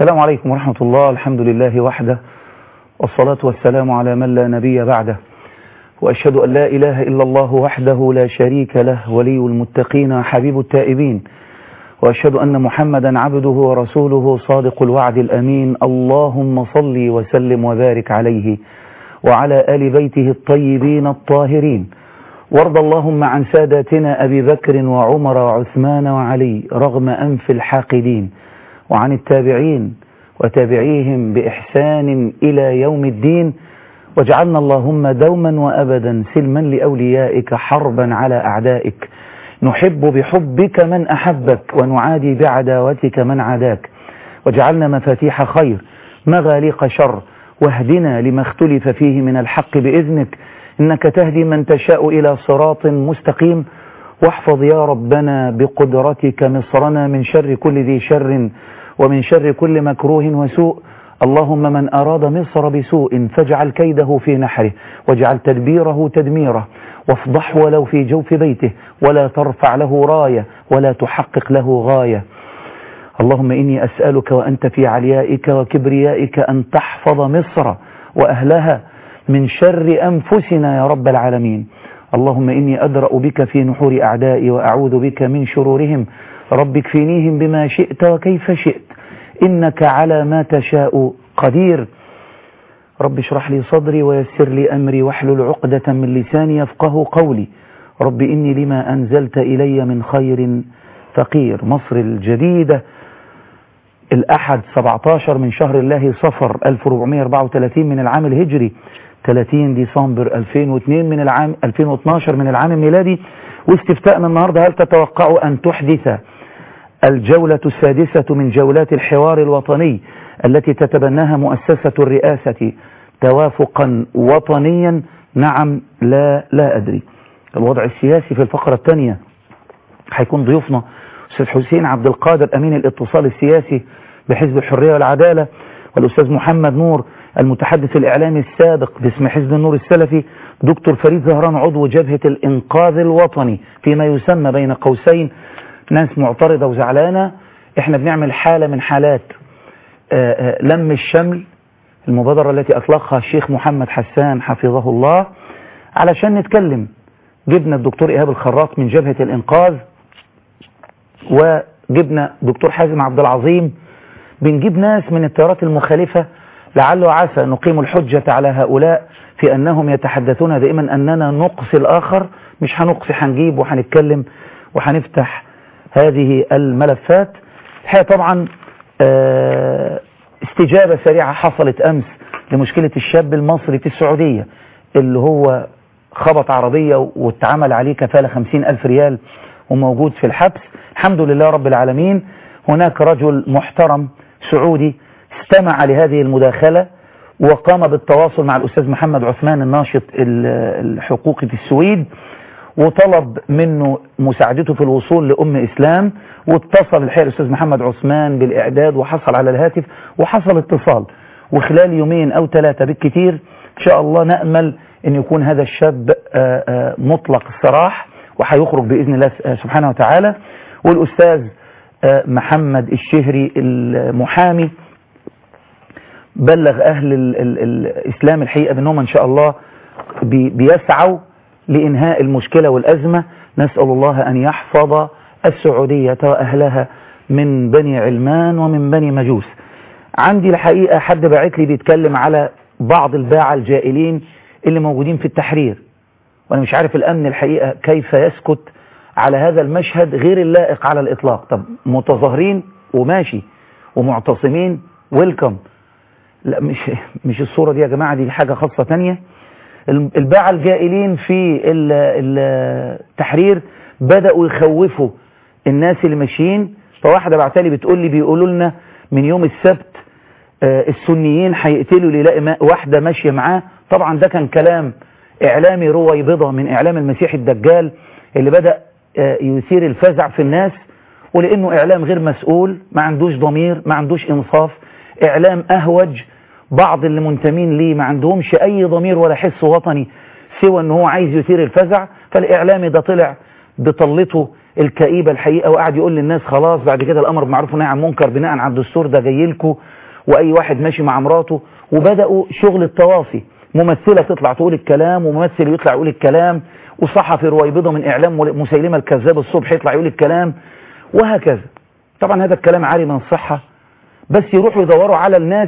السلام عليكم ورحمة الله الحمد لله وحده والصلاة والسلام على من لا نبي بعده وأشهد أن لا إله إلا الله وحده لا شريك له ولي المتقين حبيب التائبين وأشهد أن محمدا عبده ورسوله صادق الوعد الأمين اللهم صل وسلم وبارك عليه وعلى آل بيته الطيبين الطاهرين وارض اللهم عن ساداتنا أبي بكر وعمر وعثمان وعلي رغم أنف الحاقدين وعن التابعين وتابعيهم بإحسان إلى يوم الدين واجعلنا اللهم دوما وأبدا سلما لأوليائك حربا على أعدائك نحب بحبك من أحبك ونعادي بعداوتك من عاداك واجعلنا مفاتيح خير مغاليق شر واهدنا لما اختلف فيه من الحق بإذنك إنك تهدي من تشاء إلى صراط مستقيم واحفظ يا ربنا بقدرتك مصرنا من شر كل ذي شر ومن شر كل مكروه وسوء اللهم من أراد مصر بسوء فاجعل كيده في نحره واجعل تدبيره تدميره وافضح ولو في جوف بيته ولا ترفع له راية ولا تحقق له غاية اللهم إني أسألك وأنت في عليائك وكبريائك أن تحفظ مصر وأهلها من شر أنفسنا يا رب العالمين اللهم إني أدرأ بك في نحور أعدائي وأعوذ بك من شرورهم رب اكفنيهم بما شئت وكيف شئت إنك على ما تشاء قدير رب اشرح لي صدري ويسر لي أمري واحلل عقدة من لساني يفقه قولي رب إني لما أنزلت إلي من خير فقير مصر الجديدة الأحد 17 من شهر الله صفر 1434 من العام الهجري 30 ديسمبر 2002 من العام 2012 من العام الميلادي واستفتاءنا النهاردة هل تتوقع أن تحدث الجولة السادسة من جولات الحوار الوطني التي تتبناها مؤسسة الرئاسة توافقا وطنيا نعم لا لا أدري الوضع السياسي في الفقرة الثانية هيكون ضيوفنا أستاذ حسين عبد القادر أمين الاتصال السياسي بحزب الحرية والعدالة والأستاذ محمد نور المتحدث الإعلامي السابق باسم حزب النور السلفي دكتور فريد زهران عضو جبهة الإنقاذ الوطني فيما يسمى بين قوسين ناس معترضة وزعلانة احنا بنعمل حالة من حالات آآ آآ لم الشمل المبادرة التي أطلقها الشيخ محمد حسان حفظه الله علشان نتكلم جبنا الدكتور إيهاب الخراط من جبهة الإنقاذ وجبنا دكتور حازم عبد العظيم بنجيب ناس من التيارات المخالفة لعل وعسى نقيم الحجة على هؤلاء في أنهم يتحدثون دائما أننا نقصي الآخر مش هنقصي هنجيب وهنتكلم وهنفتح هذه الملفات الحقيقة طبعا استجابة سريعة حصلت أمس لمشكلة الشاب المصري في السعودية اللي هو خبط عربية واتعمل عليه كفالة خمسين ألف ريال وموجود في الحبس الحمد لله رب العالمين هناك رجل محترم سعودي استمع لهذه المداخلة وقام بالتواصل مع الأستاذ محمد عثمان الناشط الحقوقي في السويد وطلب منه مساعدته في الوصول لأم إسلام واتصل الحقيقة الأستاذ محمد عثمان بالإعداد وحصل على الهاتف وحصل اتصال وخلال يومين أو ثلاثة بالكثير إن شاء الله نأمل أن يكون هذا الشاب مطلق السراح وهيخرج بإذن الله سبحانه وتعالى والأستاذ محمد الشهري المحامي بلغ أهل ال ال الإسلام الحقيقة بأنهم إن شاء الله بي بيسعوا لإنهاء المشكلة والأزمة نسأل الله أن يحفظ السعودية وأهلها من بني علمان ومن بني مجوس عندي الحقيقة حد باعت لي بيتكلم على بعض الباعة الجائلين اللي موجودين في التحرير وأنا مش عارف الأمن الحقيقة كيف يسكت على هذا المشهد غير اللائق على الإطلاق طب متظاهرين وماشي ومعتصمين ويلكم لا مش مش الصورة دي يا جماعة دي حاجة خاصة تانية الباعة الجائلين في التحرير بدأوا يخوفوا الناس اللي ماشيين فواحدة بعتالي بتقول لي بيقولوا لنا من يوم السبت السنيين هيقتلوا اللي يلاقي واحدة ماشية معاه طبعا ده كان كلام إعلامي رويبضة من إعلام المسيح الدجال اللي بدأ يثير الفزع في الناس ولأنه إعلام غير مسؤول ما عندوش ضمير ما عندوش إنصاف إعلام أهوج بعض اللي منتمين ليه ما عندهمش أي ضمير ولا حس وطني سوى أنه هو عايز يثير الفزع فالإعلامي ده طلع بطلته الكئيبة الحقيقة وقعد يقول للناس خلاص بعد كده الأمر بمعروف والنهي عن منكر بناء على الدستور ده جاي لكم وأي واحد ماشي مع مراته وبدأوا شغل التواصي ممثلة تطلع تقول الكلام وممثل يطلع يقول الكلام وصحفي رويبضة من إعلام مسيلمة الكذاب الصبح يطلع يقول الكلام وهكذا طبعا هذا الكلام عالي من الصحة بس يروحوا يدوروا على الناس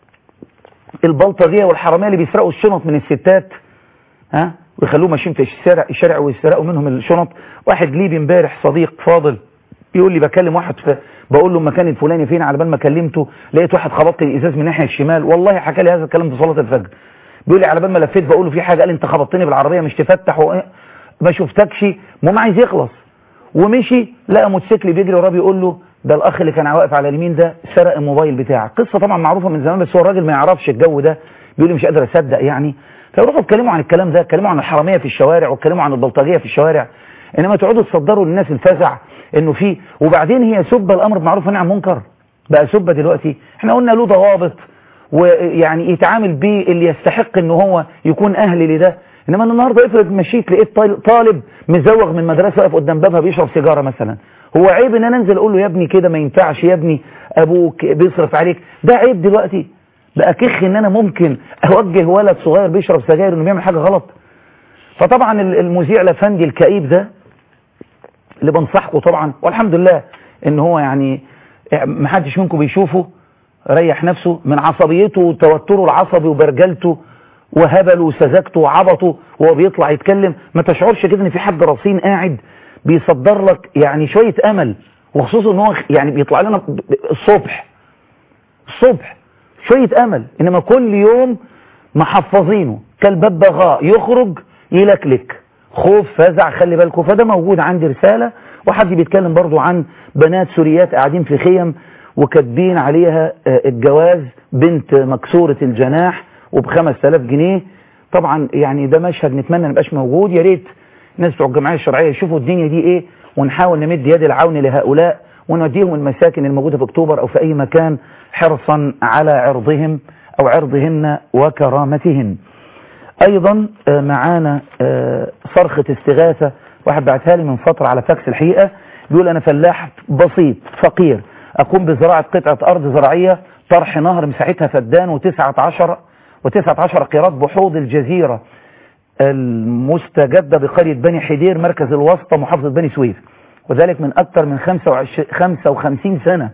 البلطجية والحرامية اللي بيسرقوا الشنط من الستات ها ويخلوه ماشيين في الشارع الشارع ويسرقوا منهم الشنط واحد ليبي امبارح صديق فاضل بيقول لي بكلم واحد في بقول له المكان الفلاني فين على بال ما كلمته لقيت واحد خبط لي الازاز من الناحيه الشمال والله حكى لي هذا الكلام في صلاه الفجر بيقول لي على بال ما لفيت بقول له في حاجه قال انت خبطتني بالعربيه مش تفتح و... ما شفتكش المهم عايز يخلص ومشي لقى موتوسيكل بيجري وراه بيقول له ده الاخ اللي كان واقف على اليمين ده سرق الموبايل بتاعك قصه طبعا معروفه من زمان بس هو الراجل ما يعرفش الجو ده بيقول لي مش قادر اصدق يعني فيروحوا يتكلموا عن الكلام ده يتكلموا عن الحراميه في الشوارع ويتكلموا عن البلطجيه في الشوارع انما تقعدوا تصدروا للناس الفزع انه في وبعدين هي سبه الامر بالمعروف والنهي عن المنكر بقى سبه دلوقتي احنا قلنا له ضوابط ويعني يتعامل بيه اللي يستحق ان هو يكون اهل لده انما أنا النهارده افرض مشيت لقيت طالب مزوغ من مدرسه واقف قدام بابها بيشرب سيجاره مثلا هو عيب ان انا انزل اقول له يا ابني كده ما ينفعش يا ابني ابوك بيصرف عليك ده عيب دلوقتي بقى كخ ان انا ممكن اوجه ولد صغير بيشرب سجاير انه بيعمل حاجه غلط فطبعا المذيع الافندي الكئيب ده اللي بنصحكم طبعا والحمد لله ان هو يعني ما حدش منكم بيشوفه ريح نفسه من عصبيته وتوتره العصبي وبرجلته وهبله وسذاجته وعبطه وهو بيطلع يتكلم ما تشعرش كده ان في حد رصين قاعد بيصدر لك يعني شوية امل وخصوصا ان هو يعني بيطلع لنا الصبح الصبح شوية امل انما كل يوم محفظينه كالببغاء يخرج يلكلك خوف فزع خلي بالكم فده موجود عندي رسالة وحد بيتكلم برضو عن بنات سوريات قاعدين في خيم وكاتبين عليها الجواز بنت مكسورة الجناح وبخمس تلاف جنيه طبعا يعني ده مشهد نتمنى نبقاش موجود يا ريت الناس بتوع الجمعيه الشرعيه يشوفوا الدنيا دي ايه ونحاول نمد يد العون لهؤلاء ونوديهم المساكن الموجوده في اكتوبر او في اي مكان حرصا على عرضهم او عرضهن وكرامتهن ايضا معانا صرخه استغاثه واحد بعتها لي من فتره على فاكس الحقيقه بيقول انا فلاح بسيط فقير اقوم بزراعه قطعه ارض زراعيه طرح نهر مساحتها فدان وتسعة عشر وتسعة عشر قيراط بحوض الجزيرة المستجدة بقرية بني حدير مركز الوسطى محافظة بني سويف وذلك من أكثر من 55 سنة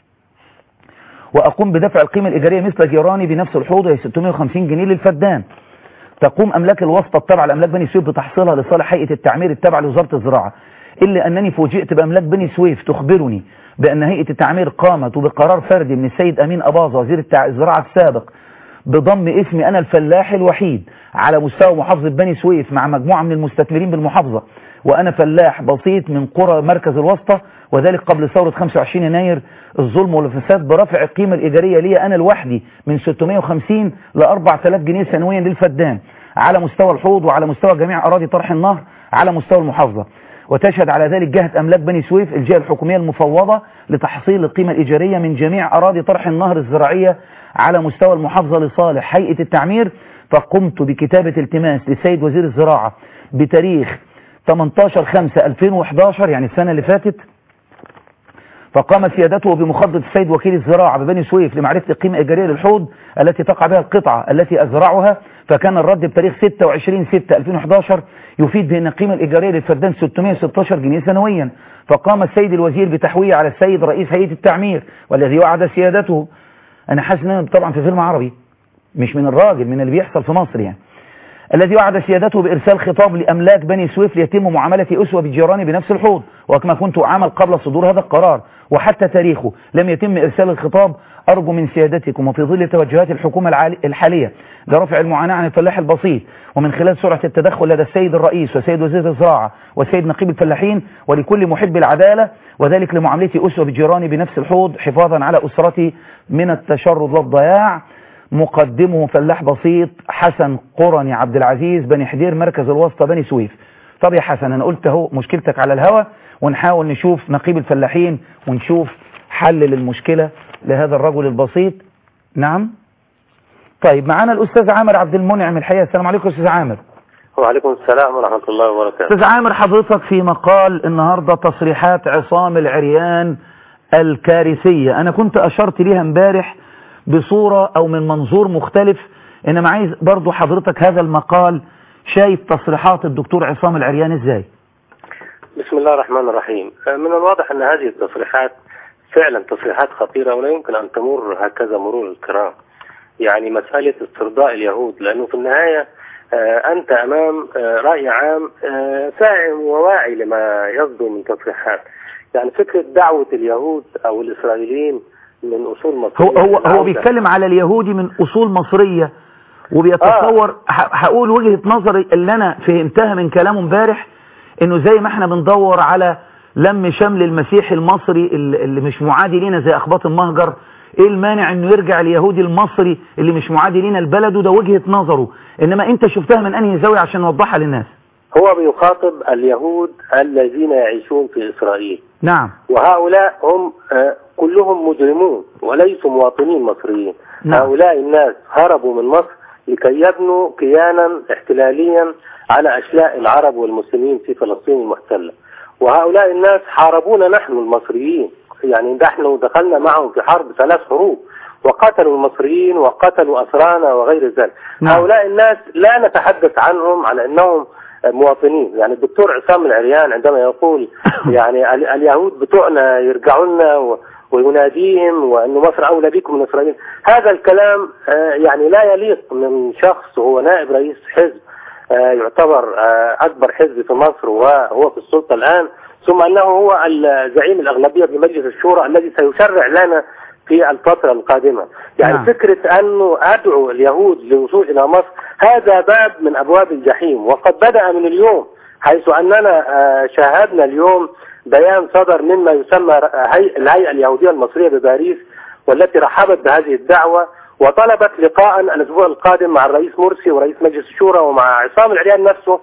وأقوم بدفع القيمة الإيجارية مثل جيراني بنفس الحوض هي 650 جنيه للفدان تقوم أملاك الوسطى التابعة لأملاك بني سويف بتحصيلها لصالح هيئة التعمير التابعة لوزارة الزراعة إلا أنني فوجئت بأملاك بني سويف تخبرني بأن هيئة التعمير قامت وبقرار فردي من السيد أمين أباظة وزير الزراعة السابق بضم اسمي أنا الفلاح الوحيد على مستوى محافظة بني سويف مع مجموعة من المستثمرين بالمحافظة وأنا فلاح بسيط من قرى مركز الوسطى وذلك قبل ثورة 25 يناير الظلم والفساد برفع القيمة الإيجارية لي أنا لوحدي من 650 ل 4000 جنيه سنويا للفدان على مستوى الحوض وعلى مستوى جميع أراضي طرح النهر على مستوى المحافظة وتشهد على ذلك جهة أملاك بني سويف الجهة الحكومية المفوضة لتحصيل القيمة الإيجارية من جميع أراضي طرح النهر الزراعية على مستوى المحافظة لصالح هيئة التعمير فقمت بكتابة التماس للسيد وزير الزراعة بتاريخ 18/5/2011 يعني السنة اللي فاتت فقام سيادته بمخضط السيد وكيل الزراعة ببني سويف لمعرفة القيمة الإيجارية للحوض التي تقع بها القطعة التي أزرعها فكان الرد بتاريخ 26/6/2011 يفيد بأن القيمة الإيجارية للفردان 616 جنيه سنويا فقام السيد الوزير بتحويه على السيد رئيس هيئة التعمير والذي وعد سيادته أنا حاسس ان انا طبعا في فيلم عربي مش من الراجل من اللي بيحصل في مصر يعني الذي وعد سيادته بإرسال خطاب لأملاك بني سويف ليتم معاملة أسوة بجيراني بنفس الحوض وكما كنت أعمل قبل صدور هذا القرار وحتى تاريخه لم يتم إرسال الخطاب أرجو من سيادتكم وفي ظل توجهات الحكومة الحالية لرفع المعاناة عن الفلاح البسيط ومن خلال سرعة التدخل لدى السيد الرئيس وسيد وزير الزراعة والسيد نقيب الفلاحين ولكل محب العدالة وذلك لمعاملتي أسوة بجيراني بنفس الحوض حفاظا على أسرتي من التشرد والضياع مقدمه فلاح بسيط حسن قرني عبد العزيز بني حدير مركز الوسطى بني سويف طب يا حسن انا قلت اهو مشكلتك على الهوا ونحاول نشوف نقيب الفلاحين ونشوف حل للمشكلة لهذا الرجل البسيط نعم طيب معانا الاستاذ عامر عبد المنعم الحقيقه السلام عليكم استاذ عامر وعليكم السلام ورحمة الله وبركاته استاذ عامر حضرتك في مقال النهاردة تصريحات عصام العريان الكارثية انا كنت اشرت ليها امبارح بصورة او من منظور مختلف انما عايز برضو حضرتك هذا المقال شايف تصريحات الدكتور عصام العريان ازاي بسم الله الرحمن الرحيم من الواضح أن هذه التصريحات فعلا تصريحات خطيرة ولا يمكن أن تمر هكذا مرور الكرام يعني مسألة استرضاء اليهود لأنه في النهاية آه، أنت أمام آه، رأي عام آه، فاهم وواعي لما يصدر من تصريحات يعني فكرة دعوة اليهود أو الإسرائيليين من أصول مصرية هو هو هو للعودة. بيتكلم على اليهودي من اصول مصرية وبيتصور ه- هقول وجهة نظري اللي انا فهمتها من كلامه امبارح انه زي ما احنا بندور على لم شمل المسيحي المصري اللي اللي مش معادي لينا زي اخباط المهجر ايه المانع انه يرجع اليهودي المصري اللي مش معادي لينا لبلده ده وجهة نظره انما انت شفتها من انهي زاوية عشان نوضحها للناس هو بيخاطب اليهود الذين يعيشون في إسرائيل نعم وهؤلاء هم آه، كلهم مجرمون وليسوا مواطنين مصريين نعم. هؤلاء الناس هربوا من مصر لكي يبنوا كيانا احتلاليا على أشلاء العرب والمسلمين في فلسطين المحتلة وهؤلاء الناس حاربونا نحن المصريين يعني نحن دخلنا معهم في حرب ثلاث حروب وقتلوا المصريين وقتلوا أسرانا وغير ذلك نعم. هؤلاء الناس لا نتحدث عنهم على أنهم مواطنين يعني الدكتور عصام العريان عندما يقول يعني ال- اليهود بتوعنا يرجعوا لنا و- ويناديهم وأن مصر أولى بكم من إسرائيل هذا الكلام آه، يعني لا يليق من شخص هو نائب رئيس حزب آه، يعتبر آه، أكبر حزب في مصر وهو في السلطة الآن ثم أنه هو الزعيم الأغلبية في مجلس الشورى الذي سيشرع لنا في الفترة القادمة يعني نعم. فكرة أنه أدعو اليهود للوصول إلى مصر هذا باب من أبواب الجحيم وقد بدأ من اليوم حيث أننا آه، شاهدنا اليوم بيان صدر مما يسمى هي- الهيئة اليهودية المصرية بباريس والتي رحبت بهذه الدعوة وطلبت لقاء الأسبوع القادم مع الرئيس مرسي ورئيس مجلس الشورى ومع عصام العريان نفسه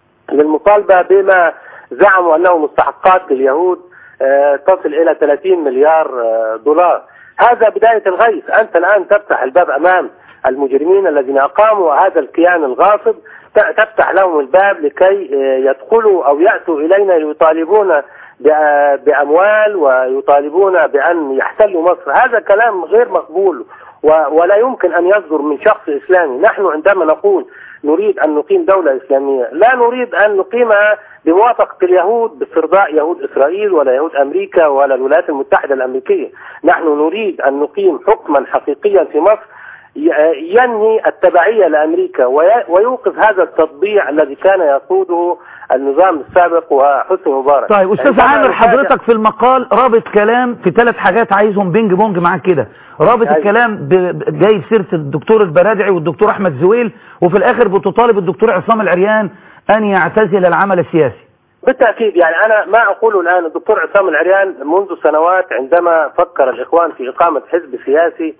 للمطالبة بما زعموا أنه مستحقات لليهود آه، تصل إلى 30 مليار آه، دولار هذا بداية الغيث أنت الآن تفتح الباب أمام المجرمين الذين أقاموا هذا الكيان الغاصب ت- تفتح لهم الباب لكي آه، يدخلوا أو يأتوا إلينا ليطالبون بأ- بأموال ويطالبون بأن يحتلوا مصر هذا كلام غير مقبول و- ولا يمكن أن يصدر من شخص إسلامي نحن عندما نقول نريد أن نقيم دولة إسلامية لا نريد أن نقيمها بموافقة اليهود باسترضاء يهود إسرائيل ولا يهود أمريكا ولا الولايات المتحدة الأمريكية نحن نريد أن نقيم حكما حقيقيا في مصر ي- ينهي التبعية لأمريكا وي- ويوقف هذا التطبيع الذي كان يقوده النظام السابق وحسني مبارك طيب استاذ عندما عامر نتابع- حضرتك في المقال رابط كلام في ثلاث حاجات عايزهم بينج بونج معاك كده رابط أيوة. الكلام ب- ب- جايب سيره الدكتور البرادعي والدكتور احمد زويل وفي الاخر بتطالب الدكتور عصام العريان ان يعتزل العمل السياسي بالتأكيد يعني أنا ما أقوله الآن الدكتور عصام العريان منذ سنوات عندما فكر الإخوان في إقامة حزب سياسي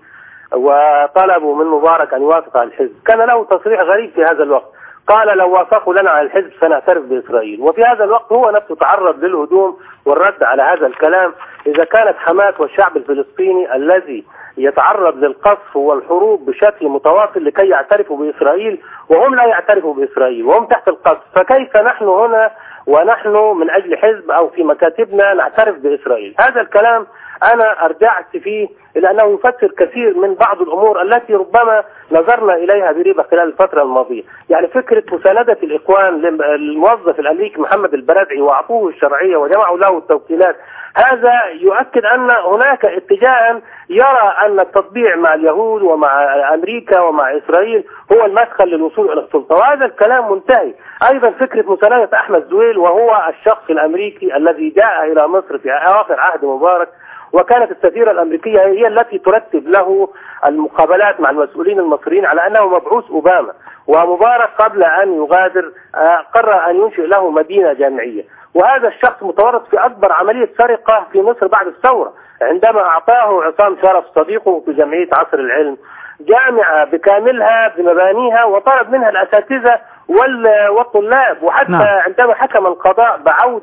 وطلبوا من مبارك أن يوافق على الحزب كان له تصريح غريب في هذا الوقت قال لو وافقوا لنا على الحزب سنعترف بإسرائيل وفي هذا الوقت هو نفسه تعرض للهجوم والرد على هذا الكلام إذا كانت حماس والشعب الفلسطيني الذي يتعرض للقصف والحروب بشكل متواصل لكي يعترفوا بإسرائيل وهم لا يعترفوا بإسرائيل وهم تحت القصف فكيف نحن هنا ونحن من أجل حزب أو في مكاتبنا نعترف بإسرائيل هذا الكلام أنا أرجعت فيه إلى أنه يفسر كثير من بعض الأمور التي ربما نظرنا إليها بريبة خلال الفترة الماضية يعني فكرة مساندة الإخوان للموظف الأمريكي محمد البرادعي وأعطوه الشرعية وجمعوا له التوكيلات هذا يؤكد أن هناك اتجاها يرى أن التطبيع مع اليهود ومع أمريكا ومع إسرائيل هو المدخل للوصول إلى السلطة وهذا الكلام منتهي أيضا فكرة مساندة أحمد زويل وهو الشخص الأمريكي الذي جاء إلى مصر في أواخر عهد مبارك وكانت السفيرة الأمريكية هي التي ترتب له المقابلات مع المسؤولين المصريين على أنه مبعوث أوباما ومبارك قبل أن يغادر آه، قرر أن ينشئ له مدينة جامعية وهذا الشخص متورط في أكبر عملية سرقة في مصر بعد الثورة عندما أعطاه عصام شرف صديقه في جمعية عصر العلم جامعة بكاملها بمبانيها وطلب منها الأساتذة وال- والطلاب وحتى نعم. عندما حكم القضاء بعودة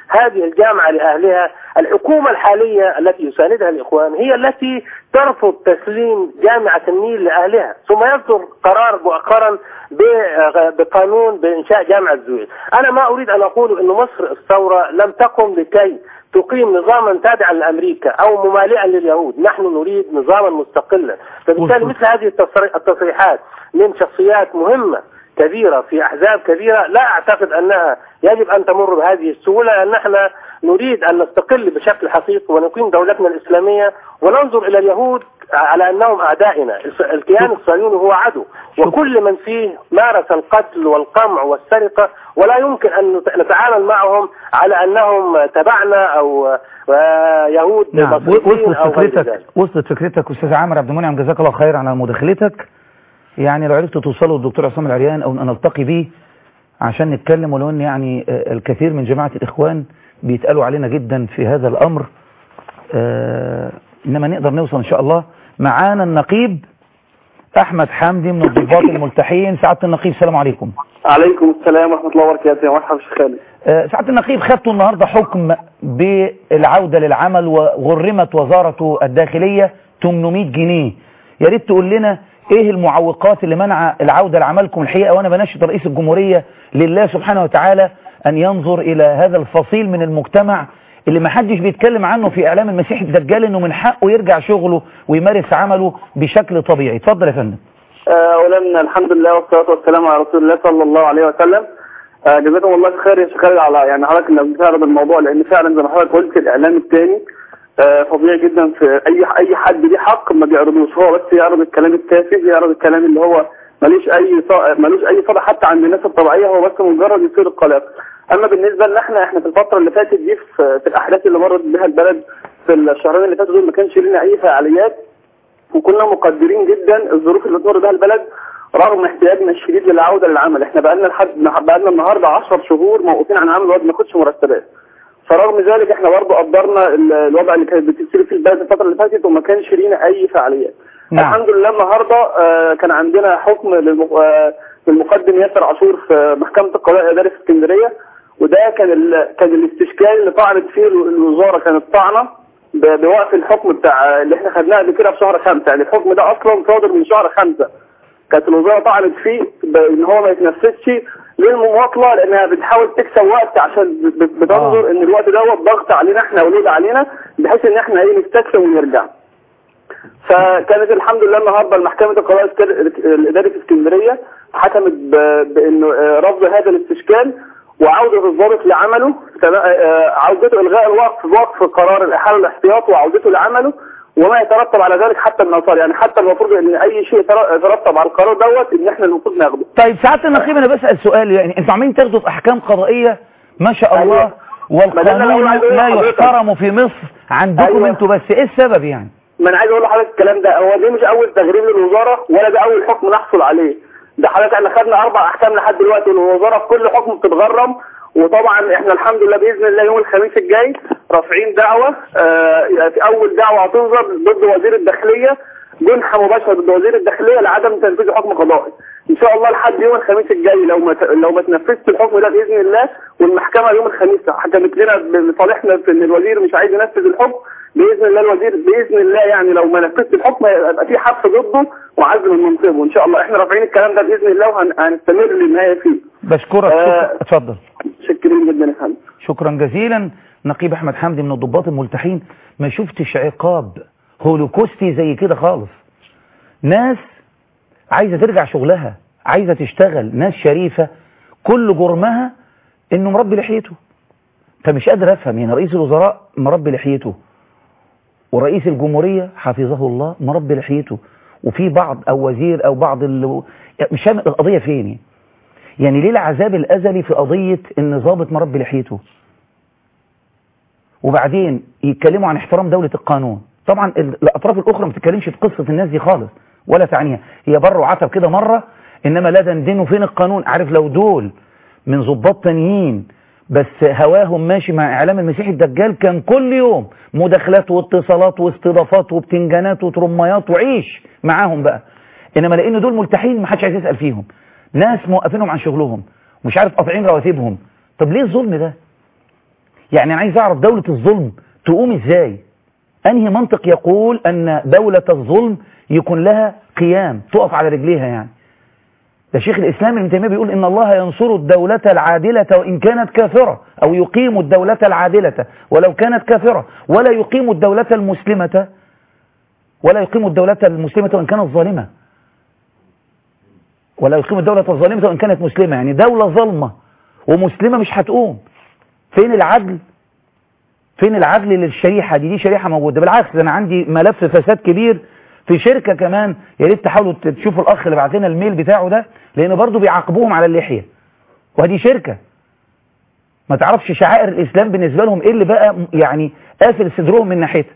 هذه الجامعة لأهلها الحكومة الحالية التي يساندها الإخوان هي التي ترفض تسليم جامعة النيل لأهلها ثم يصدر قرار مؤخرا بقانون بإنشاء جامعة زويل أنا ما أريد أن أقول أن مصر الثورة لم تقم لكي تقيم نظاما تابعا لامريكا او ممالئا لليهود، نحن نريد نظاما مستقلا، فبالتالي مثل هذه التصريحات من شخصيات مهمه كبيره في احزاب كبيره لا اعتقد انها يجب ان تمر بهذه السهوله لان احنا نريد ان نستقل بشكل حقيقي ونقيم دولتنا الاسلاميه وننظر الى اليهود على انهم اعدائنا، الكيان الصهيوني هو عدو وكل من فيه مارس القتل والقمع والسرقه ولا يمكن ان نتعامل معهم على انهم تبعنا او يهود نعم مصريين وصلت او غير فكرتك ذلك. وصلت فكرتك استاذ عامر عبد المنعم جزاك الله خير على مداخلتك يعني لو عرفت توصلوا للدكتور عصام العريان او ان نلتقي بيه عشان نتكلم ولو ان يعني آه، الكثير من جماعه الاخوان بيتقالوا علينا جدا في هذا الامر آه، انما نقدر نوصل ان شاء الله معانا النقيب احمد حمدي من الضباط الملتحين سعاده النقيب السلام عليكم عليكم السلام ورحمة الله وبركاته يا مرحبا شيخ خالد آه، سعاده النقيب خدتوا النهارده حكم بالعوده للعمل وغرمت وزاره الداخليه 800 جنيه يا ريت تقول لنا ايه المعوقات اللي منع العوده لعملكم الحقيقه وانا بناشد رئيس الجمهوريه لله سبحانه وتعالى ان ينظر الى هذا الفصيل من المجتمع اللي ما حدش بيتكلم عنه في اعلام المسيح الدجال انه من حقه يرجع شغله ويمارس عمله بشكل طبيعي اتفضل يا فندم آه، أولا الحمد لله والصلاة والسلام على رسول الله صلى الله عليه وسلم آه، جزاكم الله خير يا شيخ خالد على يعني حضرتك انك بتعرض الموضوع لان فعلا زي ما حضرتك قلت الاعلام الثاني فظيع جدا في اي اي حد ليه حق ما بيعرضوش هو بس يعرض الكلام التافه يعرض الكلام اللي هو ملوش اي ص- ملوش اي صدى حتى عند الناس الطبيعيه هو بس مجرد يثير القلق اما بالنسبه لنا احنا احنا في الفتره اللي فاتت دي في, في الاحداث اللي مرت بها البلد في الشهرين اللي فاتوا دول ما كانش لنا اي فعاليات وكنا مقدرين جدا الظروف اللي بتمر بها البلد رغم احتياجنا الشديد للعوده للعمل احنا بقالنا لحد بقالنا النهارده 10 شهور موقوفين عن عمل وما بناخدش مرتبات فرغم ذلك احنا برضه قدرنا ال- الوضع اللي كانت بتصير في البلد الفتره اللي فاتت وما كانش لينا اي فعاليات نعم. الحمد لله النهارده آه، كان عندنا حكم للم- آه، للمقدم ياسر عاشور في محكمه القضاء الاداري في اسكندريه وده كان ال... كان الاستشكال اللي طعنت فيه الوزاره كانت طعنه ب- بوقف الحكم بتاع اللي احنا خدناه قبل كده في شهر خمسه يعني الحكم ده اصلا صادر من شهر خمسه كانت الوزاره طعنت فيه بان هو ما يتنفذش للمماطله لانها بتحاول تكسب وقت عشان ب- ب- بتنظر آه. ان الوقت دوت ضغط علينا احنا ولود علينا بحيث ان احنا ايه نستسلم ونرجع فكانت الحمد لله النهارده المحكمة القضاء الاسك- الإداري في اسكندرية حكمت ب- بأنه آه، رفض هذا الاستشكال وعودة الضابط لعمله تمام- آه، عودته إلغاء الوقف وقف قرار الإحالة الاحتياط وعودته لعمله وما يترتب على ذلك حتى النصارى يعني حتى المفروض ان اي شيء يتر- يترتب على القرار دوت ان احنا المفروض ناخده طيب سعاده النقيب انا بسال سؤال يعني انتوا عمالين تاخدوا في احكام قضائيه ما شاء الله أيوة. ما ده اللي أنا والقانون عايز أقوله لا لحضرتك. يحترم في مصر عندكم أيوة. انتوا بس ايه السبب يعني ما انا عايز اقول لحضرتك الكلام ده هو دي مش اول تغريب للوزاره ولا ده اول حكم نحصل عليه ده حضرتك احنا خدنا اربع احكام لحد دلوقتي والوزاره في كل حكم بتتغرم وطبعا احنا الحمد لله باذن الله يوم الخميس الجاي رافعين دعوه آه في اول دعوه هتنظر ضد وزير الداخليه جنحه مباشره ضد وزير الداخليه لعدم تنفيذ حكم قضائي ان شاء الله لحد يوم الخميس الجاي لو ما ت- لو ما تنفذش الحكم ده باذن الله والمحكمه يوم الخميس حكمت لنا بصالحنا في ان الوزير مش عايز ينفذ الحكم باذن الله الوزير باذن الله يعني لو ما نفذش الحكم هيبقى في حبس ضده وعزل من منصبه ان شاء الله احنا رافعين الكلام ده باذن الله وهنستمر للنهايه فيه بشكرك آه. شكرا اتفضل متشكرين جدا يا فندم شكرا جزيلا نقيب احمد حمدي من الضباط الملتحين ما شفتش عقاب هولوكوستي زي كده خالص ناس عايزه ترجع شغلها عايزه تشتغل ناس شريفه كل جرمها انه مربي لحيته فمش قادر افهم يعني رئيس الوزراء مربي لحيته ورئيس الجمهوريه حفظه الله مربي لحيته وفي بعض او وزير او بعض اللي مش فاهم القضيه فين يعني. يعني ليه العذاب الازلي في قضيه ان ضابط مربي لحيته وبعدين يتكلموا عن احترام دولة القانون طبعا ال- الأطراف الأخرى ما بتتكلمش في قصة الناس دي خالص ولا تعنيها هي بر وعتب كده مرة إنما لا دندنوا فين القانون عارف لو دول من ضباط تانيين بس هواهم ماشي مع إعلام المسيح الدجال كان كل يوم مداخلات واتصالات واستضافات وبتنجانات وترميات وعيش معاهم بقى إنما لأن دول ملتحين ما حدش عايز يسأل فيهم ناس موقفينهم عن شغلهم ومش عارف قاطعين رواتبهم طب ليه الظلم ده يعني انا عايز اعرف دولة الظلم تقوم ازاي انهي منطق يقول ان دولة الظلم يكون لها قيام تقف على رجليها يعني ده شيخ الاسلام ابن تيميه بيقول ان الله ينصر الدولة العادلة وان كانت كافرة او يقيم الدولة العادلة ولو كانت كافرة ولا يقيم الدولة المسلمة ولا يقيم الدولة المسلمة وان كانت ظالمة ولا يقيم الدولة الظالمة وان كانت مسلمة يعني دولة ظلمة ومسلمة مش هتقوم فين العدل فين العدل للشريحة دي دي شريحة موجودة بالعكس ده انا عندي ملف فساد كبير في شركة كمان يا ريت تحاولوا تشوفوا الاخ اللي بعت لنا الميل بتاعه ده لان برضه بيعاقبوهم على اللحية وهذه شركة ما تعرفش شعائر الاسلام بالنسبة لهم ايه اللي بقى يعني قافل صدرهم من ناحيتها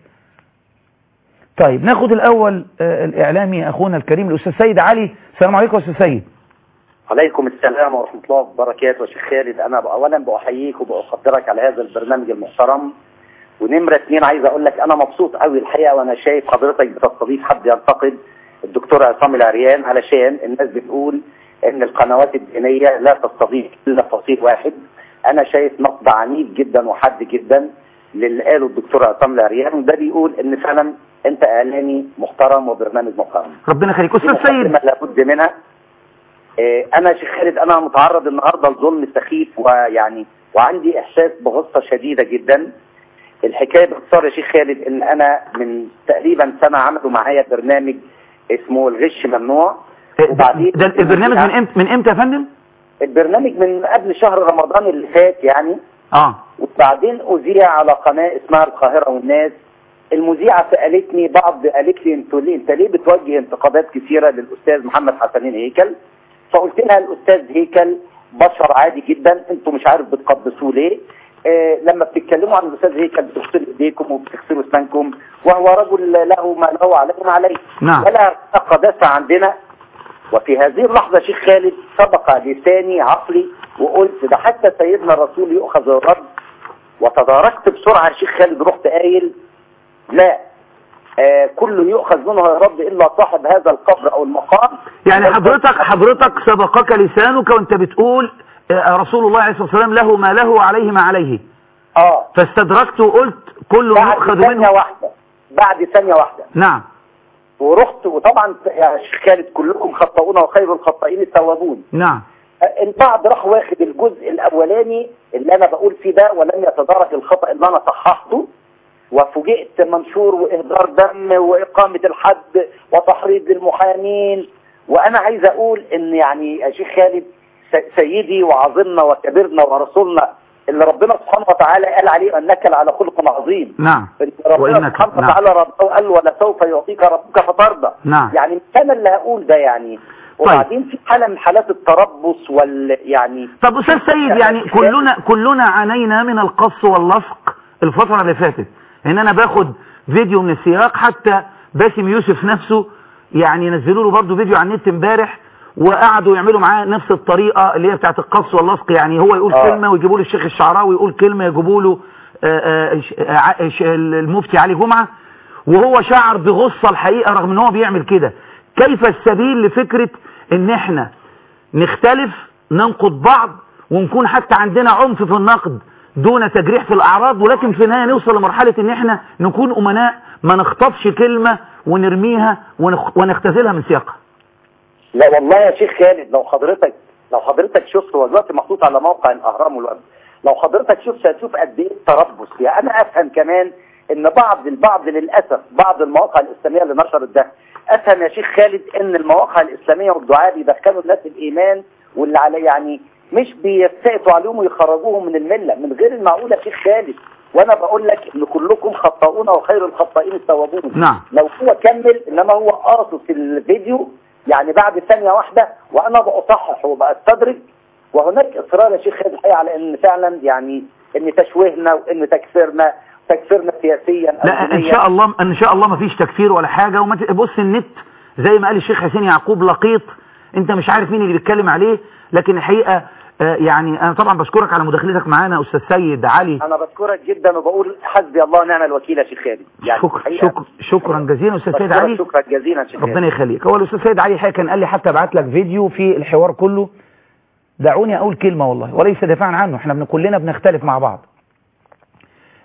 طيب ناخد الاول آه الاعلامي اخونا الكريم الاستاذ سيد علي السلام عليكم يا استاذ سيد عليكم السلام ورحمة الله وبركاته شيخ خالد أنا أولا بأحييك وبقدرك على هذا البرنامج المحترم ونمرة اثنين عايز أقول لك أنا مبسوط قوي الحقيقة وأنا شايف حضرتك بتستضيف حد ينتقد الدكتور عصام العريان علشان الناس بتقول إن القنوات الدينية لا تستضيف إلا فصيل واحد أنا شايف نقد عنيف جدا وحد جدا للي قاله الدكتور عصام العريان وده بيقول إن فعلا أنت إعلامي محترم وبرنامج محترم ربنا يخليك استاذ سيد لابد منها انا شيخ خالد انا متعرض النهارده لظلم سخيف ويعني وعندي احساس بغصه شديده جدا الحكايه باختصار يا شيخ خالد ان انا من تقريبا سنه عملوا معايا برنامج اسمه الغش ممنوع وبعدين ده البرنامج من امتى من امتى يا فندم البرنامج من قبل شهر رمضان اللي فات يعني اه وبعدين اذيع على قناه اسمها القاهره والناس المذيعه سالتني بعض قالت لي انتوا ليه انت ليه بتوجه انتقادات كثيره للاستاذ محمد حسنين هيكل فقلت لها الاستاذ هيكل بشر عادي جدا انتوا مش عارف بتقدسوه ليه آه لما بتتكلموا عن الاستاذ هيكل بتغسلوا ايديكم وبتغسلوا اسنانكم وهو رجل له ما له عليه ما عليه نعم. ولا قداسه عندنا وفي هذه اللحظه شيخ خالد سبق لساني عقلي وقلت ده حتى سيدنا الرسول يؤخذ الرد وتداركت بسرعه يا شيخ خالد رحت قايل لا آه كل يؤخذ منه الرد الا صاحب هذا القبر او المقام يعني حضرتك حضرتك سبقك لسانك وانت بتقول آه رسول الله عليه الصلاه والسلام له ما له وعليه ما عليه اه فاستدركت وقلت كل بعد يؤخذ ثانيه منه واحده بعد ثانيه واحده نعم ورحت وطبعا يا شيخ خالد كلكم خطاؤون وخير الخطائين التوابون نعم آه، البعض راح واخد الجزء الاولاني اللي انا بقول فيه ده ولم يتدارك الخطا اللي انا صححته وفوجئت منشور واهدار دم واقامه الحد وتحريض المحامين وانا عايز اقول ان يعني يا شيخ خالد س- سيدي وعظمنا وكبرنا ورسولنا اللي ربنا سبحانه وتعالى قال عليه انك لعلى خلق عظيم نعم ربنا وإنك- سبحانه نعم. وتعالى ربنا قال ولسوف يعطيك ربك فترضى نعم. يعني مش انا اللي هقول ده يعني وبعدين في حاله من حالات التربص وال يعني طب استاذ سيد يعني كلنا كلنا عانينا من القص واللصق الفترة اللي فاتت ان انا باخد فيديو من السياق حتى باسم يوسف نفسه يعني نزلوا له برضه فيديو على النت امبارح وقعدوا يعملوا معاه نفس الطريقة اللي هي بتاعت القص واللصق يعني هو يقول آه. كلمة ويجيبوا له الشيخ الشعراوي يقول كلمة يجيبوا له آه، آه، ش- آه، ش- المفتي علي جمعة وهو شعر بغصة الحقيقة رغم ان هو بيعمل كده كيف السبيل لفكرة ان احنا نختلف ننقد بعض ونكون حتى عندنا عنف في النقد دون تجريح في الاعراض ولكن في النهايه نوصل لمرحله ان احنا نكون امناء ما نخطفش كلمه ونرميها ونخ- ونختزلها من سياقها لا والله يا شيخ خالد لو حضرتك لو حضرتك شفت هو دلوقتي محطوط على موقع الاهرام والوفد لو حضرتك شفت هتشوف قد ايه التربص يعني انا افهم كمان ان بعض البعض للاسف بعض المواقع الاسلاميه اللي نشرت ده افهم يا شيخ خالد ان المواقع الاسلاميه والدعاء بيدخلوا الناس الايمان واللي على يعني مش بيستقطوا عليهم ويخرجوهم من المله من غير المعقول يا شيخ خالد وانا بقول لك ان كلكم خطاؤون وخير الخطائين التوابون نعم. لو هو كمل انما هو قاصد في الفيديو يعني بعد ثانية واحدة وانا بأصحح وبأستدرج وهناك اصرار يا شيخ خالد الحقيقة على ان فعلا يعني ان تشويهنا وان تكفيرنا تكفيرنا سياسيا أو لا ان دينياً. شاء الله ان شاء الله ما فيش تكفير ولا حاجه وما ت- بص النت زي ما قال الشيخ حسين يعقوب لقيط انت مش عارف مين اللي بيتكلم عليه لكن الحقيقه آه، يعني انا طبعا بشكرك على مداخلتك معانا استاذ سيد علي انا بشكرك جدا وبقول حسبي الله ونعم الوكيل يا شيخ خالد يعني شكرا الحقيقة شكرا شكرا جزيلا استاذ سيد بشكرك علي شكرا جزيلا شيخ ربنا خالد يخليك هو الاستاذ سيد علي حقيقة كان قال لي حتى ابعت لك فيديو في الحوار كله دعوني اقول كلمه والله وليس دفاعا عنه احنا بن- كلنا بنختلف مع بعض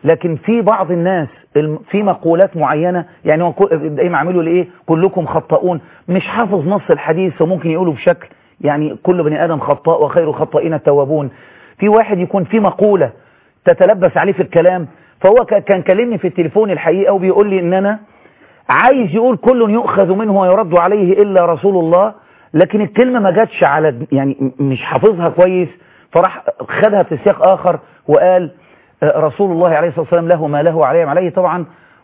لكن في بعض الناس الم- في مقولات معينة يعني هو كل- دايما عملوا لإيه كلكم خطاؤون مش حافظ نص الحديث وممكن يقولوا بشكل يعني كل بني آدم خطاء وخير الخطائين التوابون في واحد يكون في مقولة تتلبس عليه في الكلام فهو ك- كان كلمني في التليفون الحقيقة وبيقول لي ان انا عايز يقول كل يؤخذ منه ويرد عليه الا رسول الله لكن الكلمة ما جاتش على يعني م- مش حافظها كويس فراح خدها في سياق اخر وقال آه، رسول الله عليه الصلاة والسلام له ما له عليه ما عليه طبعا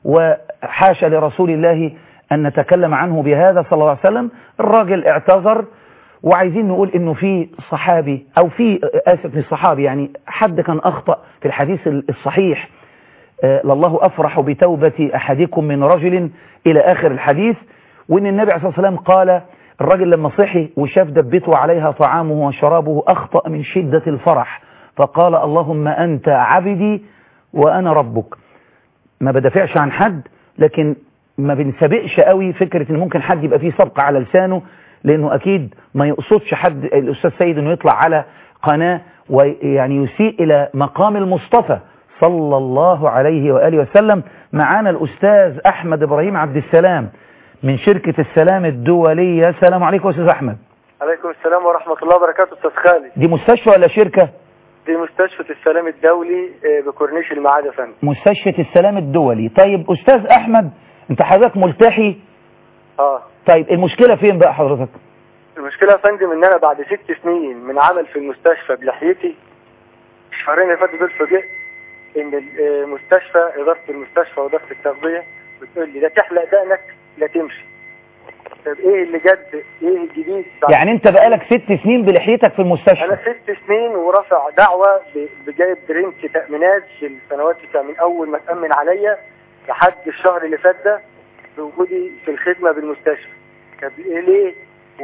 وحاشا لرسول الله أن نتكلم عنه بهذا صلى الله عليه وسلم الراجل اعتذر وعايزين نقول انه في صحابي او في اسف في الصحابي يعني حد كان اخطأ في الحديث الصحيح آه، لله افرح بتوبة احدكم من رجل الى اخر الحديث وان النبي عليه الصلاة والسلام قال الراجل لما صحي وشاف دبته عليها طعامه وشرابه اخطأ من شدة الفرح فقال اللهم انت عبدي وانا ربك ما بدافعش عن حد لكن ما بنسابقش قوي فكرة ان ممكن حد يبقى فيه سبق على لسانه لانه اكيد ما يقصدش حد الاستاذ سيد انه يطلع على قناة ويعني يسيء الى مقام المصطفى صلى الله عليه وآله وسلم معانا الاستاذ احمد ابراهيم عبد السلام من شركة السلام الدولية السلام عليكم يا استاذ احمد عليكم السلام ورحمة الله وبركاته أستاذ خالد دي مستشفى ولا شركة دي مستشفى السلام الدولي آه، بكورنيش المعاد يا فندم مستشفى السلام الدولي طيب استاذ احمد انت حضرتك ملتحي اه طيب المشكلة فين بقى حضرتك المشكلة يا فندم ان انا بعد ست سنين من عمل في المستشفى بلحيتي الشهرين اللي فاتوا دول فوجئت ان المستشفى ادارة المستشفى وادارة التغذية بتقول لي لا تحلق دقنك لا تمشي طب ايه اللي جد ايه الجديد بعد يعني انت بقالك ست سنين بلحيتك في انا المستشفى ست سنين ورافع دعوة ب- بجايب درينك تأمينات في السنوات بتاع من اول ما تأمن عليا لحد الشهر اللي فات ده بوجودي في الخدمة بالمستشفى طب ايه ليه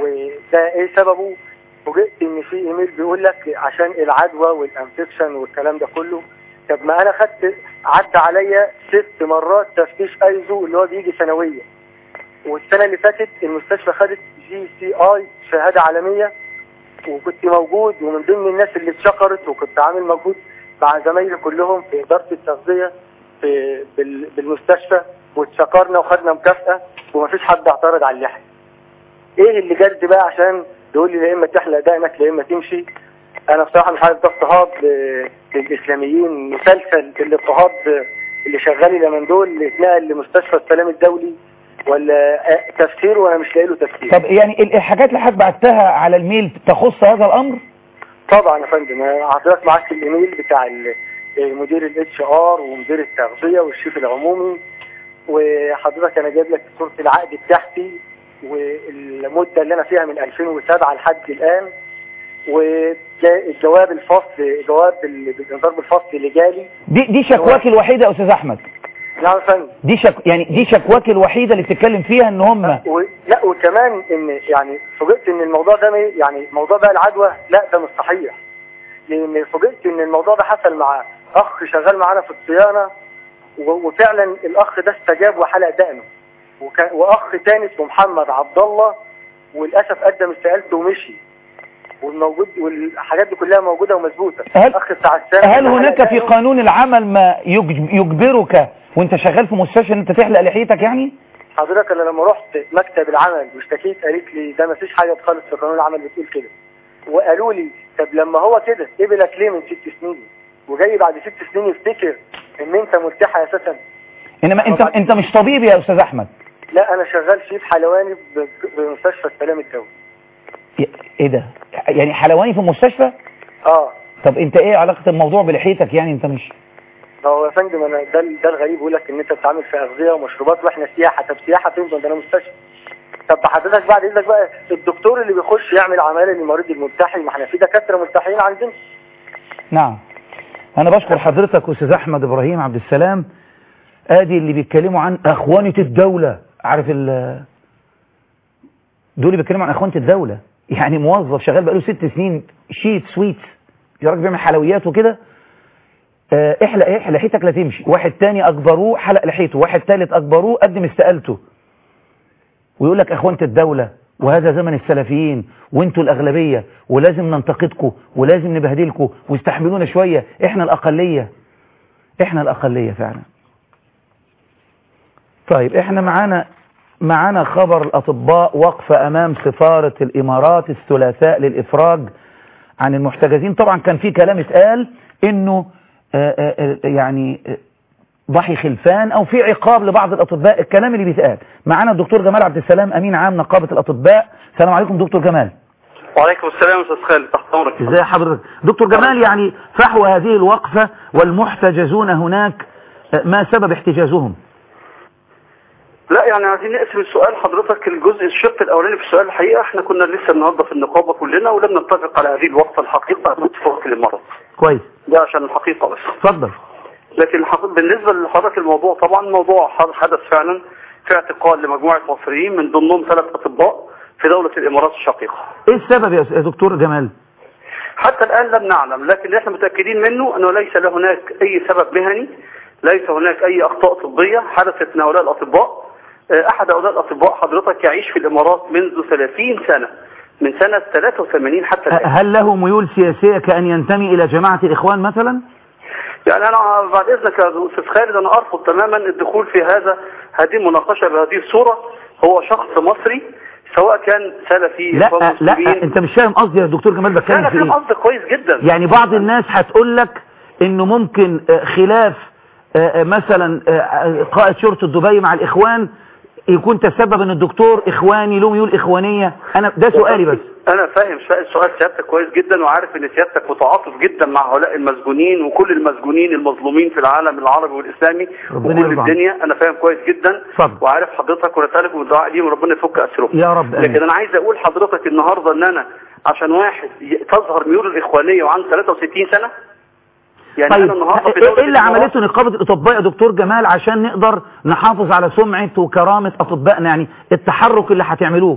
وده ايه سببه فوجئت ان في ايميل بيقول لك عشان العدوى والانفكشن والكلام ده كله طب ما انا خدت عدى عليا ست مرات تفتيش ايزو اللي هو بيجي سنويا والسنة اللي فاتت المستشفى خدت جي سي اي شهادة عالمية وكنت موجود ومن ضمن الناس اللي اتشكرت وكنت عامل مجهود مع زمايلي كلهم في إدارة التغذية في بال- بالمستشفى واتشكرنا وخدنا مكافأة ومفيش حد اعترض على اللحية. ايه اللي جد بقى عشان تقول لي لا اما تحلق دقنك لا اما تمشي انا بصراحة مش عارف ده اضطهاد ل- للاسلاميين مسلسل الاضطهاد اللي شغال اليومين دول اتنقل لمستشفى السلام الدولي ولا آه، تفسير وانا مش لاقي له تفسير طب يعني ال- الحاجات اللي حضرتك بعتها على الميل تخص هذا الامر طبعا يا فندم أنا حضرتك معاك الايميل بتاع ال- مدير الاتش ار ومدير التغذيه والشيف العمومي وحضرتك انا جايب لك صوره العقد بتاعتي والمده اللي انا فيها من 2007 لحد الان والجواب الفصل جواب ال- بالانذار بالفصل اللي جالي دي دي شكواك الوحيده يا استاذ احمد نعم يا فندم دي شك يعني دي شكواك الوحيده اللي بتتكلم فيها ان هم و... لا وكمان ان يعني فوجئت ان الموضوع ده ما- يعني موضوع بقى العدوى لا ده مش صحيح لان فوجئت ان الموضوع ده حصل مع اخ شغال معانا في الصيانه و... وفعلا الاخ ده استجاب وحلق دقنه وك... واخ تاني اسمه محمد عبد الله وللاسف قدم استقالته ومشي والموجود والحاجات دي كلها موجوده ومثبوته هل- الاخ بتاع السنه هل اللي هناك حلق في دقنه- قانون العمل ما يج- يجبرك وانت شغال في مستشفى ان انت تحلق لحيتك يعني حضرتك انا لما رحت مكتب العمل واشتكيت قالت لي ده ما فيش حاجه خالص في قانون العمل بتقول كده وقالوا لي طب لما هو كده قبلك ليه من ست سنين وجاي بعد ست سنين يفتكر ان انت مرتاح اساسا انما انت انت مش طبيب يا استاذ احمد لا انا شغال شيف حلواني ب- بمستشفى السلام الدولي ي- ايه ده يعني حلواني في المستشفى اه طب انت ايه علاقه الموضوع بلحيتك يعني انت مش هو يا فندم انا ده ده الغريب يقول لك ان انت بتتعامل في اغذيه ومشروبات واحنا سياحه طب سياحه فين ده انا مستشفى طب حضرتك بعد اذنك بقى الدكتور اللي بيخش يعمل عمليه للمريض الملتحي ما احنا في دكاتره ملتحيين عندنا نعم انا بشكر حضرتك استاذ احمد ابراهيم عبد السلام ادي اللي بيتكلموا عن اخوانة الدولة عارف ال دول اللي بيتكلموا عن اخوانة الدولة يعني موظف شغال بقاله ست سنين شيت سويت يا راجل بيعمل حلويات وكده آه، احلق احلق لحيتك لا تمشي واحد تاني اجبروه حلق لحيته واحد تالت اجبروه قدم استقالته ويقول لك اخوانة الدولة وهذا زمن السلفيين وانتوا الاغلبية ولازم ننتقدكم ولازم نبهدلكم واستحملونا شوية احنا الاقلية احنا الأقلية فعلا طيب احنا معانا معانا خبر الأطباء وقفة أمام سفارة الإمارات الثلاثاء للإفراج عن المحتجزين طبعا كان في كلام اتقال انه آه، آه، آه، يعني آه، ضحي خلفان او في عقاب لبعض الاطباء الكلام اللي بيتقال معانا الدكتور جمال عبد السلام امين عام نقابة الاطباء السلام عليكم دكتور جمال وعليكم السلام استاذ خالد تحت امرك ازي حضرتك دكتور جمال يعني فحوى هذه الوقفة والمحتجزون هناك آه، ما سبب احتجازهم لا يعني عايزين نقسم السؤال حضرتك الجزء الشق الاولاني في السؤال الحقيقه احنا كنا لسه النهارده في النقابه كلنا ولم نتفق على هذه الوقفه الحقيقه اتفاق الامارات كويس ده عشان الحقيقه بس اتفضل لكن الحق- بالنسبه لحضرتك الموضوع طبعا موضوع ح- حدث فعلا في اعتقال لمجموعه مصريين من ضمنهم ثلاث اطباء في دوله الامارات الشقيقه ايه السبب يا يا دكتور جمال حتى الآن لم نعلم لكن احنا متأكدين منه أنه ليس له هناك أي سبب مهني ليس هناك أي أخطاء طبية حدثت من هؤلاء الأطباء آه، أحد هؤلاء الأطباء حضرتك يعيش في الإمارات منذ 30 سنة من سنة 83 حتى الآن هل له ميول سياسية كأن ينتمي إلى جماعة الإخوان مثلا يعني أنا بعد إذنك يا أستاذ خالد أنا أرفض تماما الدخول في هذا هذه المناقشة بهذه الصورة هو شخص مصري سواء كان سلفي لا إخوان لا مسلمين. انت مش فاهم قصدي يا دكتور جمال لا بتكلم أنا في فاهم ايه قصدك كويس جدا يعني بعض الناس هتقول لك انه ممكن آه، خلاف آه، آه، مثلا آه، قائد شرطة دبي مع الاخوان يكون تسبب ان الدكتور اخواني له ميول اخوانية انا ده سؤالي بس انا فاهم سؤال سؤال سيادتك كويس جدا وعارف ان سيادتك متعاطف جدا مع هؤلاء المسجونين وكل المسجونين المظلومين في العالم العربي والاسلامي ربنا وكل يرضى عنك. الدنيا انا فاهم كويس جدا اتفضل. وعارف حضرتك ونسالكم الدعاء ليهم وربنا يفك اسرهم يا رب آمين. لكن انا عايز اقول حضرتك النهارده ان انا عشان واحد ي- تظهر ميوله الاخوانيه وعنده 63 سنه يعني طيب انا النهارده في ايه دولة إيه اللي الإمارات- عملته نقابة الاطباء يا دكتور جمال عشان نقدر نحافظ على سمعة وكرامة اطبائنا يعني التحرك اللي هتعملوه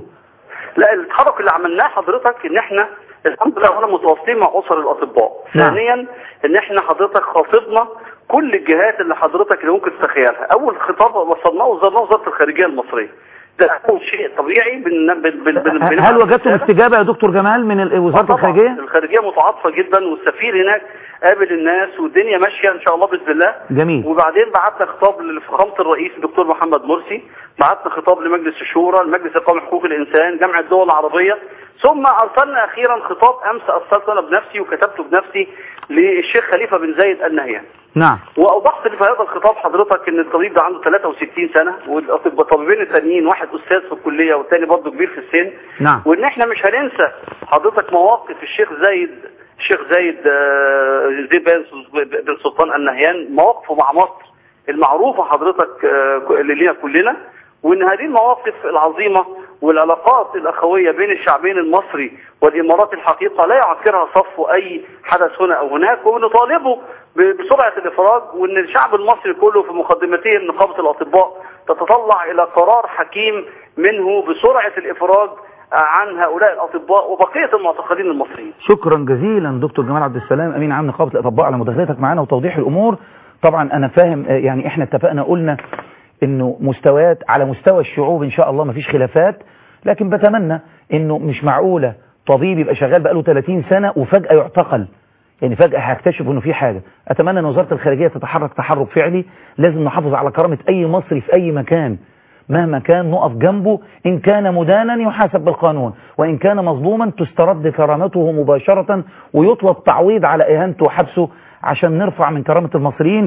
لا التحرك اللي عملناه حضرتك ان احنا الحمد لله اولا متواصلين مع اسر الاطباء نعم. ثانيا ان احنا حضرتك خاطبنا كل الجهات اللي حضرتك اللي ممكن تتخيلها اول خطاب وصلناه وزارنا وزاره الخارجيه المصريه ده اول شيء طبيعي بن بن بن بن بن هل وجدتم استجابة يا دكتور جمال من ال- وزارة طبعاً. الخارجية الخارجيه متعاطفه جدا والسفير هناك قابل الناس والدنيا ماشيه ان شاء الله باذن الله جميل وبعدين بعتنا خطاب لفخامه الرئيس الدكتور محمد مرسي بعتنا خطاب لمجلس الشورى المجلس القومي لحقوق الانسان جامعه الدول العربيه ثم ارسلنا اخيرا خطاب امس ارسلته انا بنفسي وكتبته بنفسي للشيخ خليفه بن زايد النهيان نعم واوضحت في هذا الخطاب حضرتك ان الطبيب ده عنده 63 سنه والطبيبين الثانيين واحد استاذ في الكليه والثاني برضه كبير في السن نعم وان احنا مش هننسى حضرتك مواقف الشيخ زايد الشيخ زايد آه، زيد بن بن سلطان النهيان مواقفه مع مصر المعروفة حضرتك آه، اللي لينا كلنا وان هذه المواقف العظيمة والعلاقات الأخوية بين الشعبين المصري والإمارات الحقيقة لا يعكرها صف أي حدث هنا أو هناك ونطالبه ب- بسرعة الإفراج وأن الشعب المصري كله في مقدمته نقابة الأطباء تتطلع إلى قرار حكيم منه بسرعة الإفراج عن هؤلاء الأطباء وبقية المعتقلين المصريين شكرا جزيلا دكتور جمال عبد السلام امين عام نقابه الاطباء على مداخلتك معنا وتوضيح الامور طبعا انا فاهم آه، يعني احنا اتفقنا قلنا انه مستويات على مستوى الشعوب ان شاء الله مفيش خلافات لكن بتمنى انه مش معقوله طبيب يبقى شغال بقاله 30 سنه وفجاه يعتقل يعني فجأة هيكتشف انه في حاجة اتمنى ان وزارة الخارجية تتحرك تحرك فعلي لازم نحافظ على كرامة اي مصري في اي مكان مهما كان نقف جنبه ان كان مدانا يحاسب بالقانون وان كان مظلوما تسترد كرامته مباشرة ويطلب تعويض على اهانته وحبسه عشان نرفع من كرامة المصريين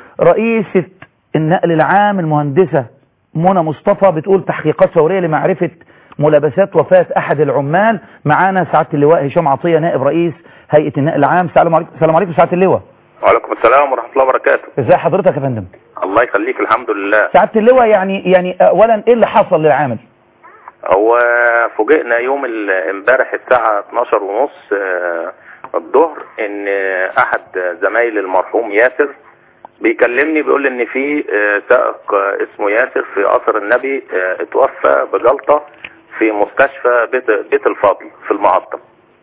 رئيسة النقل العام المهندسة منى مصطفى بتقول تحقيقات فورية لمعرفة ملابسات وفاة احد العمال معانا سعادة اللواء هشام عطية نائب رئيس هيئة النقل العام السلام عليكم السلام عليكم سعادة اللواء وعليكم السلام ورحمة الله وبركاته ازي حضرتك يا فندم الله يخليك الحمد لله سعادة اللواء يعني يعني اولا ايه اللي حصل للعامل هو فوجئنا يوم ال- امبارح الساعة 12 ونص الظهر ان احد زمايل المرحوم ياسر بيكلمني بيقول لي ان في آه، سائق آه، اسمه ياسر في قصر النبي آه، اتوفى بجلطة في مستشفى بيت, بيت الفضل في المعطم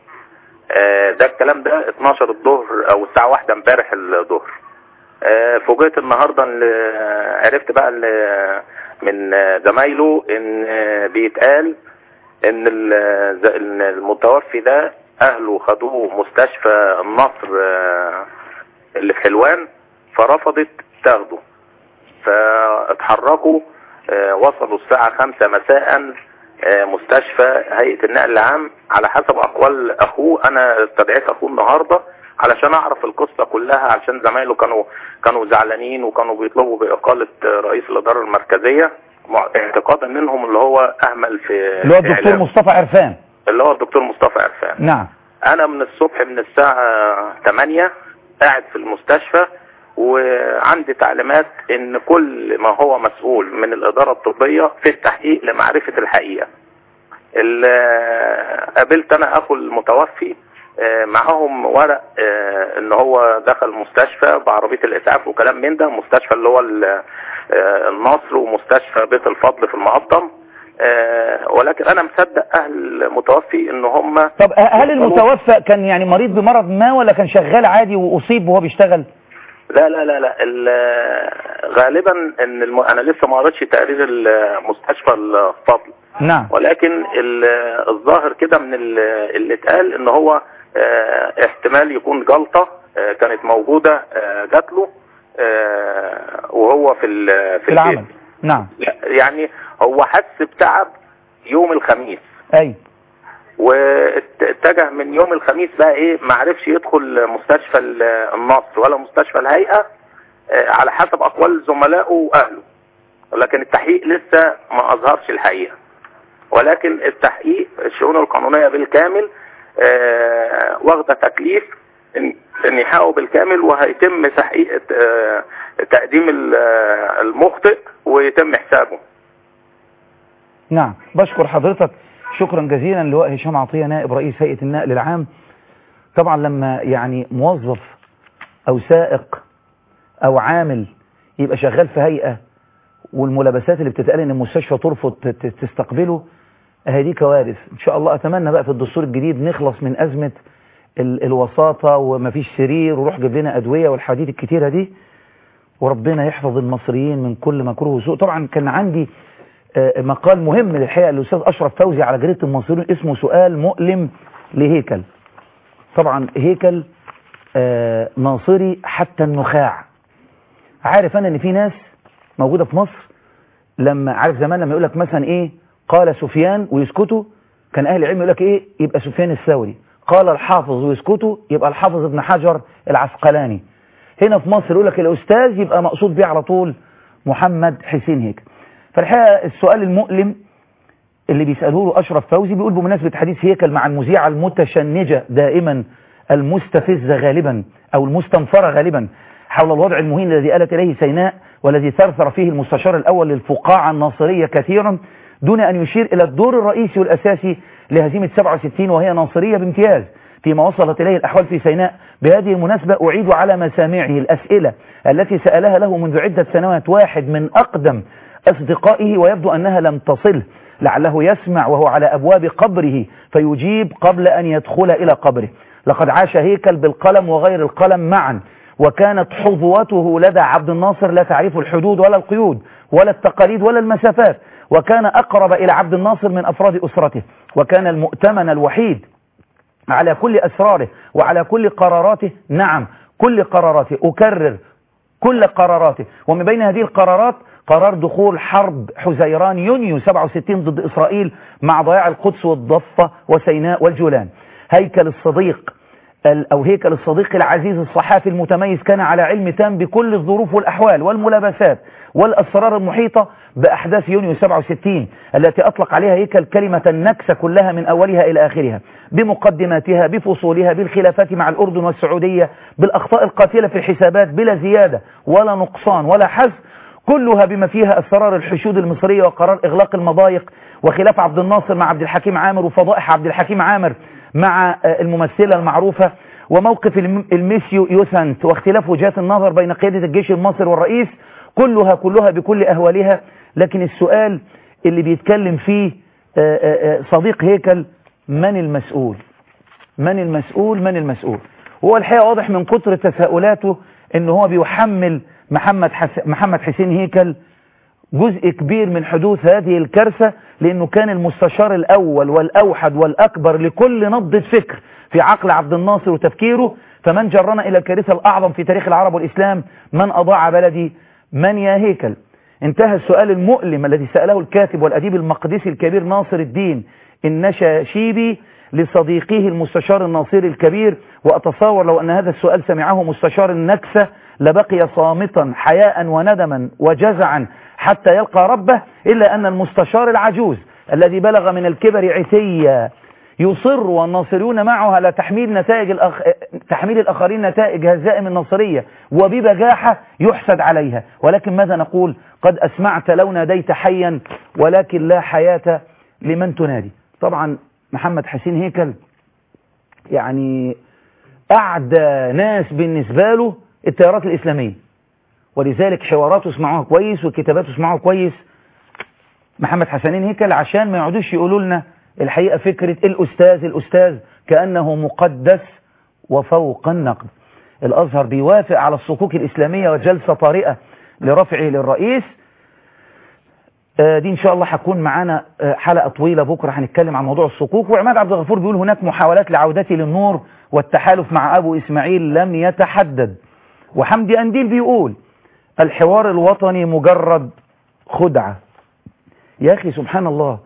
آه، ده الكلام ده 12 الظهر او الساعة واحدة امبارح الظهر آه، فوجئت النهاردة ان آه، عرفت بقى ان من آه، زمايله ان آه، بيتقال ان ال- ز- إن المتوفي ده اهله خدوه مستشفى النصر آه، اللي في حلوان فرفضت تاخده فاتحركوا آه، وصلوا الساعة خمسة مساء آه، مستشفى هيئة النقل العام على حسب أقوال أخوه أنا استدعيت أخوه النهاردة علشان أعرف القصة كلها علشان زمايله كانوا كانوا زعلانين وكانوا بيطلبوا بإقالة آه، رئيس الإدارة المركزية مع- اعتقادا منهم اللي هو أهمل في اللي هو الدكتور إعلامه. مصطفى عرفان اللي هو الدكتور مصطفى عرفان نعم انا من الصبح من الساعة 8 قاعد في المستشفى وعندي تعليمات ان كل ما هو مسؤول من الادارة الطبية في التحقيق لمعرفة الحقيقة ال- قابلت انا اخو المتوفي آه، معاهم ورق آه، ان هو دخل مستشفى بعربية الاسعاف وكلام من ده مستشفى اللي هو ال- آه، النصر ومستشفى بيت الفضل في المقطم آه، ولكن انا مصدق اهل المتوفي ان هم طب هل المتوفى كان يعني مريض بمرض ما ولا كان شغال عادي واصيب وهو بيشتغل لا لا لا لا ال- غالبا ان الم... انا لسه ما قريتش تقرير المستشفى الفضل نعم ولكن ال- الظاهر كده من ال- اللي اتقال ان هو آه، احتمال يكون جلطة آه، كانت موجودة آه، جات له آه، وهو في ال- في العمل نعم لا، يعني هو حس بتعب يوم الخميس اي واتجه من يوم الخميس بقى ايه ما عرفش يدخل مستشفى ال- النصر ولا مستشفى الهيئة آه، على حسب اقوال زملائه واهله لكن التحقيق لسه ما اظهرش الحقيقة ولكن التحقيق الشؤون القانونية بالكامل آه، واخدة تكليف ان إن يحققوا بالكامل وهيتم تحقيق آه، تقديم ال- آه، المخطئ ويتم حسابه نعم بشكر حضرتك شكرا جزيلا لواء هشام عطية نائب رئيس هيئة النقل العام طبعا لما يعني موظف او سائق او عامل يبقى شغال في هيئة والملابسات اللي بتتقال ان المستشفى ترفض ت- ت- تستقبله اهي دي كوارث ان شاء الله اتمنى بقى في الدستور الجديد نخلص من ازمة ال- الوساطة ومفيش سرير وروح جيب لنا ادوية والحديث الكتيرة دي وربنا يحفظ المصريين من كل مكروه وسوء طبعا كان عندي آه، مقال مهم للحقيقة للأستاذ أشرف فوزي على جريدة المصريين اسمه سؤال مؤلم لهيكل طبعا هيكل آه، ناصري حتى النخاع عارف أنا إن في ناس موجودة في مصر لما عارف زمان لما يقول لك مثلا إيه قال سفيان ويسكتوا كان أهل العلم يقول لك إيه يبقى سفيان الثوري قال الحافظ ويسكتوا يبقى الحافظ ابن حجر العسقلاني هنا في مصر يقول لك الأستاذ يبقى مقصود بيه على طول محمد حسين هيكل فالحقيقة السؤال المؤلم اللي بيسأله له أشرف فوزي بيقول بمناسبة حديث هيكل مع المذيعة المتشنجة دائما المستفزة غالبا أو المستنفرة غالبا حول الوضع المهين الذي آلت إليه سيناء والذي ثرثر فيه المستشار الأول للفقاعة الناصرية كثيرا دون أن يشير إلى الدور الرئيسي والأساسي لهزيمة 67 وهي ناصرية بامتياز فيما وصلت إليه الأحوال في سيناء بهذه المناسبة أعيد على مسامعه الأسئلة التي سألها له منذ عدة سنوات واحد من أقدم أصدقائه ويبدو أنها لم تصله لعله يسمع وهو على أبواب قبره فيجيب قبل أن يدخل إلى قبره لقد عاش هيكل بالقلم وغير القلم معا وكانت حظوته لدى عبد الناصر لا تعرف الحدود ولا القيود ولا التقاليد ولا المسافات وكان أقرب إلى عبد الناصر من أفراد أسرته وكان المؤتمن الوحيد على كل أسراره وعلى كل قراراته نعم كل قراراته أكرر كل قراراته ومن بين هذه القرارات قرار دخول حرب حزيران يونيو 67 ضد إسرائيل مع ضياع القدس والضفة وسيناء والجولان هيكل الصديق ال- أو هيكل الصديق العزيز الصحافي المتميز كان على علم تام بكل الظروف والأحوال والملابسات والأسرار المحيطة بأحداث يونيو 67 التي أطلق عليها هيكل كلمة النكسة كلها من أولها إلى آخرها بمقدماتها بفصولها بالخلافات مع الأردن والسعودية بالأخطاء القاتلة في الحسابات بلا زيادة ولا نقصان ولا حذف كلها بما فيها أسرار الحشود المصرية وقرار إغلاق المضايق وخلاف عبد الناصر مع عبد الحكيم عامر وفضائح عبد الحكيم عامر مع آه، الممثلة المعروفة وموقف الم- الميسيو يوسنت واختلاف وجهات النظر بين قيادة الجيش المصري والرئيس كلها كلها بكل أهوالها لكن السؤال اللي بيتكلم فيه آه، آه، آه، صديق هيكل من المسؤول من المسؤول من المسؤول هو الحقيقة واضح من كتر تساؤلاته ان هو بيحمل محمد, حس... محمد حسين هيكل جزء كبير من حدوث هذه الكارثة لأنه كان المستشار الأول والأوحد والأكبر لكل نبضة فكر في عقل عبد الناصر وتفكيره فمن جرنا إلى الكارثة الأعظم في تاريخ العرب والإسلام من أضاع بلدي من يا هيكل انتهى السؤال المؤلم الذي سأله الكاتب والأديب المقدسي الكبير ناصر الدين النشاشيبي لصديقه المستشار الناصري الكبير وأتصور لو أن هذا السؤال سمعه مستشار النكسة لبقي صامتا حياء وندما وجزعا حتى يلقى ربه إلا أن المستشار العجوز الذي بلغ من الكبر عتيا يصر والناصريون معه على تحميل نتائج الأخ... تحميل الآخرين نتائج هزائم الناصرية وببجاحة يحسد عليها ولكن ماذا نقول قد أسمعت لو ناديت حيا ولكن لا حياة لمن تنادي طبعا محمد حسين هيكل يعني أعدى ناس بالنسبة له التيارات الإسلامية ولذلك حواراته اسمعوها كويس وكتاباته اسمعوها كويس محمد حسنين هيكل عشان ما يقعدوش يقولوا لنا الحقيقة فكرة الأستاذ الأستاذ كأنه مقدس وفوق النقد الأزهر بيوافق على الصكوك الإسلامية وجلسة طارئة لرفعه للرئيس دي إن شاء الله هتكون معانا حلقة طويلة بكرة هنتكلم عن موضوع الصكوك وعماد عبد الغفور بيقول هناك محاولات لعودتي للنور والتحالف مع أبو إسماعيل لم يتحدد وحمدي أنديل بيقول الحوار الوطني مجرد خدعة يا أخي سبحان الله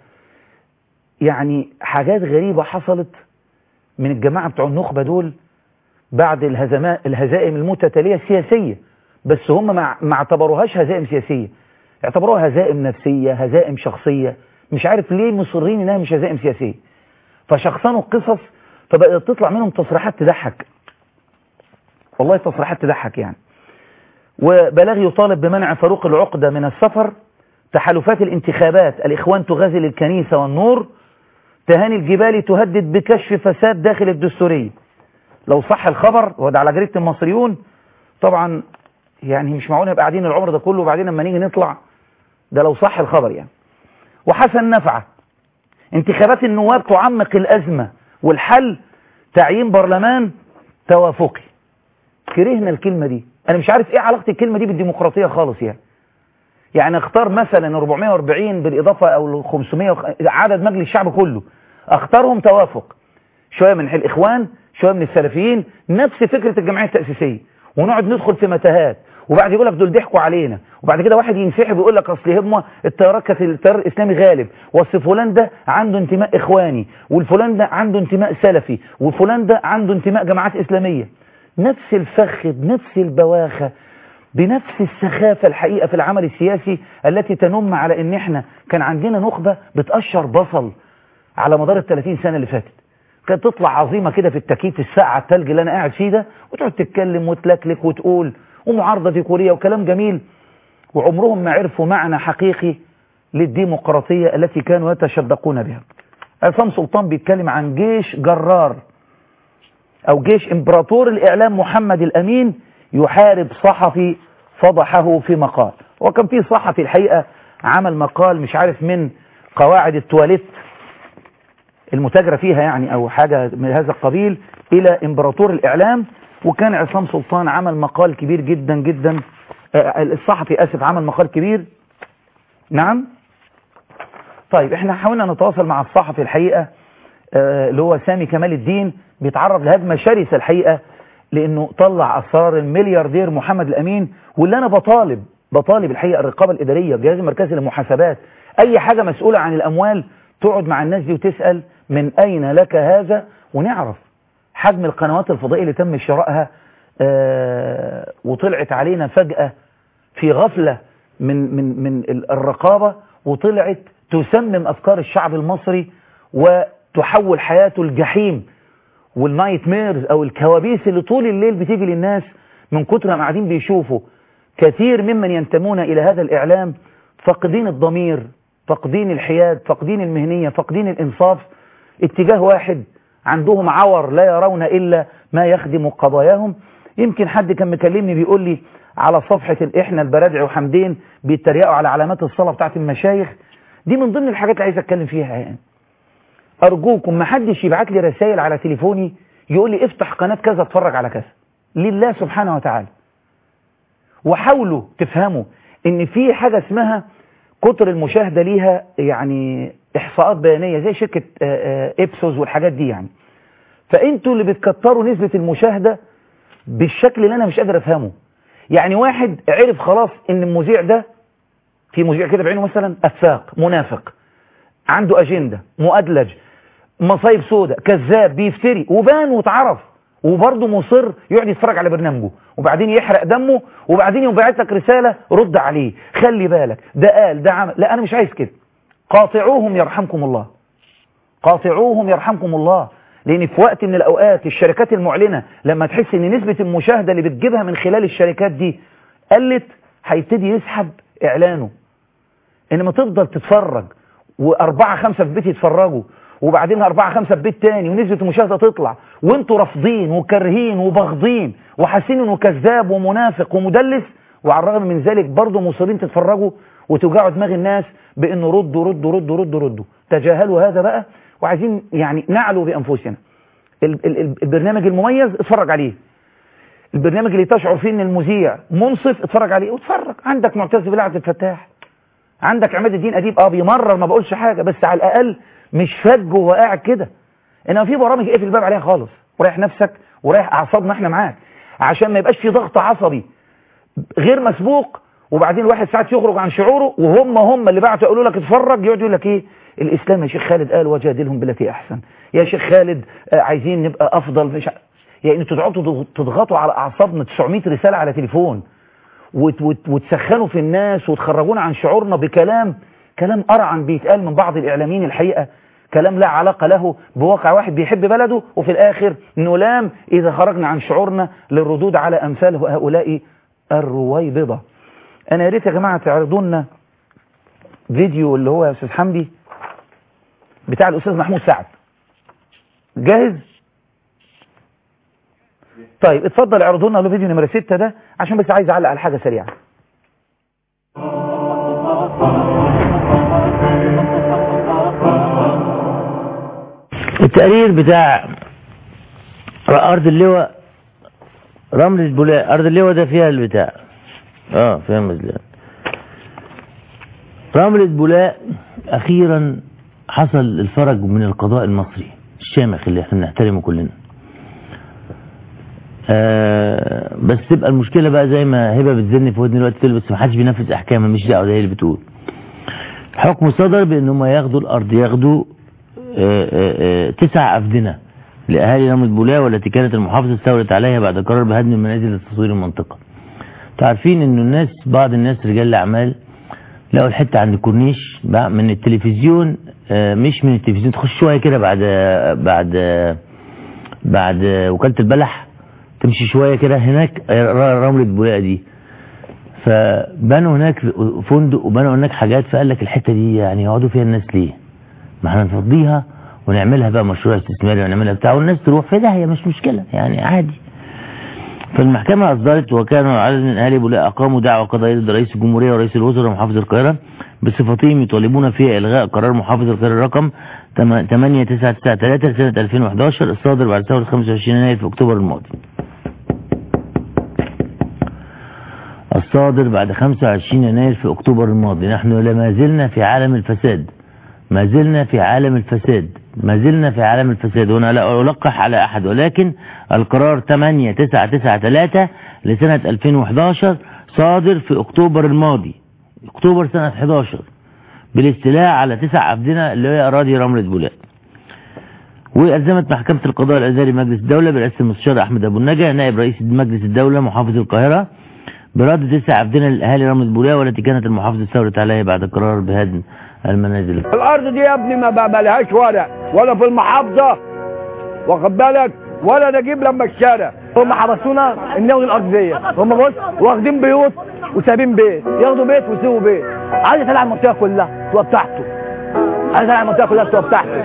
يعني حاجات غريبة حصلت من الجماعة بتوع النخبة دول بعد الهزماء الهزائم المتتالية السياسية بس هم ما اعتبروهاش هزائم سياسية اعتبروها هزائم نفسية هزائم شخصية مش عارف ليه مصرين انها مش هزائم سياسية فشخصنوا القصص فبقت تطلع منهم تصريحات تضحك والله تصريحات تضحك يعني وبلاغ يطالب بمنع فاروق العقدة من السفر تحالفات الانتخابات الإخوان تغازل الكنيسة والنور تهاني الجبالي تهدد بكشف فساد داخل الدستورية لو صح الخبر وده على جريدة المصريون طبعا يعني مش معقول نبقى قاعدين العمر ده كله وبعدين لما نيجي نطلع ده لو صح الخبر يعني وحسن نفعه انتخابات النواب تعمق الأزمة والحل تعيين برلمان توافقي كرهنا الكلمة دي أنا مش عارف إيه علاقة الكلمة دي بالديمقراطية خالص يعني يعني اختار مثلا 440 بالإضافة أو 500 عدد مجلس الشعب كله اختارهم توافق شوية من الإخوان شوية من السلفيين نفس فكرة الجمعية التأسيسية ونقعد ندخل في متاهات وبعد يقول لك دول ضحكوا علينا وبعد كده واحد ينسحب ويقول لك اصل هم التيارات كانت التيار الاسلامي غالب واصل فلان ده عنده انتماء اخواني والفلان ده عنده انتماء سلفي وفلان ده عنده انتماء جماعات اسلاميه نفس الفخ بنفس البواخه بنفس السخافة الحقيقة في العمل السياسي التي تنم على ان احنا كان عندنا نخبة بتقشر بصل على مدار ال 30 سنة اللي فاتت كانت تطلع عظيمة كده في التكييف الساعة التلج اللي انا قاعد فيه ده وتقعد تتكلم وتلكلك وتقول ومعارضة ديكورية وكلام جميل وعمرهم ما عرفوا معنى حقيقي للديمقراطية التي كانوا يتشدقون بها عصام سلطان بيتكلم عن جيش جرار او جيش امبراطور الاعلام محمد الامين يحارب صحفي فضحه في مقال وكان في صحفي الحقيقة عمل مقال مش عارف من قواعد التواليت المتاجرة فيها يعني او حاجة من هذا القبيل الى امبراطور الاعلام وكان عصام سلطان عمل مقال كبير جدا جدا الصحفي اسف عمل مقال كبير نعم طيب احنا حاولنا نتواصل مع الصحفي الحقيقة اللي هو سامي كمال الدين بيتعرض لهجمة شرسة الحقيقة لانه طلع اسرار الملياردير محمد الامين واللي انا بطالب بطالب الحقيقه الرقابه الاداريه الجهاز المركزي للمحاسبات اي حاجه مسؤوله عن الاموال تقعد مع الناس دي وتسال من اين لك هذا ونعرف حجم القنوات الفضائيه اللي تم شرائها آه وطلعت علينا فجاه في غفله من من من الرقابه وطلعت تسمم افكار الشعب المصري وتحول حياته الجحيم والنايت ميرز او الكوابيس اللي طول الليل بتيجي للناس من كتر ما قاعدين بيشوفوا كثير ممن ينتمون الى هذا الاعلام فاقدين الضمير فاقدين الحياد فاقدين المهنية فاقدين الانصاف اتجاه واحد عندهم عور لا يرون الا ما يخدم قضاياهم يمكن حد كان مكلمني بيقول لي على صفحة احنا البرادع وحمدين بيتريقوا على علامات الصلاة بتاعت المشايخ دي من ضمن الحاجات اللي عايز اتكلم فيها يعني أرجوكم ما حدش يبعت لي رسائل على تليفوني يقول لي افتح قناة كذا اتفرج على كذا لله سبحانه وتعالى وحاولوا تفهموا ان في حاجة اسمها كتر المشاهدة ليها يعني احصاءات بيانية زي شركة ابسوس والحاجات دي يعني فانتوا اللي بتكتروا نسبة المشاهدة بالشكل اللي انا مش قادر افهمه يعني واحد عرف خلاص ان المذيع ده في مذيع كده بعينه مثلا افاق منافق عنده اجنده مؤدلج مصايب سودة كذاب بيفتري وبان واتعرف وبرضه مصر يقعد يتفرج على برنامجه وبعدين يحرق دمه وبعدين يبعت لك رسالة رد عليه خلي بالك ده قال ده عمل لا انا مش عايز كده قاطعوهم يرحمكم الله قاطعوهم يرحمكم الله لان في وقت من الاوقات الشركات المعلنة لما تحس ان نسبة المشاهدة اللي بتجيبها من خلال الشركات دي قلت هيبتدي يسحب اعلانه انما تفضل تتفرج واربعة خمسة في بيت يتفرجوا وبعدين أربعة خمسة في بيت تاني ونسبة المشاهدة تطلع وانتوا رافضين وكارهين وباغضين وحاسين انه كذاب ومنافق ومدلس وعلى الرغم من ذلك برضه مصرين تتفرجوا وتوجعوا دماغ الناس بانه ردوا ردوا ردوا ردوا ردوا تجاهلوا هذا بقى وعايزين يعني نعلو بانفسنا ال- ال- ال- البرنامج المميز اتفرج عليه البرنامج اللي تشعر فيه ان المذيع منصف اتفرج عليه واتفرج عندك معتز بالله عبد الفتاح عندك عماد الدين اديب اه بيمرر ما بقولش حاجه بس على الاقل مش فج وهو قاعد كده انما في برامج اقفل الباب عليها خالص وريح نفسك وريح اعصابنا احنا معاك عشان ما يبقاش في ضغط عصبي غير مسبوق وبعدين الواحد ساعات يخرج عن شعوره وهم هم اللي بعتوا يقولوا لك اتفرج يقعد يقول لك ايه الاسلام يا شيخ خالد قال وجادلهم بالتي احسن يا شيخ خالد آه، عايزين نبقى افضل مش ع- يعني انتوا تقعدوا تضغطوا على اعصابنا 900 رساله على تليفون وت وت وتسخنوا في الناس وتخرجونا عن شعورنا بكلام كلام أرعن بيتقال من بعض الإعلاميين الحقيقة كلام لا علاقة له بواقع واحد بيحب بلده وفي الآخر نلام إذا خرجنا عن شعورنا للردود على أمثال هؤلاء الرويبضة أنا يا ريت يا جماعة تعرضوا لنا فيديو اللي هو يا أستاذ حمدي بتاع الأستاذ محمود سعد جاهز؟ طيب اتفضل اعرضوا لنا له فيديو نمرة 6 ده عشان بس عايز اعلق على حاجة سريعة التقرير بتاع أرض اللواء رمل البولاء أرض اللواء ده فيها البتاع اه فيها المزلان رملة بولاء أخيرا حصل الفرج من القضاء المصري الشامخ اللي احنا بنحترمه كلنا آه بس تبقى المشكلة بقى زي ما هبة بتزن في ودن الوقت تقول بس ما حدش بينفذ أحكامها مش دعوة ده هي اللي بتقول حكم صدر بأن هم ياخدوا الأرض ياخدوا آه، آه، آه، تسع أفدنة لأهالي رمل بولاء والتي كانت المحافظة استولت عليها بعد قرار بهدم المنازل لتصوير المنطقة تعرفين انه الناس بعض الناس رجال الأعمال لقوا الحتة عند الكورنيش بقى من التلفزيون آه، مش من التلفزيون تخش شوية كده بعد بعد بعد وكالة البلح تمشي شوية كده هناك آه، رملة بولاء دي فبنوا هناك فندق وبنوا هناك حاجات فقال لك الحتة دي يعني يقعدوا فيها الناس ليه ما احنا نفضيها ونعملها بقى مشروع استثماري ونعملها بتاع والناس تروح في داهيه مش مشكلة يعني عادي فالمحكمة أصدرت وكانوا عدد من أهالي بولاء أقاموا دعوة قضائية ضد رئيس الجمهورية ورئيس الوزراء ومحافظ القاهرة بصفتهم يطالبون فيها إلغاء قرار محافظ القاهرة رقم 8993 سنة 2011 الصادر بعد ثورة 25 يناير في أكتوبر الماضي الصادر بعد 25 يناير في أكتوبر الماضي نحن لما زلنا في عالم الفساد ما زلنا في عالم الفساد ما زلنا في عالم الفساد وأنا لا ألقح على أحد ولكن القرار 8993 لسنة 2011 صادر في أكتوبر الماضي أكتوبر سنة 11 بالاستيلاء على تسع أفدنة اللي هي أراضي رملة بولاء وألزمت محكمة القضاء الأزهري مجلس الدولة برئاسة المستشار أحمد أبو النجا نائب رئيس مجلس الدولة محافظ القاهرة برد تسع أفدنة لأهالي رملة بولاء والتي كانت المحافظة استولت عليها بعد قرار بهدم المنازل الارض دي يا ابني ما بقبلهاش ورق ولا في المحافظه واخد بالك ولا نجيب لما الشارع هم حبسونا ان ناخد الارض ديت هم بص واخدين بيوت وسابين بيت ياخدوا بيت ويسيبوا بيت عايز يطلع المنطقه كلها تبقى بتاعته عايز يطلع المنطقه كلها تبقى بتاعته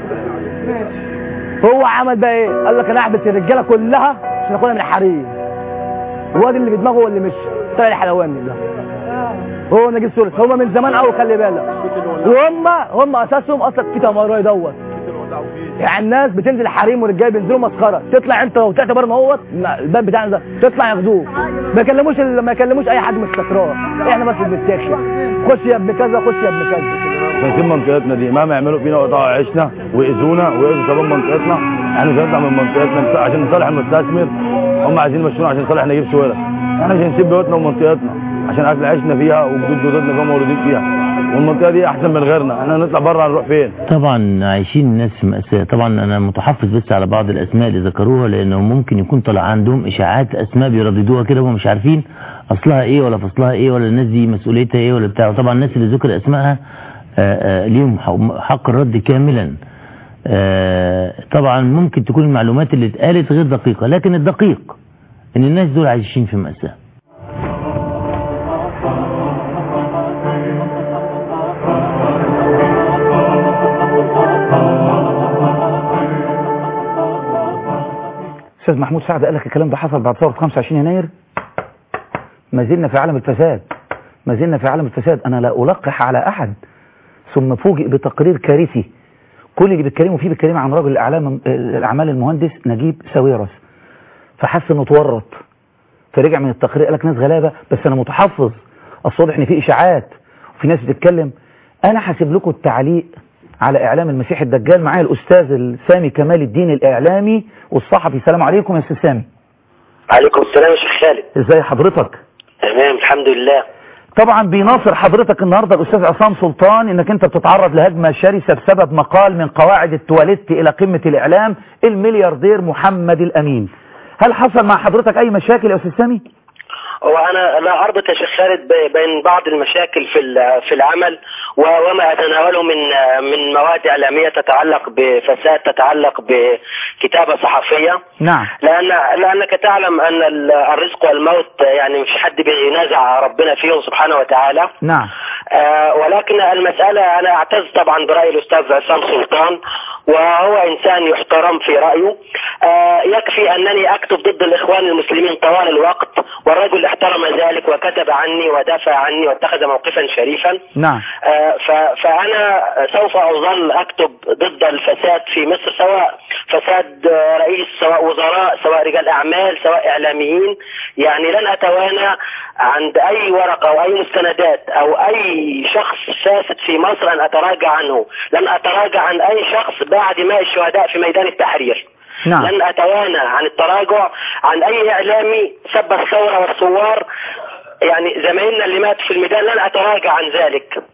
هو عمل بقى ايه قال لك انا احبس الرجاله كلها عشان اخدها من الحريم الواد اللي في دماغه هو اللي مش طلع الحلواني ده هو نجيب سورس هم من زمان قوي خلي بالك وهم هم اساسهم اصلا في تمرد دوت يعني الناس بتنزل حريم ورجاله بينزلوا مسخره تطلع انت وطلعت بره اهوت الباب بتاعنا ده تطلع ياخدوك ما يكلموش ال- ما يكلموش اي حد من السكران احنا بس اللي بنتاخد خش يا ابن كذا خش يا ابن كذا شايفين منطقتنا دي مهما يعملوا فينا ويقطعوا عيشنا ويأذونا ويأذوا شباب منطقتنا احنا مش هنطلع من منطقتنا عشان نصالح المستثمر هم عايزين يمشونا عشان نصالح نجيب سويرة احنا مش هنسيب بيوتنا ومنطقتنا عشان اكل عشنا فيها وجدود جدودنا كانوا مولودين فيها والمنطقه دي احسن من غيرنا احنا نطلع بره هنروح فين طبعا عايشين الناس في مأساة طبعا انا متحفظ بس على بعض الاسماء اللي ذكروها لانه ممكن يكون طلع عندهم اشاعات اسماء بيرددوها كده وهم مش عارفين اصلها ايه ولا فصلها ايه ولا الناس دي مسؤوليتها ايه ولا بتاع طبعا الناس اللي ذكر اسمائها آه، آه، ليهم حق- حق الرد كاملا آه، طبعا ممكن تكون المعلومات اللي اتقالت غير دقيقة لكن الدقيق ان الناس دول عايشين في مأساة استاذ محمود سعد قال لك الكلام ده حصل بعد ثوره 25 يناير ما زلنا في عالم الفساد ما زلنا في عالم الفساد انا لا القح على احد ثم فوجئ بتقرير كارثي كل اللي بيتكلموا فيه بيتكلموا عن رجل الاعلام الاعمال المهندس نجيب ساويرس فحس انه اتورط فرجع من التقرير قال لك ناس غلابه بس انا متحفظ اصل واضح ان في اشاعات وفي ناس بتتكلم انا حاسب لكم التعليق على اعلام المسيح الدجال معايا الاستاذ السامي كمال الدين الاعلامي والصحفي السلام عليكم يا استاذ سامي عليكم السلام يا شيخ خالد ازاي حضرتك تمام الحمد لله طبعا بيناصر حضرتك النهارده الاستاذ عصام سلطان انك انت بتتعرض لهجمه شرسه بسبب مقال من قواعد التواليت الى قمه الاعلام الملياردير محمد الامين هل حصل مع حضرتك اي مشاكل يا استاذ سامي هو انا لا اربط يا شيخ خالد ب- بين بعض المشاكل في ال- في العمل و- وما اتناوله من من مواد اعلاميه تتعلق بفساد تتعلق بكتابه صحفيه نعم لان لانك تعلم ان ال- الرزق والموت يعني مش حد بينازع ربنا فيهم سبحانه وتعالى نعم آه، ولكن المسألة أنا أعتز طبعا برأي الأستاذ عصام سلطان وهو إنسان يحترم في رأيه آه، يكفي أنني أكتب ضد الإخوان المسلمين طوال الوقت والرجل احترم ذلك وكتب عني ودافع عني واتخذ موقفا شريفا نعم آه، ف- فأنا سوف أظل أكتب ضد الفساد في مصر سواء فساد آه، رئيس سواء وزراء سواء رجال أعمال سواء إعلاميين يعني لن أتوانى عند أي ورقة أو أي مستندات أو أي شخص فاسد في مصر أن أتراجع عنه لن أتراجع عن أي شخص باع دماء الشهداء في ميدان التحرير نعم لن أتوانى عن التراجع عن أي إعلامي سب الثورة والثوار يعني زمايلنا اللي ماتوا في الميدان لن أتراجع عن ذلك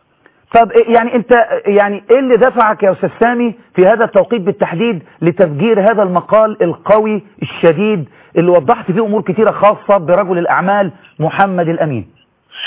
طب إيه- يعني انت يعني ايه اللي دفعك يا استاذ سامي في هذا التوقيت بالتحديد لتفجير هذا المقال القوي الشديد اللي وضحت فيه امور كتيره خاصه برجل الاعمال محمد الامين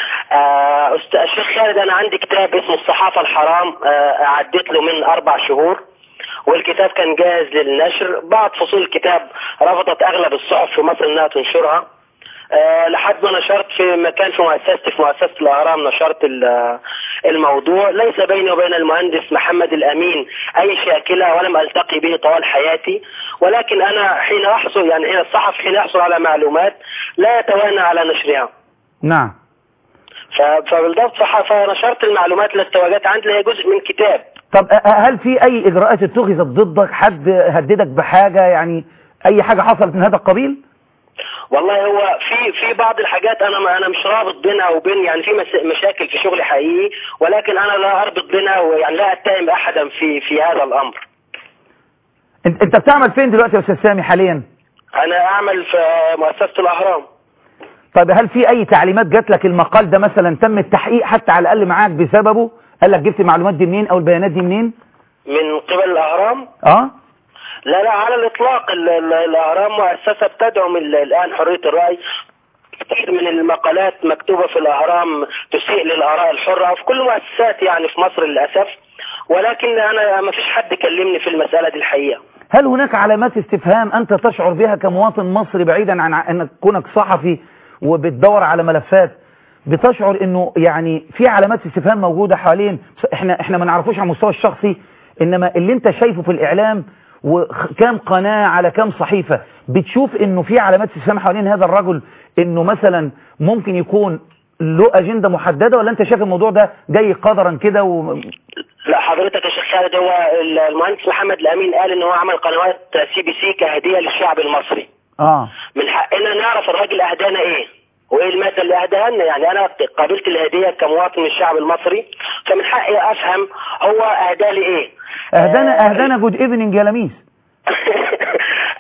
آه، أستاذ الشيخ خالد أنا عندي كتاب اسمه الصحافة الحرام آه، عديت له من أربع شهور والكتاب كان جاهز للنشر بعض فصول الكتاب رفضت أغلب الصحف في مصر أنها تنشرها آه، لحد ما نشرت في مكان في مؤسستي في مؤسسة الأهرام نشرت ال- الموضوع ليس بيني وبين المهندس محمد الأمين أي شاكلة ولم ألتقي به طوال حياتي ولكن أنا حين أحصل يعني حين الصحفي حين يحصل على معلومات لا يتوانى على نشرها نعم ف- فبالضبط فح- فنشرت المعلومات التي تواجدت عندي هي جزء من كتاب طب أ- أ- هل في اي اجراءات اتخذت ضدك حد هددك بحاجه يعني اي حاجه حصلت من هذا القبيل والله هو في في بعض الحاجات انا ما انا مش رابط بينها وبين يعني في مس- مشاكل في شغلي حقيقي ولكن انا لا اربط بينها ويعني لا اتهم احدا في في هذا الامر انت انت بتعمل فين دلوقتي يا استاذ سامي حاليا انا اعمل في مؤسسه الاهرام طب هل في اي تعليمات جات لك المقال ده مثلا تم التحقيق حتى على الاقل معاك بسببه قال لك جبت المعلومات دي منين او البيانات دي منين من قبل الاهرام اه لا لا على الاطلاق ال- ال- الاهرام مؤسسه بتدعم ال- الان حريه الراي كثير من المقالات مكتوبه في الاهرام تسيء للاراء الحره وفي كل المؤسسات يعني في مصر للاسف ولكن انا ما فيش حد كلمني في المساله دي الحقيقه هل هناك علامات استفهام أنت تشعر بها كمواطن مصري بعيدا عن أنك كونك صحفي وبتدور على ملفات بتشعر أنه يعني في علامات استفهام موجودة حوالين احنا احنا ما نعرفوش على المستوى الشخصي إنما اللي أنت شايفه في الإعلام وكام قناة على كام صحيفة بتشوف أنه في علامات استفهام حوالين هذا الرجل أنه مثلا ممكن يكون له أجندة محددة ولا أنت شايف الموضوع ده جاي قدرا كده و... لا حضرتك يا شيخ خالد هو المهندس محمد الامين قال ان هو عمل قنوات سي بي سي كهديه للشعب المصري آه من حقنا نعرف الراجل اهدانا ايه وايه الماده اللي اهداها لنا يعني انا قابلت الهديه كمواطن من الشعب المصري فمن حقي افهم هو اهدى لي ايه أهدانا أهدانا جود إيفنينج يا لميس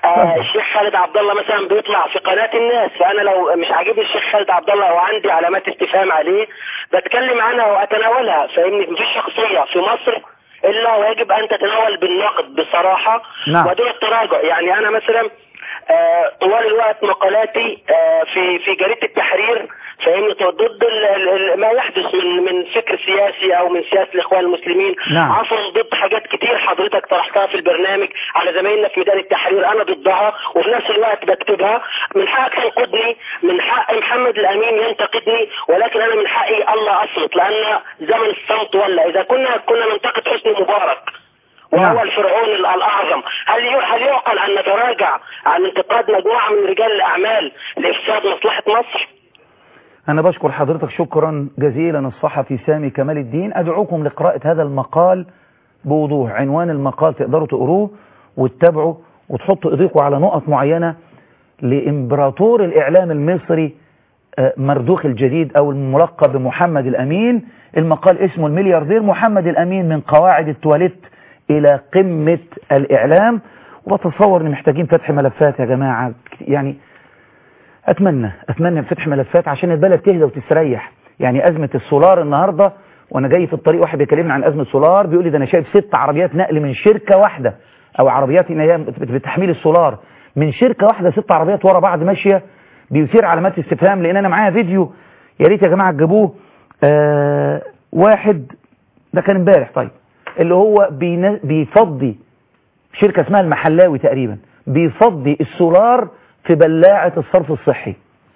آه الشيخ خالد عبد الله مثلا بيطلع في قناه الناس فانا لو مش عاجبني الشيخ خالد عبد الله وعندي علامات استفهام عليه بتكلم عنها واتناولها فاهمني مفيش شخصيه في مصر الا ويجب ان تتناول بالنقد بصراحه نعم. ودون التراجع يعني انا مثلا آه، طوال الوقت مقالاتي آه، في في جريده التحرير فاهمني ضد ال- ال- ال- ما يحدث من من فكر سياسي او من سياسه الاخوان المسلمين نعم. عفوا ضد حاجات كتير حضرتك طرحتها في البرنامج على زمايلنا في ميدان التحرير انا ضدها وفي نفس الوقت بكتبها من حقك تنقدني من حق محمد الامين ينتقدني ولكن انا من حقي الله اصمت لان زمن الصمت ولا اذا كنا كنا ننتقد حسني مبارك وهو نعم. الفرعون ال- الاعظم هل ي- هل يعقل ان نتراجع عن انتقاد مجموعه من رجال الاعمال لافساد مصلحه مصر أنا بشكر حضرتك شكرا جزيلا الصحفي سامي كمال الدين أدعوكم لقراءة هذا المقال بوضوح عنوان المقال تقدروا تقروه وتتابعوا وتحطوا إيديكم على نقط معينة لإمبراطور الإعلام المصري آه، مردوخ الجديد أو الملقب بمحمد الأمين المقال اسمه الملياردير محمد الأمين من قواعد التواليت إلى قمة الإعلام وبتصور إن محتاجين فتح ملفات يا جماعة يعني اتمنى اتمنى فتح ملفات عشان البلد تهدى وتستريح يعني ازمه السولار النهارده وانا جاي في الطريق واحد بيكلمني عن ازمه سولار بيقول لي ده انا شايف ست عربيات نقل من شركه واحده او عربيات ان هي بت- بتحميل السولار من شركه واحده ست عربيات ورا بعض ماشيه بيثير علامات استفهام لان انا معايا فيديو يا ريت يا جماعه تجيبوه آه واحد ده كان امبارح طيب اللي هو بينا- بيفضي شركة اسمها المحلاوي تقريبا بيفضي السولار في بلاعة الصرف الصحي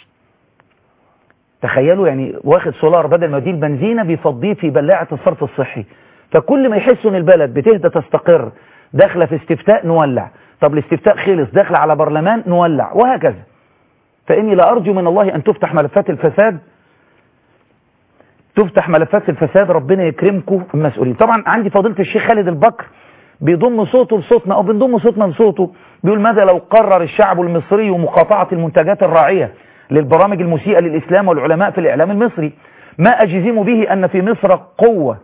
تخيلوا يعني واخد سولار بدل ما يوديه البنزينة بيفضيه في بلاعة الصرف الصحي فكل ما يحسوا ان البلد بتهدى تستقر داخله في استفتاء نولع طب الاستفتاء خلص داخله على برلمان نولع وهكذا فاني لا ارجو من الله ان تفتح ملفات الفساد تفتح ملفات الفساد ربنا يكرمكم المسؤولين طبعا عندي فضيله الشيخ خالد البكر بيضم صوته لصوتنا او بنضم صوتنا لصوته بيقول ماذا لو قرر الشعب المصري مقاطعه المنتجات الراعيه للبرامج المسيئه للاسلام والعلماء في الاعلام المصري ما اجزم به ان في مصر قوه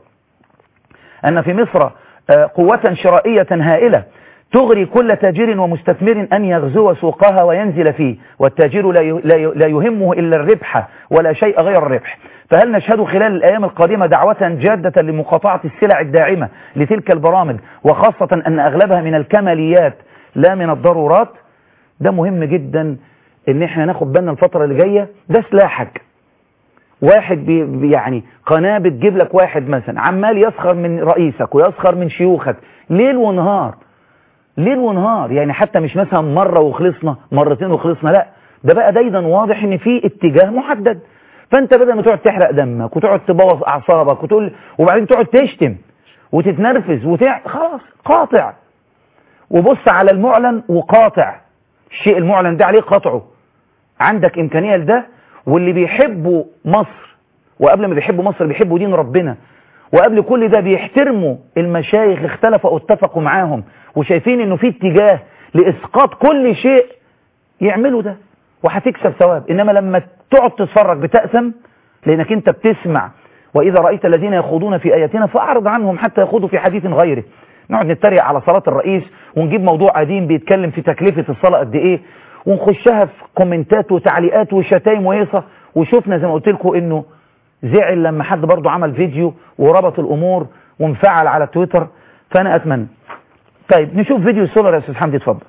ان في مصر آه، قوه شرائيه هائله تغري كل تاجر ومستثمر أن يغزو سوقها وينزل فيه والتاجر لا ي- لا ي- لا يهمه إلا الربح ولا شيء غير الربح فهل نشهد خلال الأيام القادمة دعوة جادة لمقاطعة السلع الداعمة لتلك البرامج وخاصة أن أغلبها من الكماليات لا من الضرورات ده مهم جدا ان احنا ناخد بالنا الفترة اللي جاية ده سلاحك واحد بي بي- يعني قناة بتجيب لك واحد مثلا عمال يسخر من رئيسك ويسخر من شيوخك ليل ونهار ليل ونهار يعني حتى مش مثلا مرة وخلصنا مرتين وخلصنا لا ده بقى دايما واضح ان في اتجاه محدد فانت بدل ما تقعد تحرق دمك وتقعد تبوظ اعصابك وتقول وبعدين تقعد تشتم وتتنرفز وتع... خلاص قاطع وبص على المعلن وقاطع الشيء المعلن ده عليه قطعه عندك امكانية لده واللي بيحبوا مصر وقبل ما بيحبوا مصر بيحبوا دين ربنا وقبل كل ده بيحترموا المشايخ اختلفوا او اتفقوا معاهم وشايفين انه في اتجاه لاسقاط كل شيء يعملوا ده وهتكسب ثواب انما لما تقعد تتفرج بتأثم لانك انت بتسمع واذا رأيت الذين يخوضون في اياتنا فاعرض عنهم حتى يخوضوا في حديث غيره نقعد نتريق على صلاة الرئيس ونجيب موضوع قديم بيتكلم في تكلفة الصلاة قد ايه ونخشها في كومنتات وتعليقات وشتايم وهيصة وشفنا زي ما قلت لكم انه زعل لما حد برضه عمل فيديو وربط الامور وانفعل على تويتر فانا اتمنى طيب نشوف فيديو السولار يا استاذ حمدي اتفضل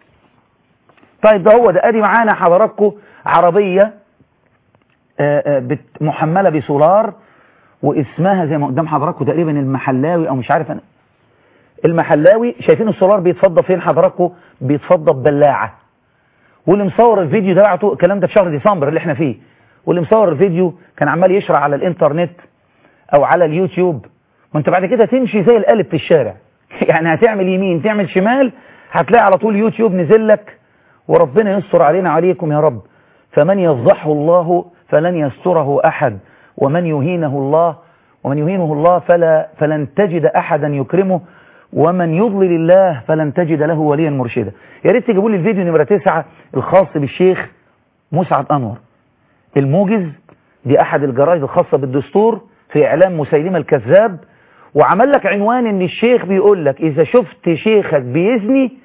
طيب ده هو ده ادي معانا حضراتكم عربية آه، آه، بت- محملة بسولار واسمها زي ما قدام حضراتكم تقريبا المحلاوي او مش عارف انا المحلاوي شايفين السولار بيتفضى فين حضراتكم بيتفضى ببلاعة واللي مصور الفيديو ده بعته الكلام ده في شهر ديسمبر اللي احنا فيه واللي مصور الفيديو كان عمال يشرح على الانترنت او على اليوتيوب وانت بعد كده تمشي زي القالب في الشارع يعني هتعمل يمين تعمل شمال هتلاقي على طول يوتيوب نزل لك وربنا يستر علينا عليكم يا رب فمن يفضحه الله فلن يستره أحد ومن يهينه الله ومن يهينه الله فلا فلن تجد أحدا يكرمه ومن يضلل الله فلن تجد له وليا مرشدا يا ريت تجيبوا لي الفيديو نمرة تسعة الخاص بالشيخ مسعد أنور الموجز دي أحد الجرائد الخاصة بالدستور في إعلام مسيلمة الكذاب وعمل لك عنوان إن الشيخ بيقول لك إذا شفت شيخك بيزني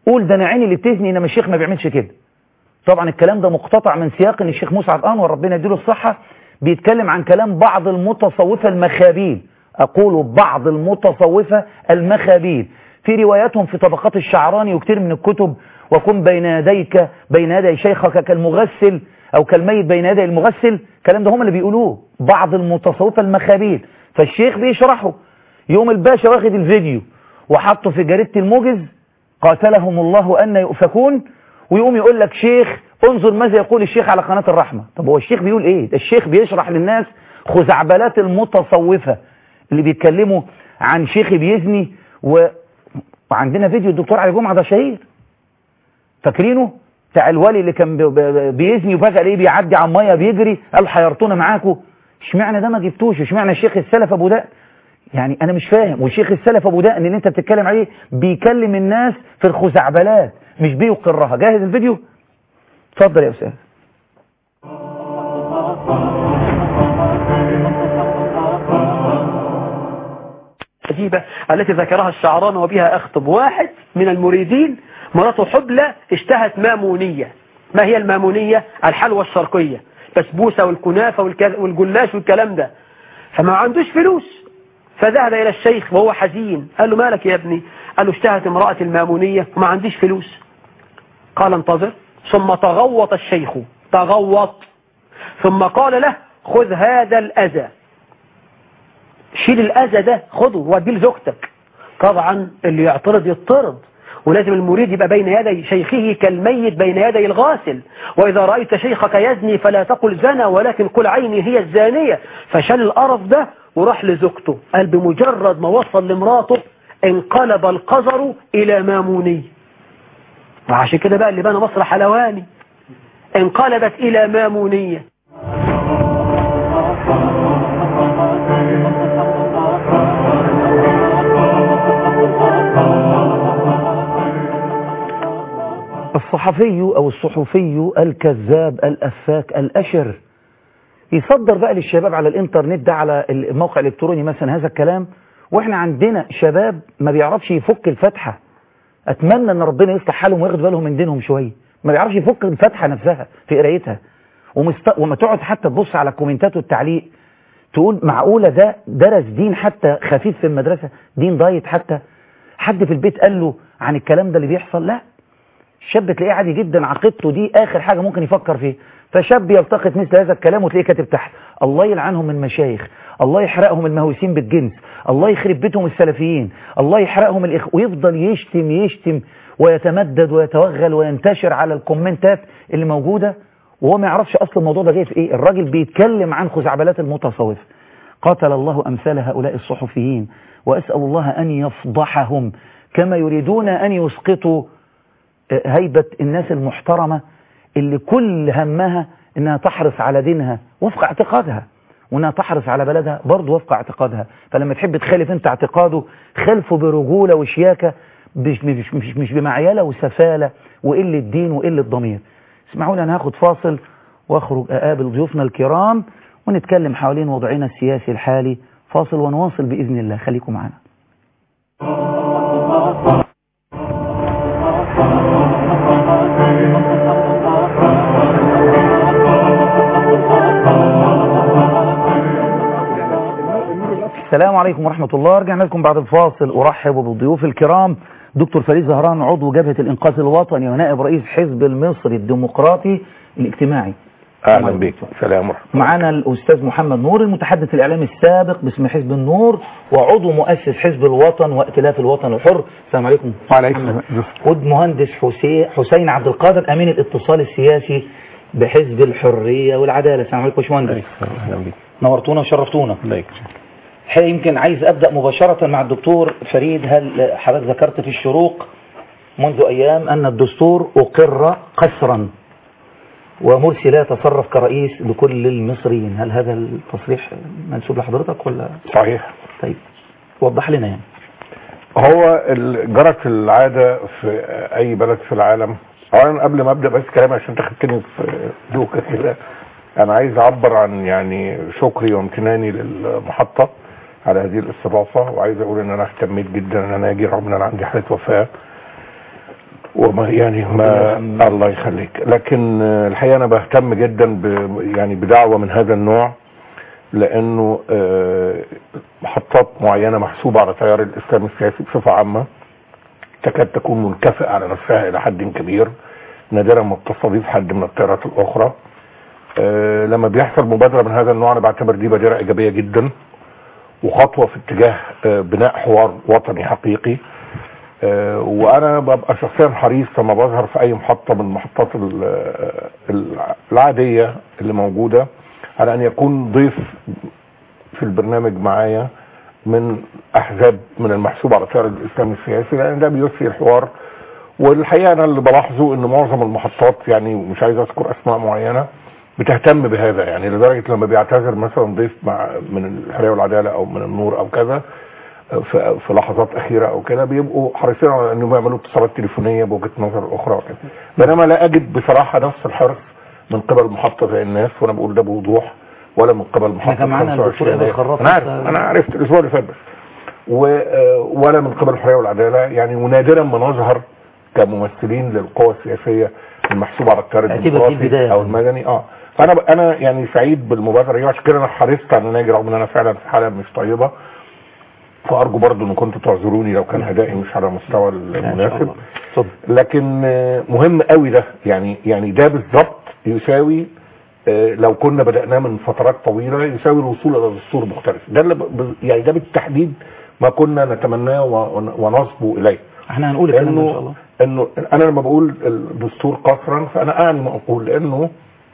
قول ده انا عيني اللي بتزني انما الشيخ ما بيعملش كده طبعا الكلام ده مقتطع من سياق ان الشيخ مسعد انور ربنا يديله الصحه بيتكلم عن كلام بعض المتصوفه المخابيل اقول بعض المتصوفه المخابيل في رواياتهم في طبقات الشعراني وكتير من الكتب وكن بين يديك بين يدي شيخك كالمغسل او كالميت بين يدي المغسل الكلام ده هم اللي بيقولوه بعض المتصوفه المخابيل فالشيخ بيشرحه يوم الباشا واخد الفيديو وحطه في جريدة الموجز قاتلهم الله أن يؤفكون ويقوم يقول لك شيخ انظر ماذا يقول الشيخ على قناة الرحمة طب هو الشيخ بيقول ايه ده الشيخ بيشرح للناس خزعبلات المتصوفة اللي بيتكلموا عن شيخ بيزني و... وعندنا فيديو الدكتور علي جمعة ده شهير فاكرينه بتاع الولي اللي كان ب- ب- بيزني وفجأة ليه بيعدي على المية بيجري قال حيرتونا معاكم اشمعنى ده ما جبتوش اشمعنى الشيخ السلف ابو ده يعني انا مش فاهم والشيخ السلف ابو دقن اللي انت بتتكلم عليه بيكلم الناس في الخزعبلات مش بيقرها جاهز الفيديو اتفضل يا استاذ العجيبة التي ذكرها الشعران وبها أخطب واحد من المريدين مراته حبلى اشتهت مامونية ما هي المامونية الحلوى الشرقية بسبوسة والكنافة والك- والجلاش والكلام ده فما عندوش فلوس فذهب إلى الشيخ وهو حزين قال له مالك يا ابني قال له اشتهت امرأة المامونية وما عنديش فلوس قال انتظر ثم تغوط الشيخ تغوط ثم قال له خذ هذا الأذى شيل الأذى ده خده واديه لزوجتك طبعا اللي يعترض يضطرد ولازم المريد يبقى بين يدي شيخه كالميت بين يدي الغاسل وإذا رأيت شيخك يزني فلا تقل زنى ولكن قل عيني هي الزانية فشال القرف ده وراح لزوجته قال بمجرد ما وصل لمراته انقلب القذر إلى ماموني وعشان كده بقى اللي بنى مصر حلواني انقلبت إلى مامونية الصحفي او الصحفي الكذاب الافاك الاشر يصدر بقى للشباب على الانترنت ده على الموقع الالكتروني مثلا هذا الكلام واحنا عندنا شباب ما بيعرفش يفك الفتحة اتمنى ان ربنا يصلح حالهم وياخد بالهم من دينهم شوية ما بيعرفش يفك الفتحة نفسها في قرايتها ومست... وما تقعد حتى تبص على الكومنتات والتعليق تقول معقولة ده درس دين حتى خفيف في المدرسة دين دايت حتى حد في البيت قال له عن الكلام ده اللي بيحصل لا الشاب تلاقيه عادي جدا عقيدته دي اخر حاجة ممكن يفكر فيه فشاب يلتقط مثل هذا الكلام وتلاقيه كاتب تحت الله يلعنهم من مشايخ الله يحرقهم المهووسين بالجنس الله يخرب بيتهم السلفيين الله يحرقهم الإخ ويفضل يشتم يشتم ويتمدد ويتوغل وينتشر على الكومنتات اللي موجودة وهو ما يعرفش اصل الموضوع ده جاي في ايه الراجل بيتكلم عن خزعبلات المتصوف قاتل الله امثال هؤلاء الصحفيين واسال الله ان يفضحهم كما يريدون ان يسقطوا هيبة الناس المحترمة اللي كل همها انها تحرص على دينها وفق اعتقادها وانها تحرص على بلدها برضه وفق اعتقادها فلما تحب تخالف انت اعتقاده خلفه برجولة وشياكة مش, مش, مش, مش بمعيلة وسفالة وقلة دين وقلة ضمير اسمعوا لي انا هاخد فاصل واخرج اقابل ضيوفنا الكرام ونتكلم حوالين وضعنا السياسي الحالي فاصل ونواصل باذن الله خليكم معنا السلام عليكم ورحمة الله رجعنا لكم بعد الفاصل أرحب بالضيوف الكرام دكتور فريد زهران عضو جبهة الإنقاذ الوطني ونائب رئيس حزب المصري الديمقراطي الاجتماعي اهلا بك سلام ورحمه معنا الأستاذ محمد نور المتحدث الإعلامي السابق باسم حزب النور وعضو مؤسس حزب الوطن وائتلاف الوطن الحر السلام عليكم وعليكم والمهندس حسين حسين عبد القادر أمين الاتصال السياسي بحزب الحرية والعدالة السلام عليكم يا باشمهندس اهلا بك نورتونا وشرفتونا الله يكرمك الحقيقة يمكن عايز أبدأ مباشرة مع الدكتور فريد هل حضرتك ذكرت في الشروق منذ أيام أن الدستور أقر قسرا ومرسي لا يتصرف كرئيس لكل المصريين هل هذا التصريح منسوب لحضرتك ولا صحيح طيب وضح لنا يعني هو ال- جرت العاده في اي بلد في العالم اولا قبل ما ابدا بس كلامي عشان تاخدتني في دوكه كده انا عايز اعبر عن يعني شكري وامتناني للمحطه على هذه الاستضافه وعايز اقول ان انا اهتميت جدا ان انا اجي رغم ان انا عندي حاله وفاه وما يعني ما الله يخليك لكن آه، الحقيقه انا بهتم جدا ب يعني بدعوه من هذا النوع لانه آه، محطات معينه محسوبه على تيار الاسلام السياسي بصفه عامه تكاد تكون منكفئه على نفسها الى حد كبير نادرا ما بتستضيف حد من التيارات الاخرى آه، لما بيحصل مبادره من هذا النوع انا بعتبر دي بادره ايجابيه جدا وخطوه في اتجاه آه، بناء حوار وطني حقيقي آه، وانا ببقى شخصيا حريص لما بظهر في اي محطه من المحطات ال- ال- العاديه اللي موجوده على ان يكون ضيف في البرنامج معايا من احزاب من المحسوب على تيار الاسلام السياسي لان ده بيسري الحوار والحقيقه انا اللي بلاحظه ان معظم المحطات يعني مش عايز اذكر اسماء معينه بتهتم بهذا يعني لدرجه لما بيعتذر مثلا ضيف مع من الحريه والعداله او من النور او كذا في, في لحظات اخيره او كده بيبقوا حريصين على انهم يعملوا اتصالات تليفونيه بوجهه نظر اخرى وكده بينما لا اجد بصراحه نفس الحرص من قبل محطه زي الناس وانا بقول ده بوضوح ولا من قبل محطه كان معانا 25 الدكتور إيهاب يناير. الخراط انا عارف لسه- انا عرفت الاسبوع اللي فات بس و آه، ولا من قبل الحريه والعداله يعني ونادرا ما نظهر كممثلين للقوى السياسيه المحسوبه على التيار اعتبر دي الديمقراطي البداية. او المدني اه فانا انا يعني سعيد بالمبادره دي وعشان كده انا حرصت على ان انا اجي رغم ان انا فعلا في حاله مش طيبه فارجو برضو ان كنتوا تعذروني لو كان ادائي مش على المستوى المناسب لكن آه، مهم قوي ده يعني يعني ده بالظبط يساوي آه، لو كنا بدأناه من فترات طويلة يساوي الوصول إلى دستور مختلف ده اللي ب- ب- يعني ده بالتحديد ما كنا نتمناه و- ونصبو إليه احنا هنقول الكلام ده ان شاء لأنه الله انه انا لما بقول الدستور قصرا فانا اعني ما اقول لانه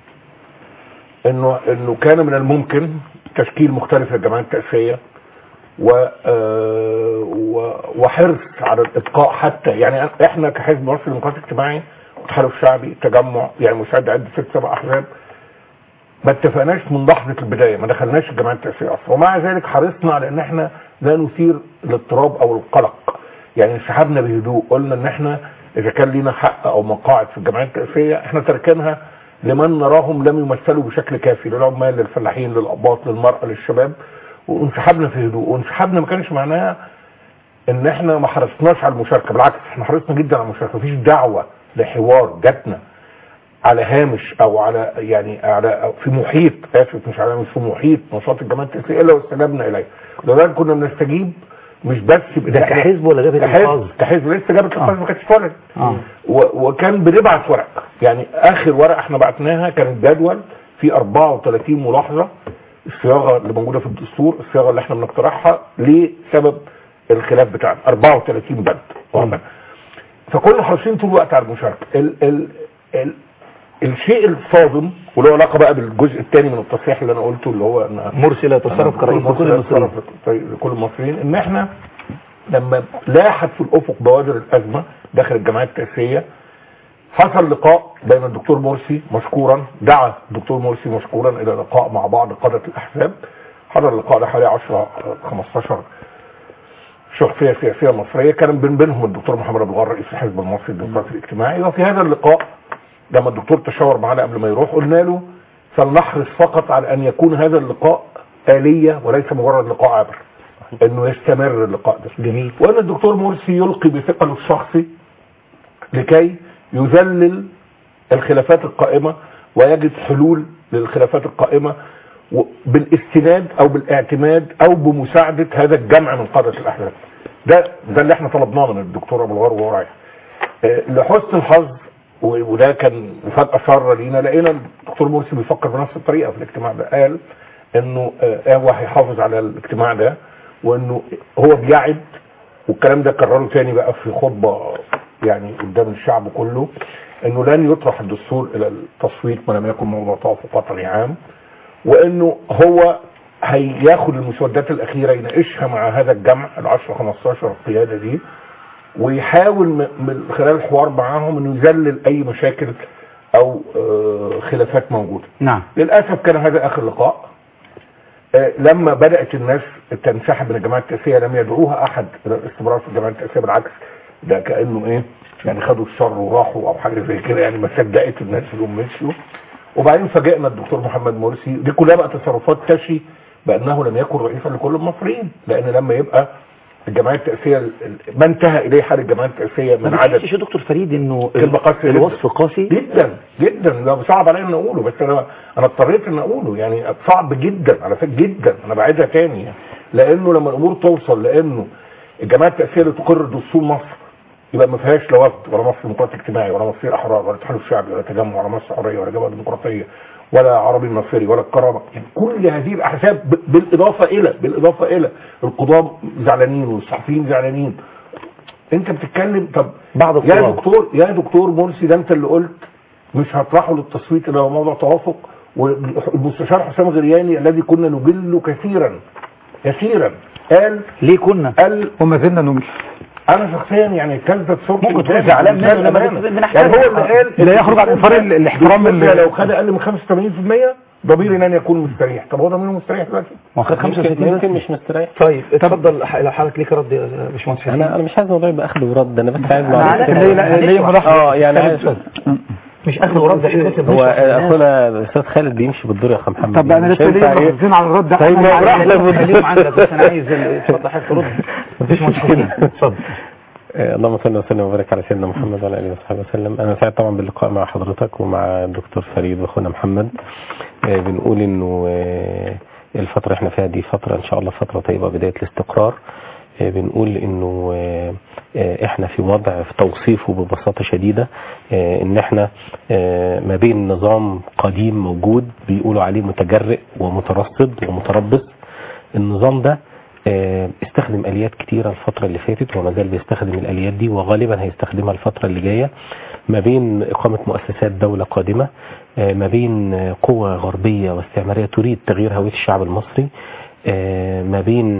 انه انه كان من الممكن تشكيل مختلف للجمعيات التأسيسية و آه، و- وحرص على الابقاء حتى يعني احنا كحزب مصر الديمقراطي الاجتماعي والتحالف الشعبي التجمع يعني مساعد عد ست سبع احزاب ما اتفقناش من لحظه البدايه ما دخلناش الجمعيات التأسيسية اصلا ومع ذلك حرصنا على ان احنا لا نثير الاضطراب او القلق يعني انسحبنا بهدوء قلنا ان احنا اذا كان لينا حق او مقاعد في الجمعيات التأسيسية احنا تركنها لمن نراهم لم يمثلوا بشكل كافي للعمال للفلاحين للاباط للمراه للشباب وانسحبنا في هدوء وانسحبنا ما كانش معناها ان احنا ما حرصناش على المشاركه بالعكس احنا حرصنا جدا على المشاركه مفيش دعوه لحوار جاتنا على هامش او على يعني على أو في محيط اسف مش على هامش في محيط نشاط الجماعات التأسيسية الا واستجبنا اليه لذلك كنا بنستجيب مش بس ده كحزب ولا جبهة كحزب الإنقاذ؟ كحزب لسه جابت الانقاذ ما كانتش اتولد اه و- وكان بنبعت ورق يعني اخر ورقه احنا بعتناها كانت جدول في 34 ملاحظه الصياغه اللي موجوده في الدستور الصياغه اللي احنا بنقترحها لسبب الخلاف بتاعنا 34 بند واضح؟ فكنا حريصين طول الوقت على المشاركه ال ال ال الشيء الصادم وله علاقه بقى بالجزء الثاني من التصحيح اللي انا قلته اللي هو ان مرسي لا يتصرف كرئيس مرسي لكل لا المصريين. يتصرف لكل المصريين ان احنا لما لاحت في الافق بوادر الازمه داخل الجمعيات التاسيسيه حصل لقاء بين الدكتور مرسي مشكورا دعا الدكتور مرسي مشكورا الى لقاء مع بعض قاده الاحزاب حضر اللقاء ده حوالي 10 15 شخصيه سياسيه مصريه كان من بينهم الدكتور محمد ابو الغر رئيس الحزب المصري الديمقراطي الاجتماعي وفي هذا اللقاء لما الدكتور تشاور معانا قبل ما يروح قلنا له فلنحرص فقط على ان يكون هذا اللقاء آلية وليس مجرد لقاء عابر انه يستمر اللقاء ده جميل وان الدكتور مرسي يلقي بثقله الشخصي لكي يذلل الخلافات القائمة ويجد حلول للخلافات القائمة و- بالاستناد او بالاعتماد او بمساعدة هذا الجمع من قادة الاحزاب ده ده اللي احنا طلبناه من الدكتور ابو الغار وهو رايح آه، لحسن الحظ و- وده كان مفاجأة سارة لينا لقينا الدكتور مرسي بيفكر بنفس الطريقة في الاجتماع ده قال انه آه، هو هيحافظ على الاجتماع ده وانه هو بيعد والكلام ده كرره تاني بقى في خطبة يعني قدام الشعب كله انه لن يطرح الدستور الى التصويت ما لم يكن موضوع توافق وطني عام وانه هو هياخد المسودات الاخيره يناقشها مع هذا الجمع ال 10 15 القياده دي ويحاول م- من خلال الحوار معاهم انه يذلل اي مشاكل او آه، خلافات موجوده نعم للاسف كان هذا اخر لقاء آه، لما بدات الناس تنسحب من الجماعات التاسيسيه لم يدعوها احد الى الاستمرار في الجماعات التاسيسيه بالعكس ده كانه ايه يعني خدوا الشر وراحوا او حاجه زي كده يعني ما صدقت الناس انهم مشوا وبعدين فاجئنا الدكتور محمد مرسي دي كلها بقى تصرفات تشي بانه لم يكن رئيسا لكل المصريين لان لما يبقى الجمعيات التأسيسية ال- ال- ما انتهى إليه حال الجمعيات التأسيسية ما من عدد بتحسش يا دكتور فريد انه كلمة قاسية الوصف قاسي جدا جدا ده صعب عليا ان اقوله بس انا انا اضطريت ان اقوله يعني صعب جدا على فكره جدا انا بعيدها تاني يعني لانه لما الامور توصل لانه الجماعه التاسيسيه اللي تقر دستور مصر يبقى ما فيهاش لا وفد ولا مصر ديمقراطي اجتماعي ولا مصير احرار ولا تحالف شعبي ولا تجمع ولا مصر حريه ولا جبهه ديمقراطيه ولا عربي نصيري ولا الكرامه يعني كل هذه الاحزاب ب- بالاضافه الى بالاضافه الى القضاه زعلانين والصحفيين زعلانين انت بتتكلم طب بعض يا القضاة. دكتور يا دكتور مرسي ده انت اللي قلت مش هطرحه للتصويت الا هو موضوع توافق والمستشار حسام غرياني الذي كنا نجله كثيرا كثيرا قال ليه كنا قال وما زلنا نمشي انا شخصيا يعني كذبت صورتي ممكن تكون قدامي زعلان منه بمنتهى لما الأمانة. بس بنحترم. يعني هو اللي قال لا يخرج عن إطار ال- الاحترام اللي اللي- لو خد اقل من 85% ضميري ان يكون مستريح طب هو ضميره مستريح دلوقتي ما خد 65 يمكن بس. مش مستريح طيب اتفضل ح- لو حضرتك ليك رد يا باشمهندس انا انا مش عايز الموضوع يبقى اخد ورد انا بس عايز أنا معلومة عارف كده. إن هي- إن هي ملاحظة. اه يعني خالد عايز اتفضل. مش اخذ ورد ده احنا لسه هو بنشرح للناس. اخونا الاستاذ خالد بيمشي بالدور يا اخو محمد طب انا مش لسه هينفع ليه ايه مركزين على الرد ده طيب ما أنا- براحتك خليهم عندك بس انا عايز ال- اتفضل حضرتك ترد مفيش مشكله اتفضل آه، اللهم صل وسلم وبارك على سيدنا محمد وعلى اله وصحبه وسلم انا سعيد طبعا باللقاء مع حضرتك ومع الدكتور فريد واخونا محمد آه، بنقول انه آه، الفتره اللي احنا فيها دي فتره ان شاء الله فتره طيبه بدايه الاستقرار آه، بنقول انه آه، آه، احنا في وضع في توصيفه ببساطه شديده آه، ان احنا آه، ما بين نظام قديم موجود بيقولوا عليه متجرئ ومترصد ومتربص النظام ده آه، استخدم اليات كتيره الفتره اللي فاتت وما زال بيستخدم الاليات دي وغالبا هيستخدمها الفتره اللي جايه ما بين اقامه مؤسسات دوله قادمه آه، ما بين آه، قوى غربيه واستعماريه تريد تغيير هويه الشعب المصري آه، ما بين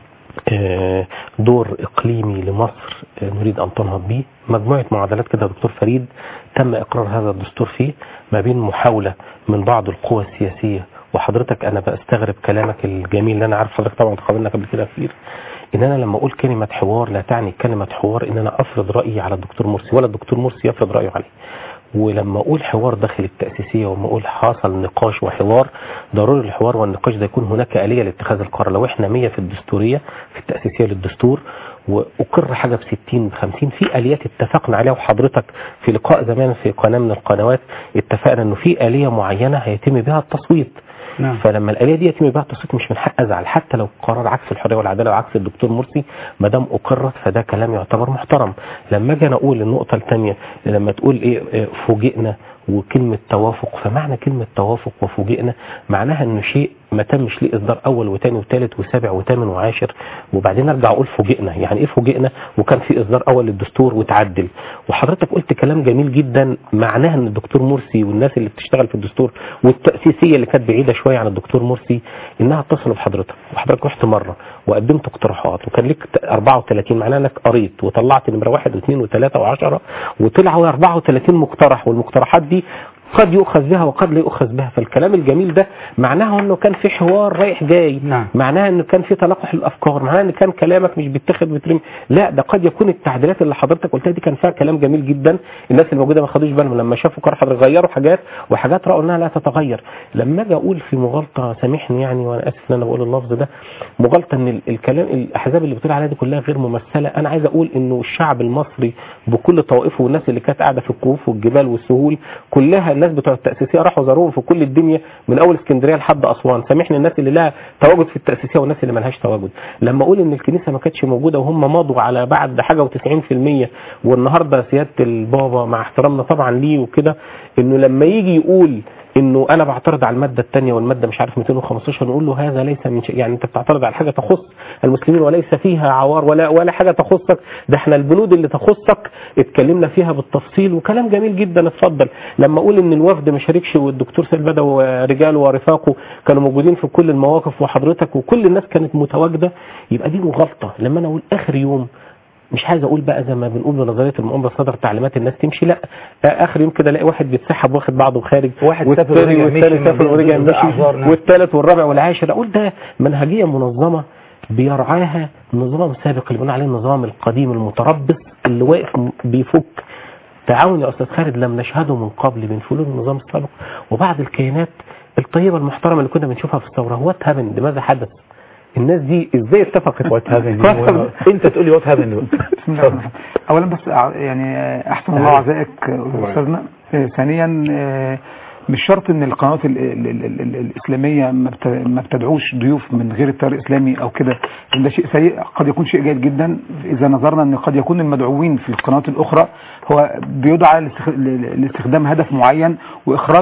آه، دور اقليمي لمصر آه، نريد ان تنهض به مجموعه معادلات كده يا دكتور فريد تم اقرار هذا الدستور فيه ما بين محاوله من بعض القوى السياسيه وحضرتك انا بستغرب كلامك الجميل اللي انا عارف حضرتك طبعا تقابلنا قبل كده كتير ان انا لما اقول كلمه حوار لا تعني كلمه حوار ان انا افرض رايي على الدكتور مرسي ولا الدكتور مرسي يفرض رايه عليه ولما اقول حوار داخل التأسيسية وما اقول حصل نقاش وحوار ضروري الحوار والنقاش ده يكون هناك آلية لاتخاذ القرار لو احنا 100 في الدستورية في التأسيسية للدستور وأقر حاجة ب 60 ب 50 في آليات اتفقنا عليها وحضرتك في لقاء زمان في قناة من القنوات اتفقنا انه في آلية معينة هيتم بها التصويت نعم. فلما الآلية دي يتم بها التصويت مش من حق أزعل حتى لو قرار عكس الحرية والعدالة وعكس الدكتور مرسي ما دام أقرت فده كلام يعتبر محترم لما أجي أنا أقول النقطة الثانية لما تقول إيه إيه، فوجئنا وكلمة توافق فمعنى كلمة توافق وفوجئنا معناها انه شيء ما تمش ليه اصدار اول وثاني وثالث وسابع وثامن وعاشر وبعدين ارجع اقول فوجئنا يعني ايه فوجئنا وكان في اصدار اول للدستور وتعدل وحضرتك قلت كلام جميل جدا معناها ان الدكتور مرسي والناس اللي بتشتغل في الدستور والتأسيسية اللي كانت بعيدة شوية عن الدكتور مرسي انها اتصلوا بحضرتك وحضرتك رحت مرة وقدمت اقتراحات وكان لك 34 معناها انك قريت وطلعت نمرة واحد واثنين وثلاثة وعشرة وطلعوا 34 مقترح والمقترحات دي قد يؤخذ بها وقد لا يؤخذ بها فالكلام الجميل ده معناه انه كان في حوار رايح جاي نعم. معناها انه كان في تلقح الافكار معناها ان كان كلامك مش بيتاخد بترمي لا ده قد يكون التعديلات اللي حضرتك قلتها دي كان فيها كلام جميل جدا الناس اللي موجوده ما خدوش بالهم لما شافوا قرار حضرتك غيروا حاجات وحاجات راوا انها لا تتغير لما اجي اقول في مغالطه سامحني يعني وانا اسف ان انا بقول اللفظ ده مغالطه ان ال- الكلام الاحزاب اللي بتقول عليها دي كلها غير ممثله انا عايز اقول انه الشعب المصري بكل طوائفه والناس اللي كانت قاعده في الكهوف والجبال والسهول كلها الناس بتوع التاسيسيه راحوا زاروهم في كل الدنيا من اول اسكندريه لحد اسوان سامحني الناس اللي لها تواجد في التاسيسيه والناس اللي ملهاش تواجد لما اقول ان الكنيسه ما كانتش موجوده وهم مضوا على بعد حاجه و90% والنهارده سياده البابا مع احترامنا طبعا ليه وكده انه لما يجي يقول انه انا بعترض على الماده الثانيه والماده مش عارف 215 نقول له هذا ليس من شيء يعني انت بتعترض على حاجه تخص المسلمين وليس فيها عوار ولا ولا حاجه تخصك ده احنا البنود اللي تخصك اتكلمنا فيها بالتفصيل وكلام جميل جدا اتفضل لما اقول ان الوفد ما شاركش والدكتور سيد بدوي ورجاله ورفاقه كانوا موجودين في كل المواقف وحضرتك وكل الناس كانت متواجده يبقى دي مغالطه لما انا اقول اخر يوم مش عايز اقول بقى زي ما بنقول بنظريه المؤامره صدر تعليمات الناس تمشي لا اخر يوم كده الاقي واحد بيتسحب واخد بعضه وخارج واحد سافر والتاني ورجع والتالت مشي سافر من ورجع ضد الأعذار، مشي نعم. والثالث والرابع والعاشر اقول ده منهجيه منظمه بيرعاها نظام سابق اللي بنقول عليه النظام القديم المتربص اللي واقف م- بيفك تعاون يا استاذ خالد لم نشهده من قبل من فلول النظام السابق وبعض الكيانات الطيبه المحترمه اللي كنا بنشوفها في الثوره هو اتهبن لماذا حدث؟ الناس دي ازاي اتفقت وات هافن انت تقول لي وات هابن بسم الله الرحمن الرحيم. اولا بس ع- يعني آه، احسن الله عزائك آه، استاذنا آه، ثانيا آه، مش شرط ان القنوات ال ال ال ال ال الاسلاميه ما بت- ما بتدعوش ضيوف من غير التيار الاسلامي او كده إن ده شيء سيء قد يكون شيء جيد جدا اذا نظرنا ان قد يكون المدعوين في القنوات الاخرى هو بيدعى لاستخ- ل- لاستخدام هدف معين واخراج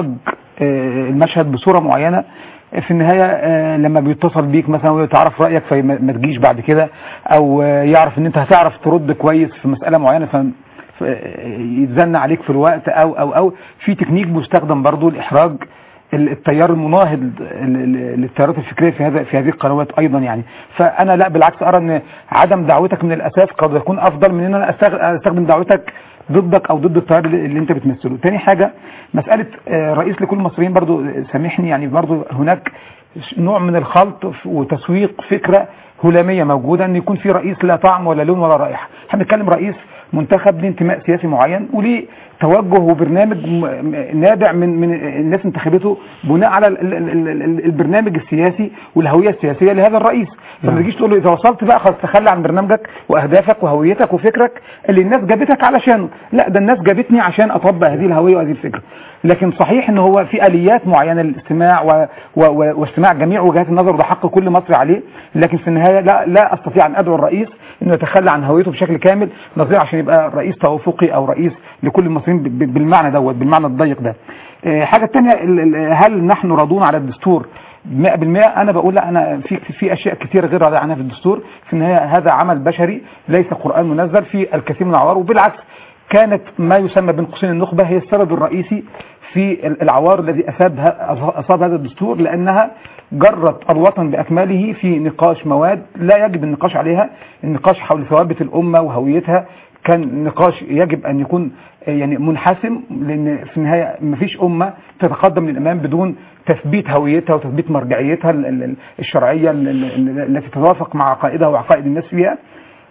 آه، المشهد بصوره معينه في النهاية آه، لما بيتصل بيك مثلا ويتعرف رأيك فما ما تجيش بعد كده او آه، يعرف ان انت هتعرف ترد كويس في مسألة معينة ف ف- يتزن عليك في الوقت او او او في تكنيك مستخدم برضو لاحراج ال- التيار المناهض ل- ل- للتيارات الفكريه في هذا في هذه القنوات ايضا يعني فانا لا بالعكس ارى ان عدم دعوتك من الاساس قد يكون افضل من ان انا أستغ- استخدم دعوتك ضدك او ضد التيار اللي اللي انت بتمثله تاني حاجه مساله آه، رئيس لكل المصريين برضو آه، سامحني يعني برضو هناك نوع من الخلط ف- وتسويق فكره هلاميه موجوده ان يكون في رئيس لا طعم ولا لون ولا رائحه احنا بنتكلم رئيس منتخب ليه انتماء سياسي معين وليه توجه وبرنامج م- م- نابع من من الناس انتخبته بناء على ال- ال- ال- ال- البرنامج السياسي والهويه السياسيه لهذا الرئيس فما تجيش تقول له اذا وصلت بقى خلاص تخلى عن برنامجك واهدافك وهويتك وفكرك اللي الناس جابتك علشانه لا ده الناس جابتني عشان اطبق هذه الهويه وهذه الفكره لكن صحيح ان هو في اليات معينه للاستماع و... و... و... واستماع جميع وجهات النظر وده حق كل مصري عليه لكن في النهايه لا لا استطيع ان ادعو الرئيس انه يتخلى عن هويته بشكل كامل نظير عشان يبقى رئيس توافقي او رئيس لكل المصريين ب... ب- بالمعنى دوت بالمعنى الضيق ده آه، حاجه ثانيه هل نحن راضون على الدستور 100% انا بقول لا انا في في اشياء كتير غير راضي عنها في الدستور في النهايه هذا عمل بشري ليس قران منزل في الكثير من العوار وبالعكس كانت ما يسمى بين قوسين النخبه هي السبب الرئيسي في العوار الذي اصابها اصاب هذا الدستور لانها جرت الوطن باكمله في نقاش مواد لا يجب النقاش عليها النقاش حول ثوابت الامه وهويتها كان نقاش يجب ان يكون يعني منحسم لان في النهايه مفيش امه تتقدم للامام بدون تثبيت هويتها وتثبيت مرجعيتها ال- ال- الشرعيه ال- ال- التي تتوافق مع عقائدها وعقائد الناس فيها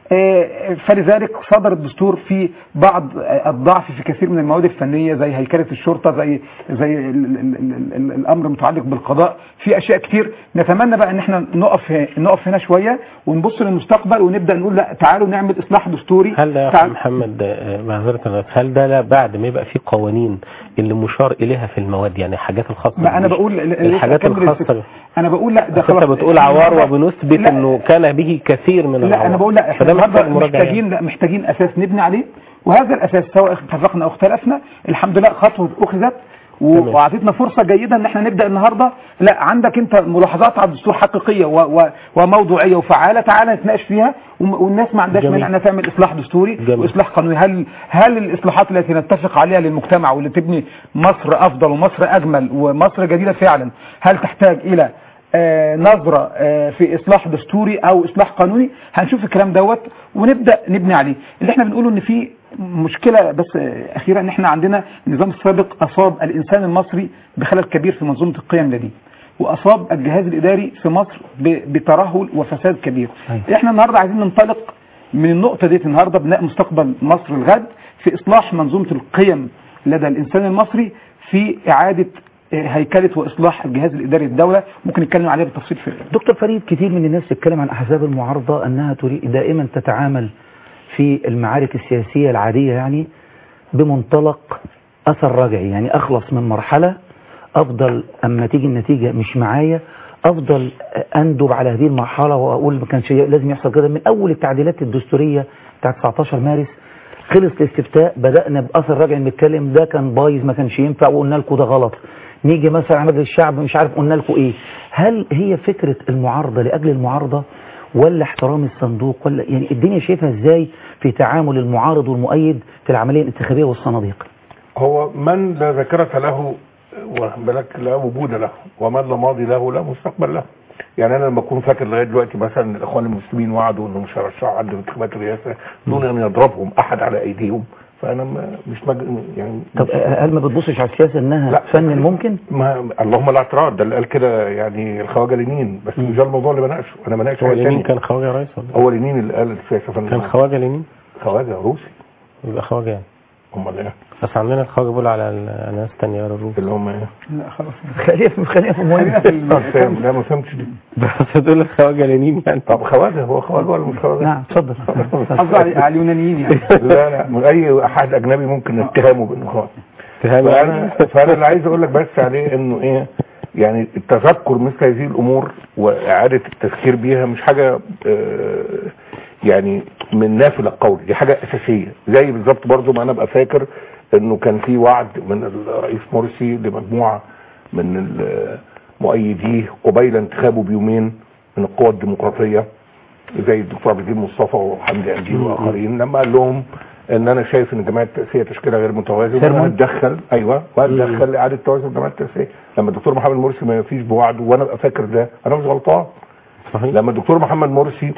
آه، فلذلك صدر الدستور في بعض آه، الضعف في كثير من المواد الفنيه زي هيكله الشرطه زي زي ال ال ال ال الامر المتعلق بالقضاء في اشياء كتير نتمنى بقى ان احنا نقف ه- نقف هنا شويه ونبص للمستقبل ونبدا نقول لا تعالوا نعمل اصلاح دستوري هل ده يا تعال- أخي محمد آه، معذرة أنا بس، هل ده لا بعد ما يبقى في قوانين اللي مشار اليها في المواد يعني الحاجات الخاصه ما انا بالجيش، بقول ل- ل- الحاجات أكمل الخاصه الفكرة. انا بقول لا ده بس انت خلاص بتقول عوار لا، وبنثبت لا، انه كان به كثير من العوار لا انا بقول لا احنا فده محتاج النهارده مراجعه محتاجين لا محتاجين اساس نبني عليه وهذا الاساس سواء اتفقنا او اختلفنا الحمد لله خطوه اخذت و- تمام. واعطتنا فرصه جيده ان احنا نبدا النهارده لا عندك انت ملاحظات على الدستور حقيقيه و و وموضوعيه وفعاله تعالى نتناقش فيها وم- والناس ما عندهاش جميل. مانع انها تعمل اصلاح دستوري جميل. واصلاح قانوني هل هل الاصلاحات التي نتفق عليها للمجتمع واللي تبني مصر افضل ومصر اجمل ومصر جديده فعلا هل تحتاج الى آه، نظرة آه، في إصلاح دستوري أو إصلاح قانوني هنشوف الكلام دوت ونبدأ نبني عليه اللي احنا بنقوله إن في مشكلة بس آه، أخيرا إن احنا عندنا النظام السابق أصاب الإنسان المصري بخلل كبير في منظومة القيم لديه وأصاب الجهاز الإداري في مصر ب- بترهل وفساد كبير احنا النهاردة عايزين ننطلق من النقطة ديت النهاردة بناء مستقبل مصر الغد في إصلاح منظومة القيم لدى الإنسان المصري في إعادة آه، هيكلة وإصلاح الجهاز الإداري الدولة ممكن نتكلم عليها بالتفصيل في دكتور فريد كتير من الناس تتكلم عن أحزاب المعارضة أنها تريد دائما تتعامل في المعارك السياسية العادية يعني بمنطلق أثر رجعي يعني أخلص من مرحلة أفضل أما تيجي النتيجة مش معايا أفضل أندب على هذه المرحلة وأقول ما كانش لازم يحصل كده من أول التعديلات الدستورية بتاعت 19 مارس خلص الاستفتاء بدأنا بأثر رجعي نتكلم ده كان بايظ ما كانش ينفع وقلنا لكم ده غلط نيجي مثلا على مجلس الشعب مش عارف قلنا لكم ايه هل هي فكرة المعارضة لأجل المعارضة ولا احترام الصندوق ولا يعني الدنيا شايفها ازاي في تعامل المعارض والمؤيد في العملية الانتخابية والصناديق هو من لا ذاكرة له واخد بالك لا وجود له ومن لا ماضي له لا مستقبل له يعني انا لما اكون فاكر لغايه دلوقتي مثلا الاخوان المسلمين وعدوا انهم مش هيرشحوا عند انتخابات الرئاسه دون ان يضربهم احد على ايديهم فانا ما- مش مج... يعني طب هل ما بتبصش على السياسة انها لا. فن ممكن ما اللهم لا اعتراض ده اللي قال كده يعني الخواجه لينين بس مش ده الموضوع اللي بناقشه انا بناقش هو حاجه لينين ثانيه كان خواجه رئيس ولا هو لينين اللي قال السياسه فن كان خواجه لينين خواجه روسي يبقى خواجه يعني هم ايه بس عندنا الخواجة بيقول على ال- ناس تانية يا الروح اللي هم ايه لا خلاص خلينا في خلينا في مهم لا ما فهمتش دي بس تقول الخواجة لينين يعني طب خواجه هو خواجه ولا مش خواجه نعم اتفضل قصدي على على اليونانيين يعني لا لا من اي احد اجنبي ممكن نتهمه بانه خواجه تهاني فانا فانا اللي عايز اقول لك بس عليه انه ايه يعني التذكر مثل هذه الامور واعاده التذكير بيها مش حاجه آه، يعني من نافل القول دي حاجه اساسيه زي بالظبط برضو ما انا ابقى فاكر انه كان في وعد من الرئيس مرسي لمجموعه من ال- مؤيديه قبيل انتخابه بيومين من القوى الديمقراطيه زي الدكتور عبد الدين مصطفى وحمدي قنديل واخرين لما قال لهم ان انا شايف ان جماعه التاسيس تشكيلها غير متوازن وانا سيرمون. هتدخل ايوه وهتدخل لاعاده توازن جماعه التاسيس لما الدكتور محمد مرسي ما فيش بوعده وانا ابقى فاكر ده انا مش غلطان صحيح لما الدكتور محمد مرسي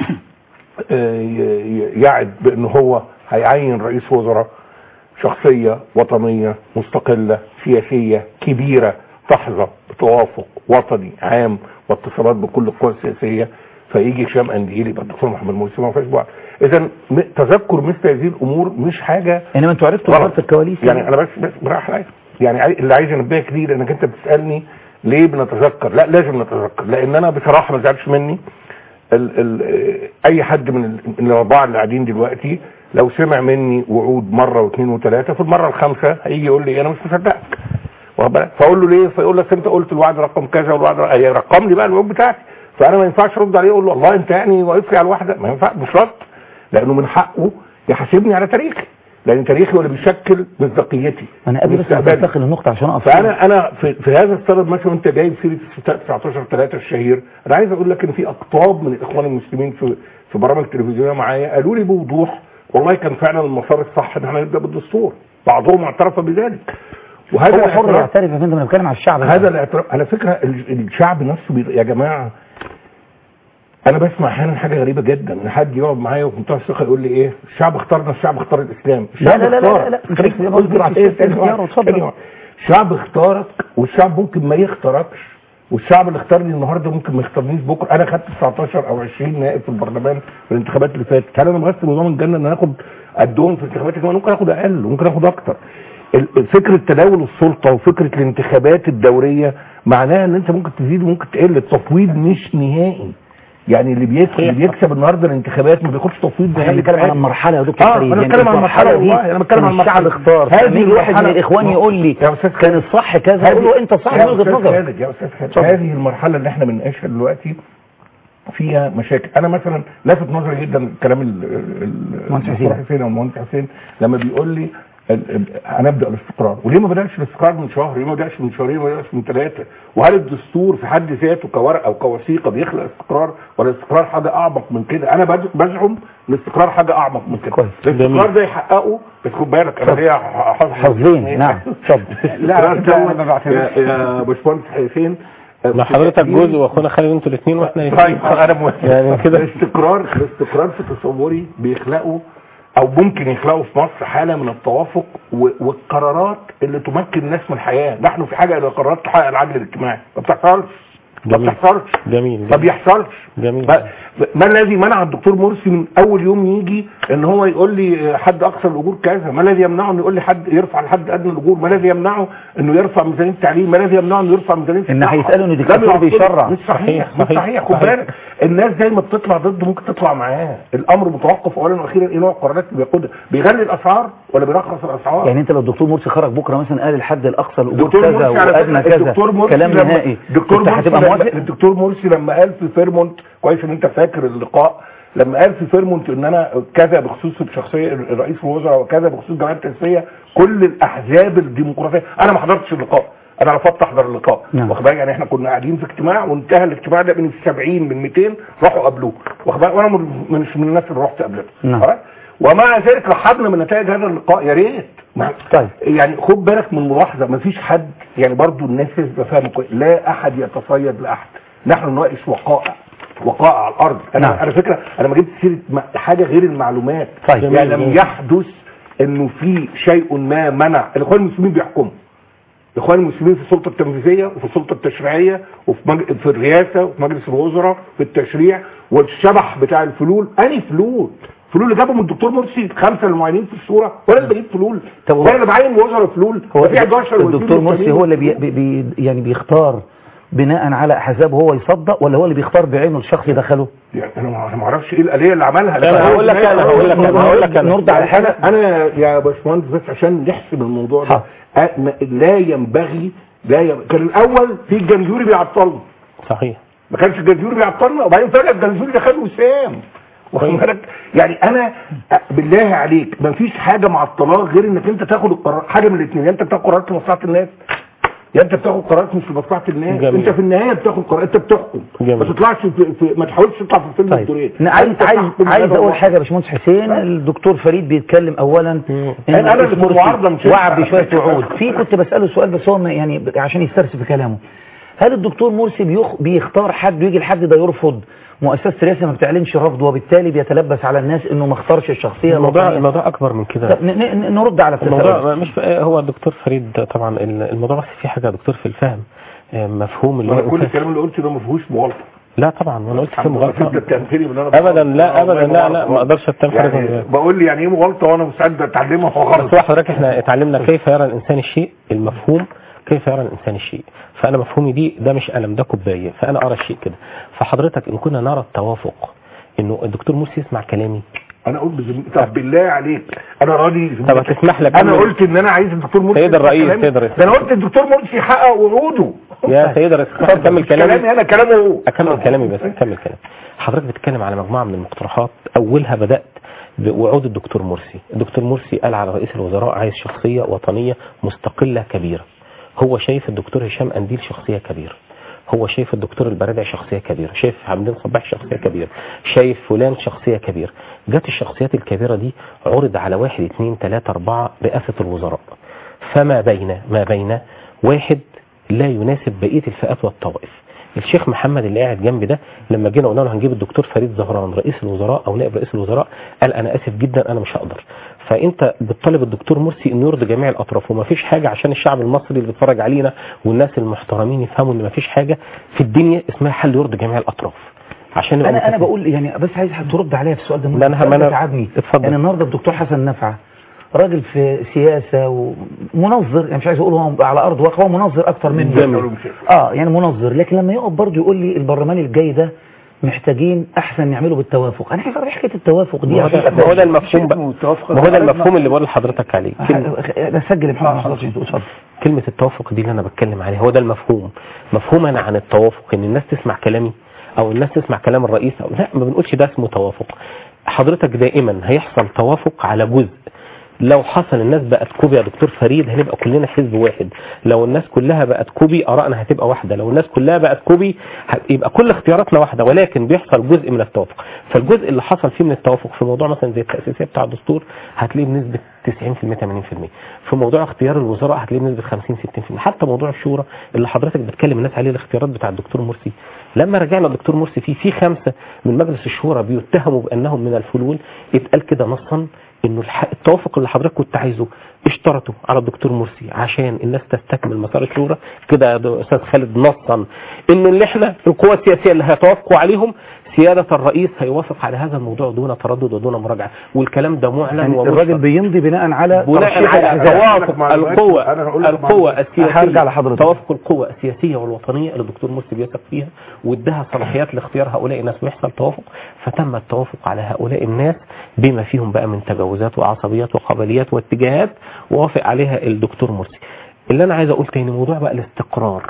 آه، ي- ي- يعد بان هو هيعين رئيس وزراء شخصية وطنية مستقلة سياسية كبيرة تحظى بتوافق وطني عام واتصالات بكل القوى السياسية فيجي هشام قنديل يبقى الدكتور محمد مرسي ما فيش بعض اذا م- تذكر مثل هذه الامور مش حاجة انما انتوا عرفتوا غلط. خلف الكواليس يعني انا بس بس براحة عليك يعني عاي- اللي عايز انبهك ليه لانك انت بتسالني ليه بنتذكر لا لازم نتذكر لان انا بصراحه ما زعلش مني ال ال اي حد من ال- من الاربعه اللي قاعدين دلوقتي لو سمع مني وعود مره واثنين وثلاثه في المره الخامسه هيجي يقول لي انا مش مصدقك واخد بالك؟ فاقول له ليه فيقول لك انت قلت الوعد رقم كذا والوعد رقم هي رقم لي بقى الوعود بتاعتي فانا ما ينفعش ارد عليه اقول له والله انت يعني واقف لي على الواحده ما ينفع مش رد لانه من حقه يحاسبني على تاريخي لان تاريخي هو اللي بيشكل مصداقيتي انا قبل بس ما مستقبلي. تنتقل النقطه عشان اقف فانا انا في, في هذا السبب مثلا انت جايب سيره 19 3 الشهير انا عايز اقول لك ان في اقطاب من الاخوان المسلمين في في برامج تلفزيونيه معايا قالوا لي بوضوح والله كان فعلا المسار الصح ان احنا نبدا بالدستور بعضهم اعترف بذلك وهذا هو حر الاعتراف- يعترف يا فندم انا بتكلم على الشعب هذا الاعتراف على فكره ال- الشعب نفسه بي... يا جماعه انا بسمع احيانا حاجه غريبه جدا ان حد يقعد معايا وبمنتهى الثقه يقول لي ايه الشعب اختارنا الشعب اختار الاسلام لا الشعب لا لا اختار. لا لا لا خليك انت اصبر على ايه ثانية اختياره واحدة. اتفضل ثانية واحدة. الشعب اختارك والشعب ممكن ما يختاركش والشعب اللي اختارني النهارده ممكن ما يختارنيش بكره انا خدت 19 او 20 نائب في البرلمان في الانتخابات اللي فاتت هل انا مغسل نظام الجنه ان انا اخد قدهم في الانتخابات اللي ممكن اخد اقل وممكن اخد اكتر ال- فكره تداول السلطه وفكره الانتخابات الدوريه معناها ان انت ممكن تزيد وممكن تقل التفويض مش نهائي يعني اللي بيكسب اللي بيكسب النهارده الانتخابات ما بياخدش تفويض احنا نهائي بنتكلم على المرحله يا دكتور اه فريد انا يعني بتكلم عن المرحله دي والله انا بتكلم عن كان الشعب المرحلة. اختار هذه هذه واحد من المرحلة- الاخوان يقول لي يا أستاذ كان الصح كذا اقول له انت صح من يا وجهه أستاذ نظرك خالد يا استاذ خالد اتفضل. هذه المرحله اللي احنا بنناقشها دلوقتي فيها مشاكل انا مثلا لافت نظري جدا كلام ال- ال- المهندس الدكتور حسين. حسين او المهندس حسين لما بيقول لي ال- ال- هنبدا الاستقرار وليه ما بداش الاستقرار من شهر ليه ما بداش من شهرين ما بداش من ثلاثه وهل الدستور في حد ذاته كورقه او كوثيقه بيخلق استقرار ولا الاستقرار حاجه اعمق من كده انا بز- بزعم ان الاستقرار حاجه اعمق من كده الاستقرار ده يحققه بس خد بالك انا ليا حظ حظين نعم اتفضل لا لا، أنا ما يا بعترفش. يا باشمهندس حسين ما حضرتك جزء واخونا خالد انتوا الاثنين واحنا طيب انا موافق يعني كده الاستقرار الاستقرار في تصوري بيخلقوا او ممكن يخلقوا في مصر حاله من التوافق و- والقرارات اللي تمكن الناس من الحياه نحن في حاجه الى قرارات تحقق العدل الاجتماعي ما بتحصلش ما جميل بتحصلش جميل ما بيحصلش جميل ما, ما الذي منع الدكتور مرسي من اول يوم يجي ان هو يقول لي حد اقصى الاجور كذا ما الذي يمنعه انه يقول لي حد يرفع لحد ادنى الاجور ما الذي يمنعه انه يرفع ميزانيه التعليم ما الذي يمنعه انه يرفع ميزانيه ان الصحة؟ هيسالوا ان لم ديكتاتور يعقله. بيشرع مش صحيح مش صحيح، صحيح خد صحيح. بالك الناس زي ما بتطلع ضده ممكن تطلع معاه الامر متوقف اولا واخيرا ايه نوع القرارات اللي بياخدها بيغلي الاسعار ولا بيرخص الاسعار يعني انت لو الدكتور مرسي خرج بكره مثلا قال الحد الاقصى الاجور دكتور كذا مرسي على وادنى فكرة كذا الدكتور مرسي كلام لما نهائي الدكتور انت مرسي هتبقى لما موافق الدكتور مرسي لما قال في فيرمونت كويس ان انت فاكر اللقاء لما قال في فيرمونت ان انا كذا بخصوص الشخصيه رئيس الوزراء وكذا بخصوص جمعيه التنسيه كل الاحزاب الديمقراطيه انا ما حضرتش اللقاء انا رفضت احضر اللقاء نعم. واخد بالك يعني احنا كنا قاعدين في اجتماع وانتهى الاجتماع ده من 70 من 200 راحوا قابلوه واخد بالك وانا من- مش من الناس اللي رحت قابلته نعم. خلاص؟ ومع ذلك رحبنا من نتائج هذا اللقاء يا ريت ما- طيب. يعني خد بالك من ملاحظه ما فيش حد يعني برضو الناس لازم تفهم كويس لا احد يتصيد لاحد نحن نناقش وقائع وقائع على الارض انا نعم. على فكره انا ما جبت سيره م- حاجه غير المعلومات طيب. يعني لم يحدث انه في شيء ما منع الاخوان المسلمين بيحكموا الاخوان المسلمين في السلطه التنفيذيه وفي السلطه التشريعيه وفي مج... في الرئاسه وفي مجلس الوزراء في التشريع والشبح بتاع الفلول اني فلول فلول اللي جابهم الدكتور مرسي خمسه المعينين في الصوره ولا اللي بجيب فلول طب ولا اللي بعين وزراء فلول هو ده في 11 وزير الدكتور مرسي مستنيين. هو اللي بي بي بي يعني بيختار بناء على احزاب هو يصدق ولا هو اللي بيختار بعينه الشخص يدخله يعني انا ما- أنا ما اعرفش ايه الاليه اللي عملها أنا هقول لك أنا، هقول لك أنا، هقول لك أنا. نرد على حاجه انا يا باشمهندس بس عشان نحسب الموضوع ده أ- ما- لا ينبغي لا ينبغي. كان الاول في الجنزوري بيعطلنا صحيح ما كانش الجنزوري بيعطلنا وبعدين فجاه الجنزوري ده خد وسام واخد بالك يعني انا أ- بالله عليك ما فيش حاجه معطلاه غير انك انت تاخد القرار حاجه من الاثنين يا انت بتاخد قرارات في مصلحه الناس يا انت بتاخد قرارات مش في مصلحه الناس جميل. انت في النهايه بتاخد قرار انت بتحكم جميل. ما تطلعش في, في ما تحاولش تطلع في فيلم طيب الدورين أنا عايز انت عايز تحكم عايز هذا اقول الوضع. حاجه يا باشمهندس حسين الدكتور فريد بيتكلم اولا إن أنا اللي في مرسي المعارضة مش أنت. وعد بشويه وعود في كنت بساله سؤال بس هو ما- يعني عشان يسترسل في كلامه هل الدكتور مرسي بيخ بيختار حد ويجي الحد ده يرفض مؤسسه رئاسه ما بتعلنش رفض وبالتالي بيتلبس على الناس انه ما اختارش الشخصيه الموضوع الوطنية؟ الموضوع اكبر من كده طب ن- ن- نرد على الموضوع التساؤل مش هو الدكتور فريد طبعا الموضوع بس في حاجه يا دكتور في الفهم آه، مفهوم اللي انا هو كل الإنسان- الكلام اللي قلته ده ما فيهوش مغالطه لا طبعا انا قلت كلمه انت غلط بتنفري من انا ابدا لا ابدا لا لا ما اقدرش اتهم حاجه زي يعني كده. بقول لي يعني ايه مغالطه وانا مستعد اتعلمها هو غلط بس هو حضرتك احنا اتعلمنا كيف يرى الانسان الشيء المفهوم كيف يرى الانسان الشيء فانا مفهومي دي ده مش قلم ده كوبايه فانا ارى الشيء كده فحضرتك ان كنا نرى التوافق انه الدكتور مرسي يسمع كلامي انا قلت بزم... طب بالله عليك انا راضي طب هتسمح لك انا أقول- قلت ان انا عايز الدكتور مرسي سيد يسمع الرئيس، كلامي. سيد الرئيس. ده انا قلت الدكتور مرسي يحقق وعوده يا سيد الرئيس اكمل كلامي كلامي انا كلامه هو اكمل كلامي بس اكمل كلامي حضرتك بتتكلم على مجموعه من المقترحات اولها بدات بوعود الدكتور مرسي الدكتور مرسي قال على رئيس الوزراء عايز شخصيه وطنيه مستقله كبيره هو شايف الدكتور هشام انديل شخصيه كبيره هو شايف الدكتور البرادعي شخصية كبيرة شايف حمدين صباح شخصية كبيرة شايف فلان شخصية كبيرة جت الشخصيات الكبيرة دي عرض على واحد اثنين ثلاثة أربعة رئاسة الوزراء فما بين ما بين واحد لا يناسب بقية الفئات والطوائف الشيخ محمد اللي قاعد جنبي ده لما جينا قلنا له هنجيب الدكتور فريد زهران رئيس الوزراء او نائب رئيس الوزراء قال انا اسف جدا انا مش هقدر فانت بتطالب الدكتور مرسي انه يرضي جميع الاطراف وما فيش حاجه عشان الشعب المصري اللي بيتفرج علينا والناس المحترمين يفهموا ان ما فيش حاجه في الدنيا اسمها حل يرضي جميع الاطراف عشان نبقى انا انا متفقين. بقول يعني بس عايز حد ترد عليا في السؤال ده ما أنا- السؤال ما ده أنا- تعبني اتفضل. يعني النهارده الدكتور حسن نفعه راجل في سياسه ومنظر يعني مش عايز اقول هو على ارض واقع هو منظر اكتر مني جميل. اه يعني منظر لكن لما يقف برضه يقول لي البرلمان الجاي ده محتاجين احسن نعمله بالتوافق انا عايز اعرف إيه حكايه التوافق دي ما هو عشان ده- ما هو ده أفهم. المفهوم بقى ما هو ده المفهوم اللي بقول لحضرتك عليه كلمة- بسجل يا محمد خلاص اتفضل كلمة التوافق دي اللي أنا بتكلم عليها هو ده المفهوم مفهوم أنا عن التوافق إن الناس تسمع كلامي أو الناس تسمع كلام الرئيس أو لا ما بنقولش ده اسمه توافق حضرتك دائما هيحصل توافق على جزء لو حصل الناس بقت كوبي يا دكتور فريد هنبقى كلنا حزب واحد لو الناس كلها بقت كوبي ارائنا هتبقى واحده لو الناس كلها بقت كوبي ه- يبقى كل اختياراتنا واحده ولكن بيحصل جزء من التوافق فالجزء اللي حصل فيه من التوافق في موضوع مثلا زي التاسيسيه بتاع الدستور هتلاقيه بنسبه 90% 80% في موضوع اختيار الوزراء هتلاقيه بنسبه 50 60% حتى موضوع الشورى اللي حضرتك بتكلم الناس عليه الاختيارات بتاع الدكتور مرسي لما رجعنا الدكتور مرسي فيه في خمسه من مجلس الشورى بيتهموا بانهم من الفلول اتقال كده نصا انه الح- التوافق اللي حضرتك كنت عايزه اشترطوا على الدكتور مرسي عشان الناس تستكمل مسار الشورى كده يا دو- استاذ خالد نصا انه اللي احنا القوى السياسيه اللي هيتوافقوا عليهم سياده الرئيس هيوافق على هذا الموضوع دون تردد ودون مراجعه والكلام ده معلن يعني ومشرع. الراجل بيمضي بناء على بناء ترشيح على الأحزاب. توافق القوى القوى السياسيه هرجع لحضرتك توافق القوى السياسيه والوطنيه اللي الدكتور مرسي بيثق فيها واداها صلاحيات لاختيار هؤلاء الناس ويحصل توافق فتم التوافق على هؤلاء الناس بما فيهم بقى من تجاوزات وعصبيات وقبليات واتجاهات ووافق عليها الدكتور مرسي اللي انا عايز اقول تاني موضوع بقى الاستقرار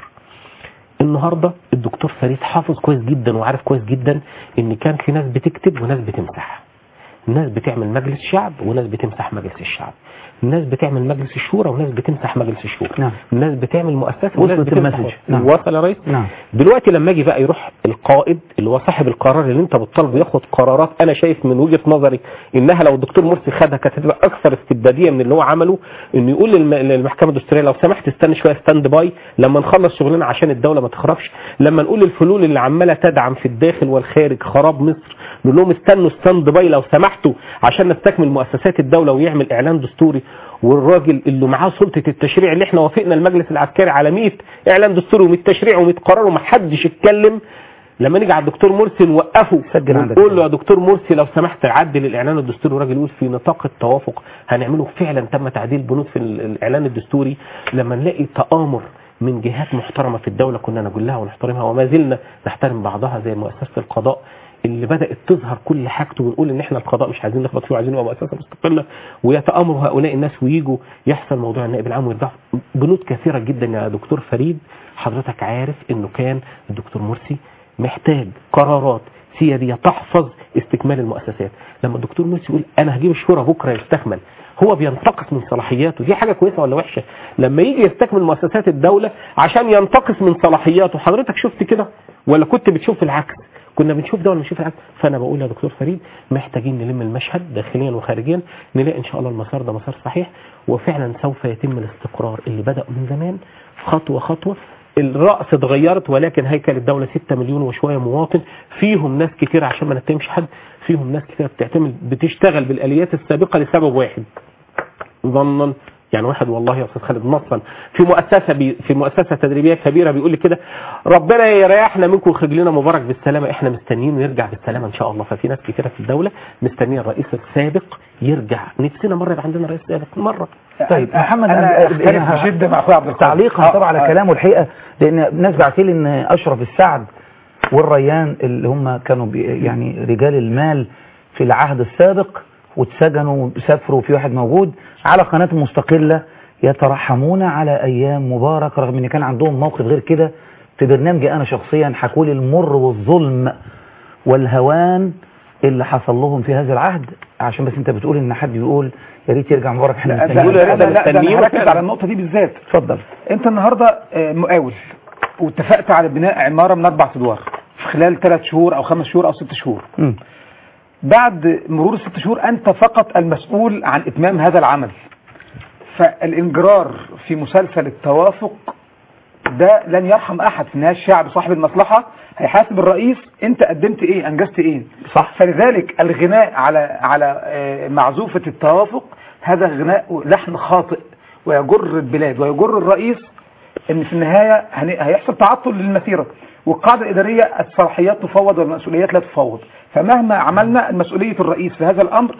النهارده الدكتور فريد حافظ كويس جدا وعارف كويس جدا ان كان في ناس بتكتب وناس بتمسح ناس بتعمل مجلس شعب وناس بتمسح مجلس الشعب ناس بتعمل مجلس الشورى وناس بتمسح مجلس الشورى نعم. ناس بتعمل مؤسسه وناس وصلت بتمسح المسج نعم. وصل يا ريس نعم دلوقتي لما اجي بقى يروح القائد اللي هو صاحب القرار اللي انت بتطالبه ياخد قرارات انا شايف من وجهه نظري انها لو الدكتور مرسي خدها كانت هتبقى اكثر استبداديه من اللي هو عمله انه يقول للم- للمحكمه الدستوريه لو سمحت استنى شويه ستاند باي لما نخلص شغلنا عشان الدوله ما تخربش لما نقول الفلول اللي عماله تدعم في الداخل والخارج خراب مصر نقول لهم استنوا ستاند باي لو سمحتوا عشان نستكمل مؤسسات الدوله ويعمل اعلان دستوري والراجل اللي معاه سلطه التشريع اللي احنا وافقنا المجلس العسكري على 100 اعلان دستوري و100 تشريع و100 قرار وما حدش اتكلم لما نيجي على الدكتور مرسي نوقفه سجل عندك. ونقول له يا دكتور مرسي لو سمحت عدل الاعلان الدستوري والراجل يقول في نطاق التوافق هنعمله فعلا تم تعديل بنود في ال- الاعلان الدستوري لما نلاقي تآمر من جهات محترمه في الدوله كنا نقول لها ونحترمها وما زلنا نحترم بعضها زي مؤسسه القضاء اللي بدات تظهر كل حاجته ونقول ان احنا القضاء مش عايزين نخبط فيه وعايزين نبقى مؤسسه مستقله ويتامر هؤلاء الناس ويجوا يحصل موضوع النائب العام ويرجعوا بنود كثيره جدا يا دكتور فريد حضرتك عارف انه كان الدكتور مرسي محتاج قرارات سياديه تحفظ استكمال المؤسسات لما الدكتور مرسي يقول انا هجيب الشورى بكره يستكمل هو بينتقص من صلاحياته دي حاجه كويسه ولا وحشه لما يجي يستكمل مؤسسات الدوله عشان ينتقص من صلاحياته حضرتك شفت كده ولا كنت بتشوف العكس كنا بنشوف ده ولا بنشوف العكس فانا بقول يا دكتور فريد محتاجين نلم المشهد داخليا وخارجيا نلاقي ان شاء الله المسار ده مسار صحيح وفعلا سوف يتم الاستقرار اللي بدا من زمان خطوه خطوه الرأس اتغيرت ولكن هيكل الدولة 6 مليون وشوية مواطن فيهم ناس كتير عشان ما نتهمش حد فيهم ناس كتير بتعتمد بتشتغل بالآليات السابقة لسبب واحد ظنا يعني واحد والله يا استاذ خالد نصا في مؤسسه بي في مؤسسه تدريبيه كبيره بيقول لي كده ربنا يريحنا منكم ويخرج لنا مبارك بالسلامه احنا مستنيين ويرجع بالسلامه ان شاء الله ففي ناس كتيره في الدوله مستنيه الرئيس السابق يرجع نفسنا مره يبقى عندنا رئيس سابق مره طيب محمد أنا أنا- أختلف أنا- بشدة مع أخويا عبد القادر. تعليقا آه، طبعا على آه. كلامه الحقيقه لان ناس بعت لي ان اشرف السعد والريان اللي هم كانوا بي- يعني رجال المال في العهد السابق واتسجنوا وسافروا في واحد موجود على قناه مستقله يترحمون على ايام مبارك رغم ان كان عندهم موقف غير كده في برنامجي انا شخصيا حكوا لي المر والظلم والهوان اللي حصل لهم في هذا العهد عشان بس انت بتقول ان حد بيقول يا ريت يرجع مبارك احنا لا مستنيين. لا لا لا ده انا هركز على النقطه دي بالذات اتفضل انت النهارده آه، مقاول واتفقت على بناء عماره من اربع ادوار في خلال ثلاث شهور او خمس شهور او ست شهور مم. بعد مرور الست شهور انت فقط المسؤول عن اتمام هذا العمل فالانجرار في مسلسل التوافق ده لن يرحم احد في النهايه الشعب صاحب المصلحه هيحاسب الرئيس انت قدمت ايه انجزت ايه صح فلذلك الغناء على على آه، معزوفه التوافق هذا غناء لحن خاطئ ويجر البلاد ويجر الرئيس ان في النهايه هن- هيحصل تعطل للمسيره والقاعده الاداريه الصلاحيات تفوض والمسؤوليات لا تفوض فمهما عملنا مسؤوليه الرئيس في هذا الامر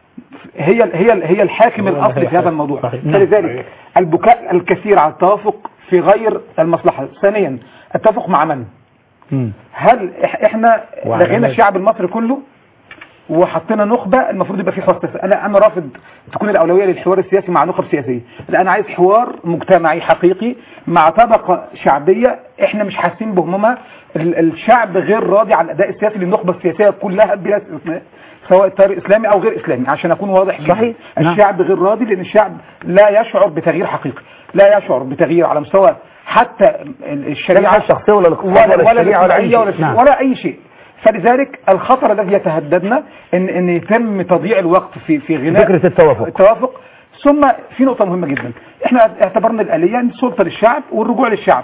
هي هي هي الحاكم هو الاصلي هي في هذا حاكم. الموضوع صحيح. فلذلك البكاء الكثير على التوافق في غير المصلحه ثانيا التوافق مع من مم. هل إح- احنا وعلى لغينا ماذا؟ الشعب المصري كله وحطينا نخبه المفروض يبقى في حوار سياسي انا انا رافض تكون الاولويه للحوار السياسي مع نخب سياسيه لا انا عايز حوار مجتمعي حقيقي مع طبقه شعبيه احنا مش حاسين بهمومها ال- الشعب غير راضي على الاداء السياسي للنخبه السياسيه كلها بلا استثناء سواء التيار الاسلامي او غير اسلامي عشان اكون واضح جدا. صحيح. نعم. الشعب غير راضي لان الشعب لا يشعر بتغيير حقيقي لا يشعر بتغيير على مستوى حتى ال- الشريعه الشخصيه ولا الاقتصاد ولا ولا ولا الشريعه ولا اي الاجتماعية ولا, شيء نعم. ولا اي شيء فلذلك الخطر الذي يتهددنا ان ان يتم تضييع الوقت في في غناء فكرة التوافق. التوافق ثم في نقطه مهمه جدا احنا اعتبرنا الاليه إن السلطه للشعب والرجوع للشعب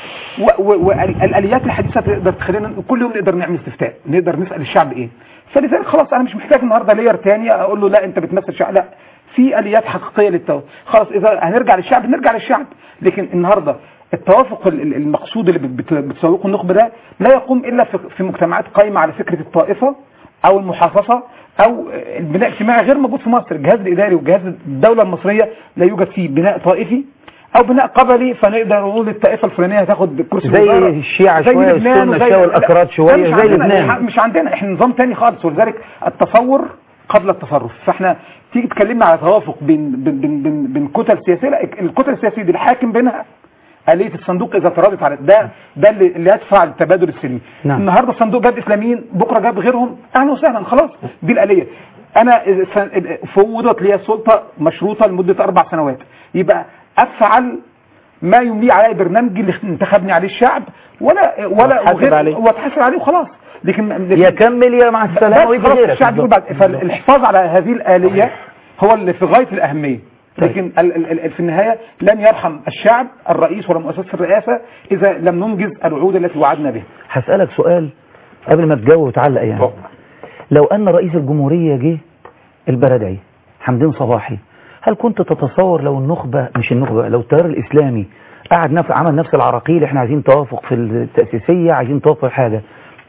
والاليات الحديثه تقدر تخلينا كل يوم نقدر نعمل استفتاء نقدر نسال الشعب ايه فلذلك خلاص انا مش محتاج النهارده لير تاني اقول له لا انت بتمثل الشعب لا في اليات حقيقيه للتوافق خلاص اذا هنرجع للشعب نرجع للشعب لكن النهارده التوافق ال- ال- المقصود اللي بت- بتسوقه النخبه ده لا يقوم الا في في مجتمعات قايمه على فكره الطائفه او المحافظه او البناء الاجتماعي غير موجود في مصر الجهاز الاداري وجهاز الدوله المصريه لا يوجد فيه بناء طائفي او بناء قبلي فنقدر نقول الطائفه الفلانيه هتاخد كرسي زي وزارة. الشيعة زي شوية لبنان والسنة وزي- شوية لا، والأكراد لا، شوية مش زي عندنا، لبنان. مش عندنا احنا نظام تاني خالص ولذلك التصور قبل التصرف فاحنا تيجي تكلمنا على توافق بين بين بين بين, بين كتل سياسيه لا الكتل السياسيه دي الحاكم بينها آلية الصندوق إذا تراضت على ده ده اللي, اللي يدفع التبادل السلمي نعم. النهارده الصندوق جاب إسلاميين بكرة جاب غيرهم أهلا وسهلا خلاص دي الآلية أنا إذا س- فوضت لي السلطة مشروطة لمدة أربع سنوات يبقى أفعل ما يملي علي برنامجي اللي انتخبني عليه الشعب ولا ولا وأتحاسب وغير- عليه. واتحاسب عليه وخلاص لكن يا كمل يا مع السلامه بس ويجي خلاص غيرك الشعب يقول بعد فالحفاظ على هذه الآلية هو اللي في غاية الأهمية لكن ال ال ال في النهاية لن يرحم الشعب الرئيس ولا مؤسسة الرئاسة إذا لم ننجز الوعود التي وعدنا بها هسألك سؤال قبل ما تجاوب وتعلق يعني لو أن رئيس الجمهورية جه البلدعي حمدين صباحي هل كنت تتصور لو النخبة مش النخبة لو التيار الإسلامي قعد نفس عمل نفس العراقيل احنا عايزين توافق في التأسيسية عايزين توافق في حاجة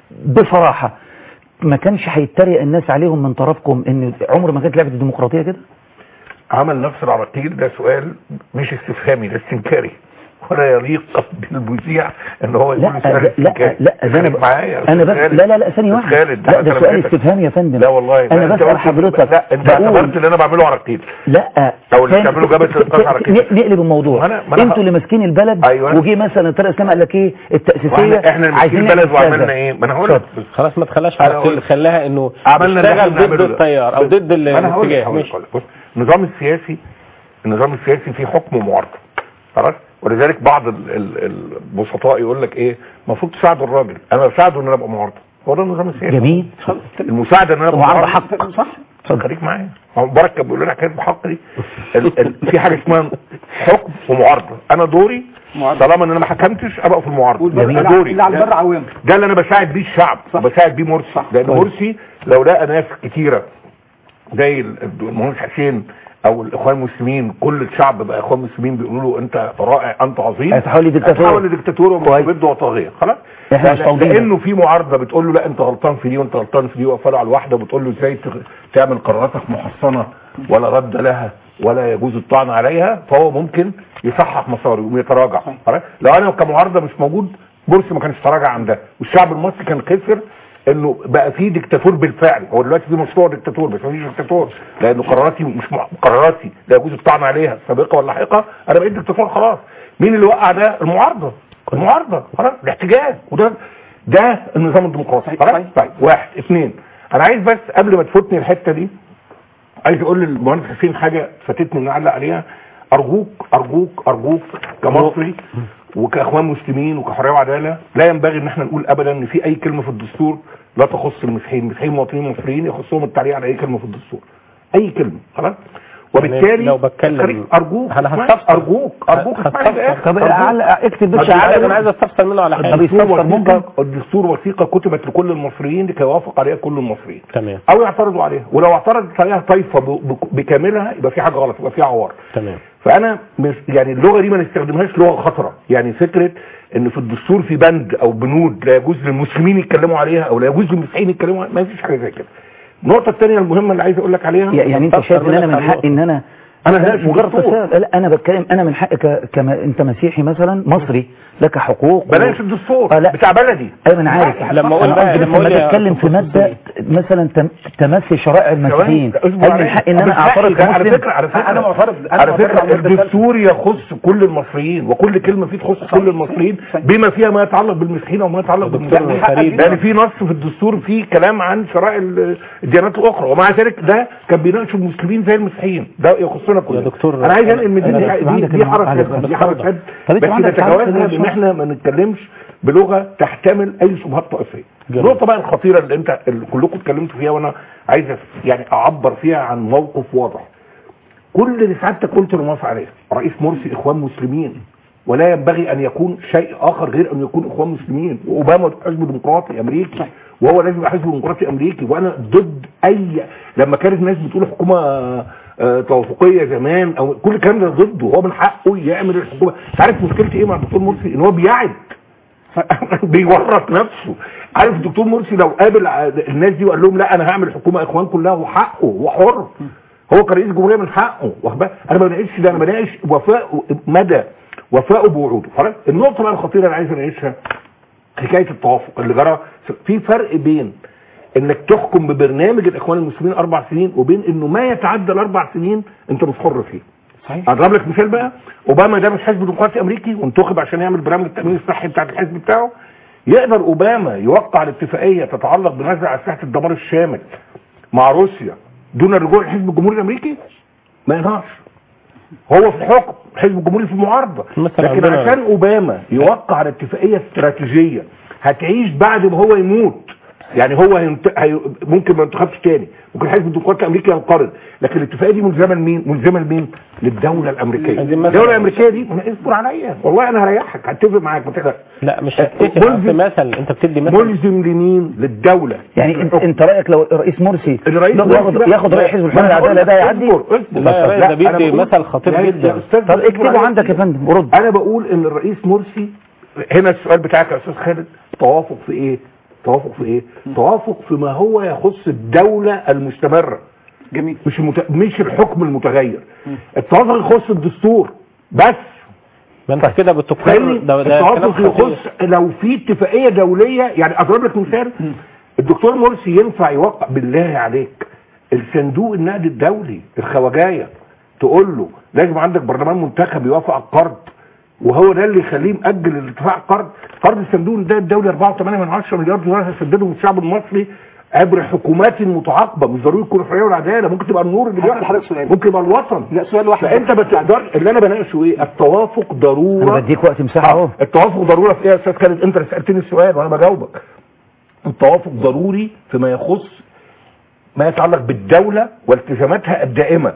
بصراحة ما كانش هيتريق الناس عليهم من طرفكم ان عمر ما كانت لعبة الديمقراطية كده عمل نفس العراقيل ده سؤال مش استفهامي ده استنكاري ولا يليق بالمذيع ان هو يقول لا سؤال ده- لا استنكاري لا ده خليك انا معايا يا انا أستاذ بس خالد. لا لا لا ثانية أستاذ واحدة خالد، لا أنا ده سؤال كلمتك. استفهام يا فندم لا والله انا أنت بسأل قلت- حضرتك لا انت بقول- اعتبرت اللي انا بعمله عراقيل لا او اللي ثاني- بتعمله جبهه الانقاذ ت- عراقيل ن- نقلب الموضوع ما أنا- ما أنا انتوا اللي ماسكين البلد أيوة. وجي مثلا طارق اسلام قال لك ايه التأسيسية واحنا احنا اللي ماسكين البلد نعمل وعملنا كذا. ايه ما انا هقول لك خلاص ما تخليهاش أنا عراقيل أقول- خلاها انه عملنا اللي اشتغل احنا ضد بنعمله ده. التيار او ضد ما أنا هقول لك- الاتجاه هقول لك- مش هقول لك. بص النظام السياسي النظام السياسي فيه حكم ومعارضه خلاص ولذلك بعض ال- ال- البسطاء يقول لك ايه المفروض تساعدوا الراجل انا بساعده ان انا ابقى معارضه هو ده النظام السياسي جميل المساعده ان انا ابقى معارضة معارضه صح خليك معايا ما هو مبارك كان بيقول لنا حكايه بحق دي ال- ال- في حاجه اسمها حكم ومعارضه انا دوري طالما ان انا ما حكمتش ابقى في المعارضه والبر- ده دوري اللي على البر ده- عوام ده اللي انا بساعد بيه الشعب وبساعد بيه مرسي لان كويس. مرسي لو لقى ناس كتيره زي ال- المهندس حسين او الاخوان المسلمين كل الشعب بقى اخوان مسلمين بيقولوا له انت رائع انت عظيم هيتحول لديكتاتور. هيتحول لديكتاتور ومستبد وطاغيه خلاص احنا مش لأن- طالبين ده. لانه في معارضه بتقول له لا انت غلطان في دي وانت غلطان في دي وقفله على الواحده وبتقول له ازاي تغ- تعمل قراراتك محصنه ولا رد لها ولا يجوز الطعن عليها فهو ممكن يصحح مساره ويتراجع خلاص؟ لو انا كمعارضه مش موجود مرسي ما كانش تراجع عن ده والشعب المصري كان خسر انه بقى في ديكتاتور بالفعل هو دلوقتي في مشروع ديكتاتور بس مفيش ديكتاتور لانه قراراتي مش مع... قراراتي لا يجوز الطعن عليها سابقه ولا لاحقه انا بقيت ديكتاتور خلاص مين اللي وقع ده المعارضه المعارضه خلاص الاحتجاج وده ده النظام الديمقراطي خلاص طيب واحد اثنين انا عايز بس قبل ما تفوتني الحته دي عايز اقول للمهندس حسين حاجه فاتتني ان اعلق عليها ارجوك ارجوك ارجوك كمصري وكاخوان مسلمين وكحريه وعداله لا ينبغي ان احنا نقول ابدا ان في اي كلمه في الدستور لا تخص المسيحيين المسيحيين مواطنين مصريين يخصهم التعليق على اي كلمه في الدستور اي كلمه خلاص وبالتالي لو بتكلم- خليك- ارجوك أنا اسمعني، هستفسر. ارجوك ارجوك اسمعني للآخر. طب أرجوك. علق- اكتب بس الدستور- على- انا عايز استفسر منه على حاجه الدستور وثيقة الدستور وثيقة كتبت لكل المصريين لكي يوافق عليها كل المصريين تمام او يعترضوا عليها ولو اعترضت عليها طائفة ب- ب- بكاملها يبقى في حاجة غلط يبقى في عوار تمام فانا مش يعني اللغة دي ما نستخدمهاش لغة خطرة يعني فكرة ان في الدستور في بند او بنود لا يجوز للمسلمين يتكلموا عليها او لا يجوز للمسيحيين يتكلموا عليها ما فيش حاجة زي كده النقطة الثانية المهمة اللي عايز اقول لك عليها يعني انت شايف ان انا من حقي ان انا أنا لا، هناقش مجرد الدستور. تساؤل لا انا بتكلم انا من حقي ك- كما انت مسيحي مثلا مصري لك حقوق بلاش الدستور آه، لا. بتاع بلدي ايوه انا عارف لما أقول أنا بقى- قصدي لما أقول لما يا بتكلم في دكتور ماده مثلا تم- تمثل شرائع المسيحيين اصبر هل عليا. من حقي ان مش انا اعترض حقي، على كمسلم فكره على فكره أنا معترض. أنا على معترض فكره على المادة الدستور يخص كل المصريين وكل كلمه فيه تخص كل المصريين بما فيها ما يتعلق بالمسيحيين وما يتعلق بالمسلمين فريد. لان في نص في الدستور فيه كلام عن شرائع ال- الديانات الاخرى ومع ذلك ده كان بيناقش المسلمين زي المسيحيين ده يخصنا كلنا يا دكتور، انا عايز انقل من أنا دي بس دي عندك دي حركه المعارضة. هدف، دي بس حركه اتفضل. هدف. طب أنت بس عندك نتجاوزها تعرف بان احنا ما نتكلمش بلغه تحتمل اي شبهات طائفيه النقطه بقى الخطيره اللي انت اللي كلكم اتكلمتوا فيها وانا عايز أف- يعني اعبر فيها عن موقف واضح كل اللي سعادتك قلت له موافق عليه رئيس مرسي اخوان مسلمين ولا ينبغي ان يكون شيء اخر غير ان يكون اخوان مسلمين واوباما حزب ديمقراطي امريكي وهو لازم يبقى حزب ديمقراطي امريكي وانا ضد اي لما كانت الناس بتقول حكومه آه، توافقيه زمان او كل الكلام ده ضده هو من حقه يعمل الحكومه عارف مشكلتي ايه مع الدكتور مرسي ان هو بيعد بيورط نفسه عارف الدكتور مرسي لو قابل ع- الناس دي وقال لهم لا انا هعمل حكومه اخوان كلها وحقه وحر هو كرئيس جمهوريه من حقه واخد بالك؟ انا ما بناقش ده انا بناقش وفاء مدى وفائه بوعوده خلاص النقطه بقى الخطيره اللي عايز اناقشها حكايه التوافق اللي جرى في فرق بين انك تحكم ببرنامج الاخوان المسلمين اربع سنين وبين انه ما يتعدى الاربع سنين انت مش حر فيه صحيح اضرب لك مثال بقى اوباما ده مش حزب ديمقراطي امريكي وانتخب عشان يعمل برنامج التامين الصحي بتاع الحزب بتاعه يقدر اوباما يوقع الاتفاقيه تتعلق بنزع اسلحه الدمار الشامل مع روسيا دون الرجوع للحزب الجمهوري الامريكي ما يقدرش هو في الحكم الحزب الجمهوري في المعارضه مثلا لكن عندنا- عشان اوباما يوقع الاتفاقيه استراتيجيه هتعيش بعد ما هو يموت يعني هو هينت... هي... ممكن ما ينتخبش تاني ممكن الحزب الديمقراطي الامريكي ينقرض لكن الاتفاقيه دي ملزمه لمين ملزمه لمين للدوله الامريكيه عايزين مثلا- الدوله الامريكيه دي ما اصبر عليا والله انا هريحك هتفق معاك ما تقلقش لا مش هتفق ملزم- في مثل انت بتدي مثل ملزم لمين للدوله يعني انت, انت رايك لو رئيس مرسي الرئيس ياخد مرسي بقى- ياخد راي حزب الحريه ما أنا العداله بقول ده لك يعدي اصبر اصبر لا يا ريس، ده أنا بيدي بقول- مثل خطير يا- جدا. يا أستاذ طب اصبر اكتبه عليا. عندك يا فندم ورد انا بقول ان الرئيس مرسي هنا السؤال بتاعك يا استاذ خالد توافق في ايه توافق في ايه توافق فيما هو يخص الدولة المستمرة جميل مش المت... مش الحكم المتغير التوافق يخص الدستور بس ما انت كده بتقر فاهمني ده ده كلام التوافق خطير. يخص لو في اتفاقيه دوليه يعني اضرب لك مثال الدكتور مرسي ينفع يوقع بالله عليك الصندوق النقد الدولي الخواجايه تقول له لازم عندك برلمان منتخب يوافق على القرض وهو ده اللي يخليه مأجل الاتفاق القرض قرض الصندوق النقد الدولي 4.8 من 10 مليار دولار هيسددهم الشعب المصري عبر حكومات متعاقبه مش ضروري تكون الحريه والعداله ممكن تبقى النور اللي بيحصل ممكن يبقى الوطن لا سؤال واحد فانت ما تقدرش اللي انا بناقشه ايه التوافق ضروره انا بديك وقت مساحه اهو التوافق ضروره في ايه يا استاذ خالد انت اللي سالتني السؤال وانا بجاوبك التوافق ضروري فيما يخص ما يتعلق بالدوله والتزاماتها الدائمه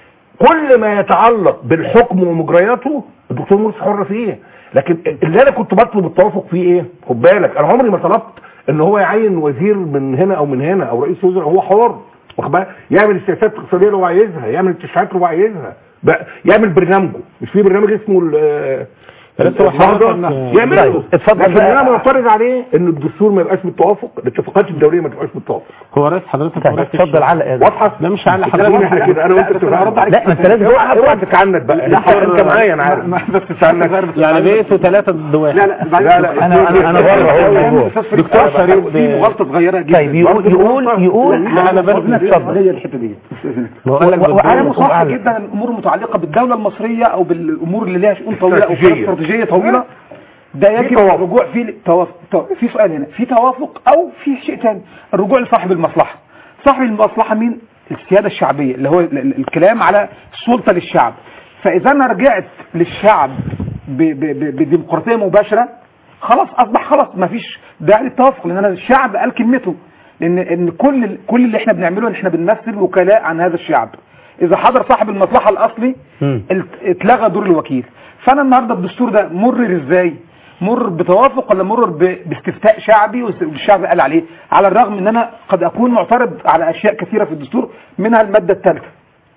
كل ما يتعلق بالحكم ومجرياته الدكتور مرسي حر فيه لكن اللي انا كنت بطلب التوافق فيه ايه خد بالك انا عمري ما طلبت ان هو يعين وزير من هنا او من هنا او رئيس وزراء هو حر واخد بالك يعمل السياسات الاقتصاديه اللي هو عايزها يعمل التشريعات اللي هو عايزها بقى يعمل برنامجه مش في برنامج اسمه ال- بس هو النهضة؟ حضرتك- يعمله طيب، اتفضل لكن بقى. اللي انا معترض عليه ان الدستور ما يبقاش بالتوافق الاتفاقات الدوليه ما تبقاش بالتوافق هو رئيس حضرتك طيب، مركز اتفضل علق يا واضحه لا مش على حضرتك حضرتك احنا كده انا وانت بتتعامل لا ما انت لازم اوعى اوعى تتعنت بقى انت انت معايا انا عارف بس تتعنت يعني بقيتوا ثلاثة دواء لا لا لا لا انا انا انا بره اهو الموضوع دكتور فريد في مغالطه صغيره جدا طيب يقول يقول يقول لا انا بس اتفضل هي الحته دي بقول لك وانا بالدول مصح أعلى. جدا الامور المتعلقه بالدوله المصريه او بالامور اللي لها شؤون طويله او استراتيجية. استراتيجيه طويله ده يجب توافق. الرجوع فيه توافق تو- في سؤال هنا في توافق او في شيء ثاني الرجوع لصاحب المصلحه صاحب المصلحه مين السياده الشعبيه اللي هو ال- ال- الكلام على السلطه للشعب فاذا انا رجعت للشعب ب- ب- ب- بديمقراطيه مباشره خلاص اصبح خلاص ما فيش داعي للتوافق لان انا الشعب قال كلمته لان ان كل ال- كل اللي احنا بنعمله ان احنا بنمثل وكلاء عن هذا الشعب اذا حضر صاحب المصلحه الاصلي ال- اتلغى دور الوكيل فانا النهارده الدستور ده مرر ازاي مر بتوافق ولا مرر ب- باستفتاء شعبي والس- والشعب قال عليه على الرغم ان انا قد اكون معترض على اشياء كثيره في الدستور منها الماده الثالثه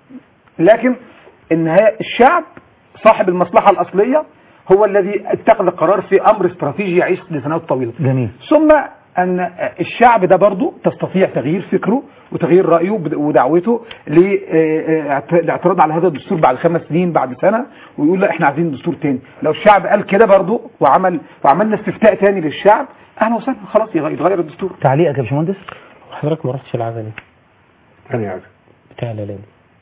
لكن النهايه الشعب صاحب المصلحه الاصليه هو الذي اتخذ القرار في امر استراتيجي يعيش لسنوات طويله جميل ثم ان الشعب ده برضه تستطيع تغيير فكره وتغيير رايه وبد- ودعوته ل- آه، آه، الاعتراض على هذا الدستور بعد خمس سنين بعد سنه ويقول لا احنا عايزين دستور تاني لو الشعب قال كده برضه وعمل وعملنا استفتاء تاني للشعب اهلا وسهلا خلاص يغ- يتغير الدستور تعليقك يا باشمهندس حضرتك ما رحتش العزا ليه؟ انا عارف بتاع العلام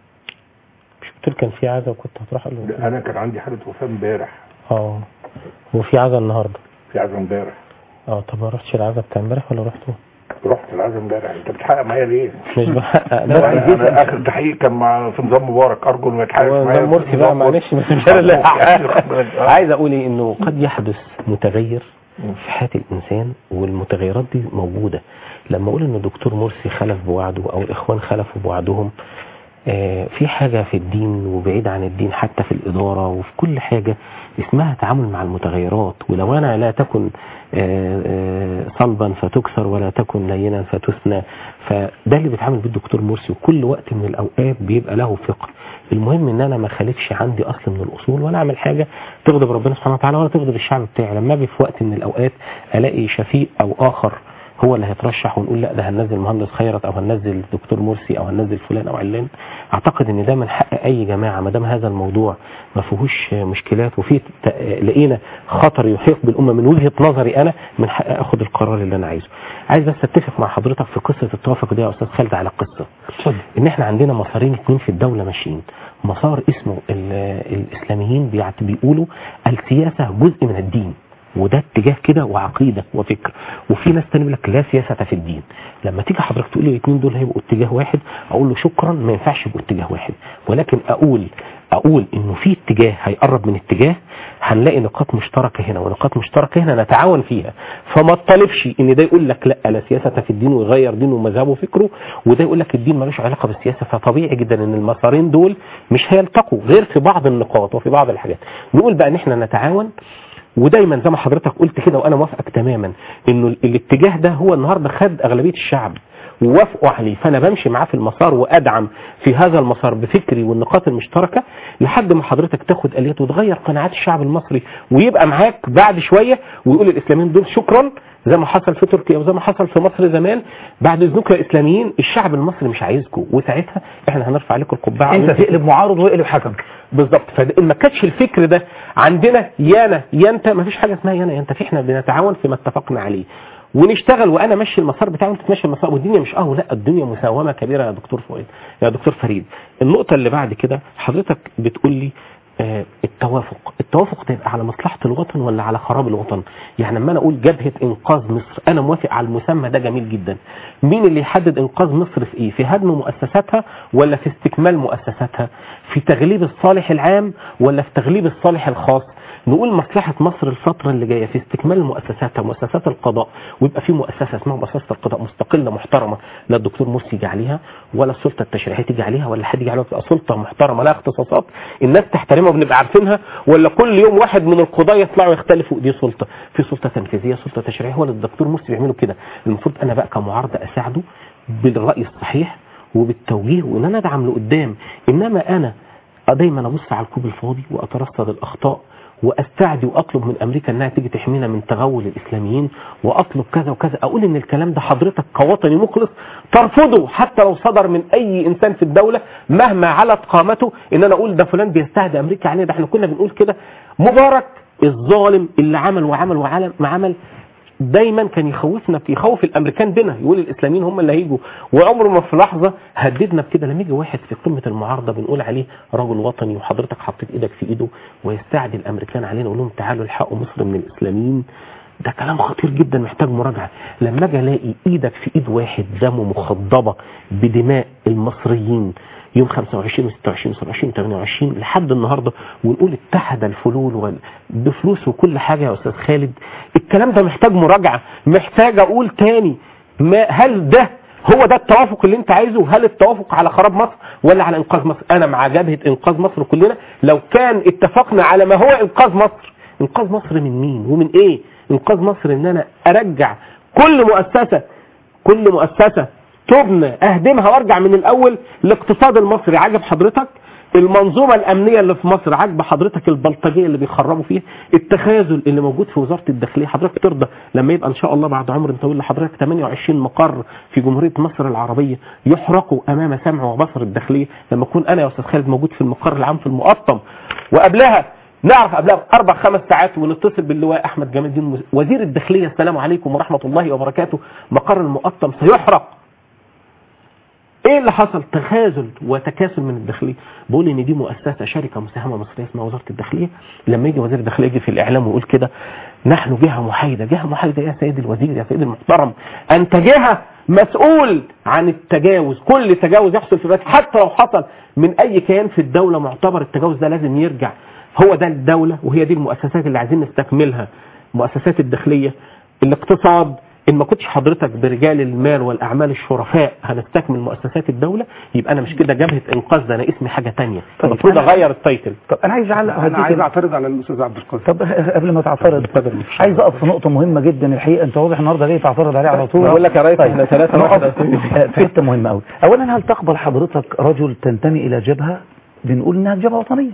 مش قلت لك كان في عزا وكنت هتروح له لا، انا كان عندي حاله وفاه امبارح اه وفي عزا النهارده في عزا امبارح اه طب ما رحتش العزا بتاع امبارح ولا رحته؟ رحت العزا امبارح انت بتحقق معايا ليه؟ مش بحقق لا لا انا اخر تحقيق كان مع في نظام مبارك ارجو انه يتحقق هو معايا نظام مرسي بقى معلش بس مش انا اللي هحقق. عايز اقول ايه انه قد يحدث متغير في حياه الانسان والمتغيرات دي موجوده لما اقول ان الدكتور مرسي خلف بوعده او الاخوان خلفوا بوعدهم آه، في حاجة في الدين وبعيد عن الدين حتى في الإدارة وفي كل حاجة اسمها تعامل مع المتغيرات ولو أنا لا تكن آه، آه، صلبا فتكسر ولا تكن لينا فتثنى فده اللي بيتعامل بيه الدكتور مرسي وكل وقت من الأوقات بيبقى له فقه المهم ان انا ما خالفش عندي اصل من الاصول ولا اعمل حاجه تغضب ربنا سبحانه وتعالى ولا تغضب الشعب بتاعي لما اجي في وقت من الاوقات الاقي شفيق او اخر هو اللي هيترشح ونقول لا ده هننزل مهندس خيرت او هننزل الدكتور مرسي او هننزل فلان او علان اعتقد ان ده من حق اي جماعه ما دام هذا الموضوع ما فيهوش مشكلات وفي ت- لقينا خطر يحيق بالامه من وجهه نظري انا من حق اخد القرار اللي انا عايزه عايز بس اتفق مع حضرتك في قصه التوافق دي يا استاذ خالد على قصه ان احنا عندنا مسارين اتنين في الدوله ماشيين مسار اسمه ال- الاسلاميين بيعت- بيقولوا السياسه جزء من الدين وده اتجاه كده وعقيده وفكر وفي ناس تاني بيقول لك لا سياسه في الدين لما تيجي حضرتك تقول لي الاثنين دول هيبقوا اتجاه واحد اقول له شكرا ما ينفعش يبقوا اتجاه واحد ولكن اقول اقول انه في اتجاه هيقرب من اتجاه هنلاقي نقاط مشتركه هنا ونقاط مشتركه هنا نتعاون فيها فما تطالبش ان ده يقول لك لا لا سياسه في الدين ويغير دينه ومذهبه وفكره وده يقول لك الدين ملوش علاقه بالسياسه فطبيعي جدا ان المسارين دول مش هيلتقوا غير في بعض النقاط وفي بعض الحاجات نقول بقى ان احنا نتعاون ودايما زي ما حضرتك قلت كده وانا موافقك تماما انه ال- الاتجاه ده هو النهارده خد اغلبيه الشعب ووافقوا عليه فانا بمشي معاه في المسار وادعم في هذا المسار بفكري والنقاط المشتركه لحد ما حضرتك تاخد اليات وتغير قناعات الشعب المصري ويبقى معاك بعد شويه ويقول الاسلاميين دول شكرا زي ما حصل في تركيا وزي ما حصل في مصر زمان بعد اذنكم يا اسلاميين الشعب المصري مش عايزكم وساعتها احنا هنرفع عليكم القبعه انت تقلب معارض ويقلب حكم بالظبط فما كانش الفكر ده عندنا يانا ينت ما فيش حاجه اسمها يانا ينت في احنا بنتعاون فيما اتفقنا عليه ونشتغل وانا ماشي المسار بتاعي وانت تمشي المسار والدنيا مش اه لا الدنيا مساومه كبيره يا دكتور فؤاد يا دكتور فريد النقطه اللي بعد كده حضرتك بتقول لي آه التوافق التوافق ده يبقى على مصلحة الوطن ولا على خراب الوطن يعني لما انا اقول جبهة انقاذ مصر انا موافق على المسمى ده جميل جدا مين اللي يحدد انقاذ مصر في ايه في هدم مؤسساتها ولا في استكمال مؤسساتها في تغليب الصالح العام ولا في تغليب الصالح الخاص نقول مصلحة مصر الفترة اللي جاية في استكمال مؤسساتها مؤسسات القضاء ويبقى في مؤسسة اسمها مؤسسة القضاء مستقلة محترمة لا الدكتور مرسي يجي عليها ولا السلطة التشريعية تيجي عليها ولا حد يجي عليها تبقى سلطة محترمة لها اختصاصات الناس تحترمها وبنبقى عارفينها ولا كل يوم واحد من القضاة يطلعوا يختلفوا دي سلطة في سلطة تنفيذية سلطة تشريعية هو اللي الدكتور مرسي بيعملوا كده المفروض انا بقى كمعارضة اساعده بالرأي الصحيح وبالتوجيه وان انا ادعم لقدام انما انا دايما ابص على الكوب الفاضي واترصد الاخطاء واستعدي واطلب من امريكا انها تيجي تحمينا من تغول الاسلاميين واطلب كذا وكذا اقول ان الكلام ده حضرتك كوطني مخلص ترفضه حتى لو صدر من اي انسان في الدوله مهما علت قامته ان انا اقول ده فلان بيستهدى امريكا علينا ده احنا كنا بنقول كده مبارك الظالم اللي عمل وعمل وعمل وعمل دايما كان يخوفنا يخوف الامريكان بنا يقول الاسلاميين هم اللي هيجوا وعمره ما في لحظه هددنا بكده لما يجي واحد في قمه المعارضه بنقول عليه رجل وطني وحضرتك حطيت ايدك في ايده ويستعدي الامريكان علينا يقول لهم تعالوا الحقوا مصر من الاسلاميين ده كلام خطير جدا محتاج مراجعه لما اجي الاقي ايدك في ايد واحد دمه مخضبه بدماء المصريين يوم 25 و26 و27 و28 لحد النهارده ونقول اتحد الفلول وال... بفلوس وكل حاجه يا استاذ خالد الكلام ده محتاج مراجعه محتاج اقول تاني ما هل ده هو ده التوافق اللي انت عايزه هل التوافق على خراب مصر ولا على انقاذ مصر انا مع جبهه انقاذ مصر كلنا لو كان اتفقنا على ما هو انقاذ مصر انقاذ مصر من مين ومن ايه انقاذ مصر ان انا ارجع كل مؤسسه كل مؤسسه تبنى اهدمها وارجع من الاول الاقتصاد المصري عجب حضرتك المنظومة الأمنية اللي في مصر عاجبة حضرتك البلطجية اللي بيخربوا فيها التخاذل اللي موجود في وزارة الداخلية حضرتك ترضى لما يبقى إن شاء الله بعد عمر طويل لحضرتك 28 مقر في جمهورية مصر العربية يحرقوا أمام سمع وبصر الداخلية لما أكون أنا يا أستاذ خالد موجود في المقر العام في المقطم وقبلها نعرف قبلها بأربع خمس ساعات ونتصل باللواء أحمد جمال الدين وزير الداخلية السلام عليكم ورحمة الله وبركاته مقر المقطم سيحرق ايه اللي حصل تخاذل وتكاسل من الداخليه بقول ان دي مؤسسه شركه مساهمه مصريه اسمها وزاره الداخليه لما يجي وزير الداخليه يجي في الاعلام ويقول كده نحن جهه محايده جهه محايده يا سيدي الوزير يا سيدي المحترم انت جهه مسؤول عن التجاوز كل تجاوز يحصل في بلد حتى لو حصل من اي كيان في الدوله معتبر التجاوز ده لازم يرجع هو ده الدوله وهي دي المؤسسات اللي عايزين نستكملها مؤسسات الداخليه الاقتصاد ان ما كنتش حضرتك برجال المال والاعمال الشرفاء هنستكمل مؤسسات الدوله يبقى انا مش كده جبهه انقاذ ده انا اسمي حاجه تانية طيب، المفروض أنا- اغير التايتل طب انا عايز اعلق انا عايز اعترض على الاستاذ عبد القادر طب قبل ما تعترض عايز اقف في نقطه مهمه جدا الحقيقه انت واضح النهارده جاي تعترض عليها على طول بقول لك يا ريس طيب. احنا ثلاثة نقف واحدة. في حته مهمه قوي اولا هل تقبل حضرتك رجل تنتمي الى جبهه بنقول انها جبهه وطنيه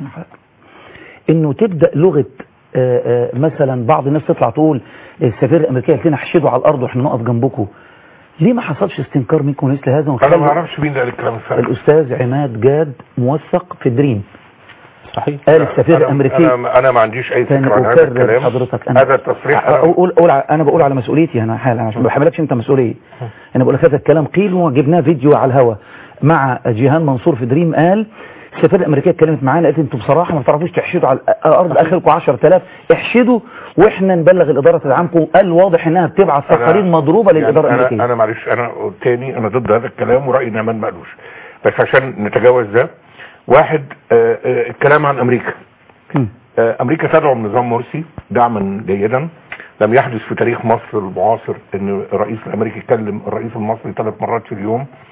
انه تبدا لغه آه، آه، مثلا بعض الناس تطلع تقول السفير الامريكي قالت لنا احشدوا على الارض واحنا نقف جنبكم ليه ما حصلش استنكار منكم مثل هذا انا ونخلي ما اعرفش مين ده الكلام الفارغ الاستاذ عماد جاد موثق في دريم صحيح قال السفير أنا- الامريكي انا انا ما عنديش اي كان فكره عن هذا أكرر الكلام حضرتك أنا هذا التصريح أنا- أقول أقول ع- أنا بقول على مسؤوليتي أنا حالا عشان ما بحملكش أنت مسؤولية أنا بقول لك هذا الكلام قيل وجبناه فيديو على الهوا مع جيهان منصور في دريم قال السفيرة الأمريكية اتكلمت معانا قالت أنتوا بصراحة ما بتعرفوش تحشدوا على الأرض آخركم 10000 احشدوا وإحنا نبلغ الإدارة تدعمكم قال واضح إنها بتبعت تقارير مضروبة للإدارة يعني الأمريكية انا انا معلش انا تاني انا ضد هذا الكلام ورايي ان ما مقلوش بس عشان نتجاوز ده واحد آه، آه، الكلام عن امريكا آه، امريكا تدعم نظام مرسي دعما جيدا لم يحدث في تاريخ مصر المعاصر ان الرئيس الامريكي يكلم الرئيس المصري ثلاث مرات في اليوم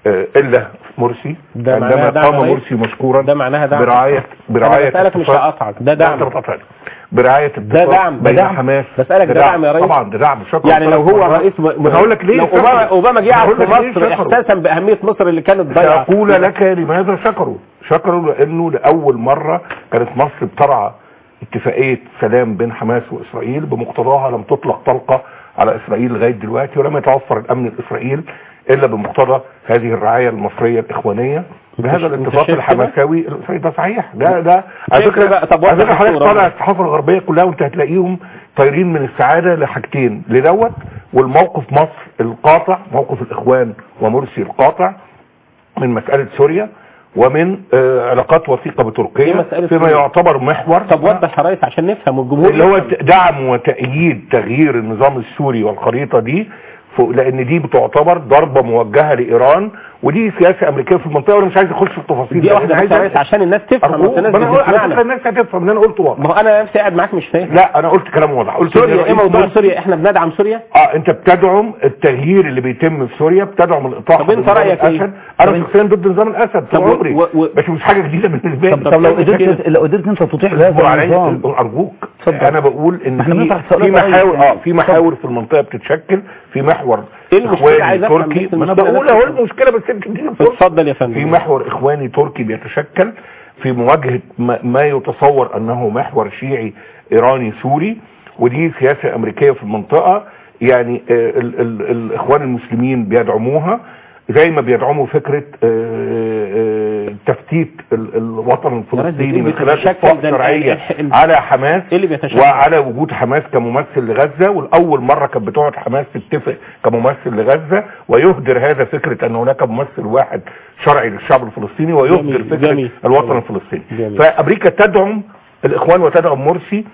آه، الا مرسي ده عندما معناها دعم قام رئيس؟ مرسي مشكورا ده معناها دعم برعايه برعايه أنا بسألك مش اتفاق- هقطعك ده لا، دعم أنت بتقطعني. برعايه ده اتفاق دعم ده بين دعم حماس بسألك ده دعم يا ريس طبعا ده دعم شكرا يعني لو هو رئيس م... هقول لك ليه لو شكروا. اوباما اوباما جه قعد هقول في لك ليه مصر شكروا. احساسا باهميه مصر اللي كانت ضايعه سأقول لك لماذا شكروا شكروا لأنه لأول مرة كانت مصر بترعى اتفاقية سلام بين حماس وإسرائيل بمقتضاها لم تطلق طلقة على إسرائيل لغاية دلوقتي ولم يتوفر الأمن الإسرائيل إلا بمقتضى هذه الرعاية المصرية الإخوانية بهذا أنت الاتفاق شايف الحماساوي الإسرائيلي ده صحيح ده ده على شايف فكرة بقى؟ طب على وضح فكرة حضرتك الصورة طالع بقى. الصحافة الغربية كلها وأنت هتلاقيهم طايرين من السعادة لحاجتين لدوت والموقف مصر القاطع موقف الإخوان ومرسي القاطع من مسألة سوريا ومن آه، علاقات وثيقة إيه بتركيا مسألة فيما سوريا؟ يعتبر محور طب وضح يا ريس عشان نفهم والجمهور اللي هو يفهم. دعم وتأييد تغيير النظام السوري والخريطة دي فوق- لان دي بتعتبر ضربة موجهة لإيران ودي سياسة أمريكية في المنطقة وانا مش عايز اخش في التفاصيل دي لأن واحده أنا بس يا عايز ريس عشان الناس تفهم أرجوك. الناس ما أنا أقول- على بتسمعنا فكرة الناس هتفهم اللي انا قلته واضح ما هو انا نفسي قاعد معاك مش فاهم لا انا قلت كلام واضح قلت سوريا إن ايه رئيس موضوع مرسي- سوريا احنا بندعم سوريا اه انت بتدعم التغيير اللي بيتم في سوريا بتدعم الاطاحه طب انت بنظام رأيك ايه؟ الاسد طب انا انت- شخصيا ضد نظام الاسد طول طب و- عمري و- و- بس مش حاجه جديده بالنسبه لي طب, طب لو قدرت لو قدرت انت تطيح اصبر بهذا عليا النظام ارجوك اتفضل. انا بقول ان احنا في, بنطرح سؤالات في رأيك محاور يعني. اه في محاور في المنطقه بتتشكل في محور ايه المشكلة؟ اخواني عايز أفهم تركي بس ما انا المشكلة بقول نفسها. اهو المشكله بس انت تديني فرصه اتفضل يا فندم في محور اخواني تركي بيتشكل في مواجهه ما ما يتصور انه محور شيعي ايراني سوري ودي سياسه امريكيه في المنطقه يعني آه، ال ال الاخوان المسلمين بيدعموها زي ما بيدعموا فكره آه، آه، تفتيت ال- الوطن الفلسطيني من خلال بيتشكل اطلاق ده ال- شرعيه ال- ال- على حماس ايه اللي بيتشكل وعلى وجود حماس كممثل لغزة والأول مرة كانت بتقعد حماس تتفق كممثل لغزة ويهدر هذا فكرة أن هناك ممثل واحد شرعي للشعب الفلسطيني ويهدر جميل، فكرة جميل، الوطن جميل. الفلسطيني جميل. فأمريكا تدعم الإخوان وتدعم مرسي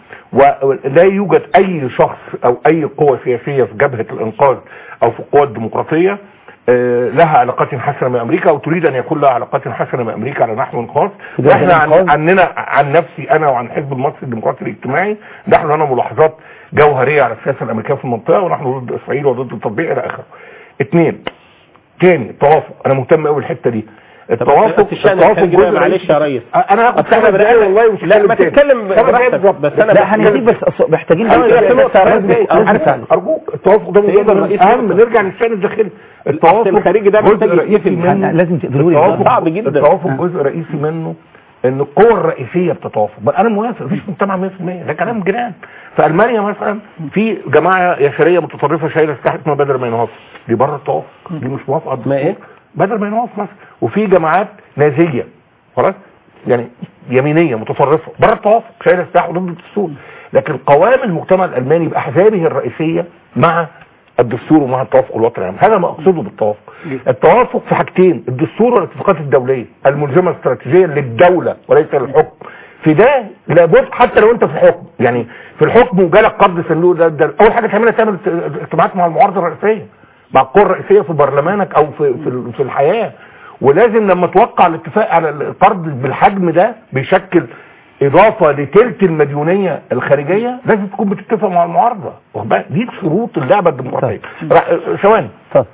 ولا يوجد أي شخص أو أي قوة سياسية في جبهة الإنقاذ أو في القوى الديمقراطية آه، لها علاقات حسنة مع أمريكا أو تريد أن يكون لها علاقات حسنة مع أمريكا على نحو خاص جبهة واحنا عن الإنقاذ؟ عننا عن نفسي انا وعن حزب المصري الديمقراطي الاجتماعي نحن لنا ملاحظات جوهريه على السياسه الامريكيه في المنطقه ونحن ضد اسرائيل وضد التطبيق الى اخره. اثنين تاني التوافق انا مهتم قوي الحته دي التوافق بس الشأن التوافق الخارجي بقى جزء معلش يا ريس انا هاخد أصل احنا خمس دقايق بدأنا- والله مش لا ما هتكلم تاني. تتكلم خمس دقايق براحتك بالظبط. بس انا لا بتكلم- هنديك بس أص- محتاجين أنا بس- في نقطة يا لازم- ريس. لازم أرجوك. نسأل. ارجوك التوافق ده سيد من الرئيس اهم نقطة. نرجع للشان الداخلي الأصل الخارجي ده جزء محتاج رئيسي يتقفل. منه لازم تقفلوا لي التوافق صعب جدا. التوافق جزء رئيسي منه ان القوى الرئيسيه بتتوافق بل انا موافق مفيش مجتمع 100% ده كلام جيران في المانيا مثلا في جماعه يساريه متطرفه شايله سلاح اسمها بدر ما ينهض دي بره التوافق دي مش موافقه ما ايه؟ بدر ما ينهض مثلا وفي جماعات نازيه خلاص يعني يمينيه متطرفه بره التوافق شايله سلاح وضد الدستور لكن قوام المجتمع الالماني باحزابه الرئيسيه مع الدستور ومع التوافق الوطني العام هذا ما اقصده بالتوافق التوافق في حاجتين الدستور والاتفاقات الدوليه الملزمه استراتيجيا للدوله وليس للحكم في ده لابد حتى لو انت في الحكم يعني في الحكم وجالك قبض صندوق ده, ده اول حاجه تعملها تعمل اجتماعات مع المعارضه الرئيسيه مع القوى الرئيسيه في برلمانك او في في, في الحياه ولازم لما توقع الاتفاق على القرض بالحجم ده بيشكل اضافه لتلت المديونيه الخارجيه لازم تكون بتتفق مع المعارضه واخد بالك؟ دي شروط اللعبه الديمقراطيه راح- ثواني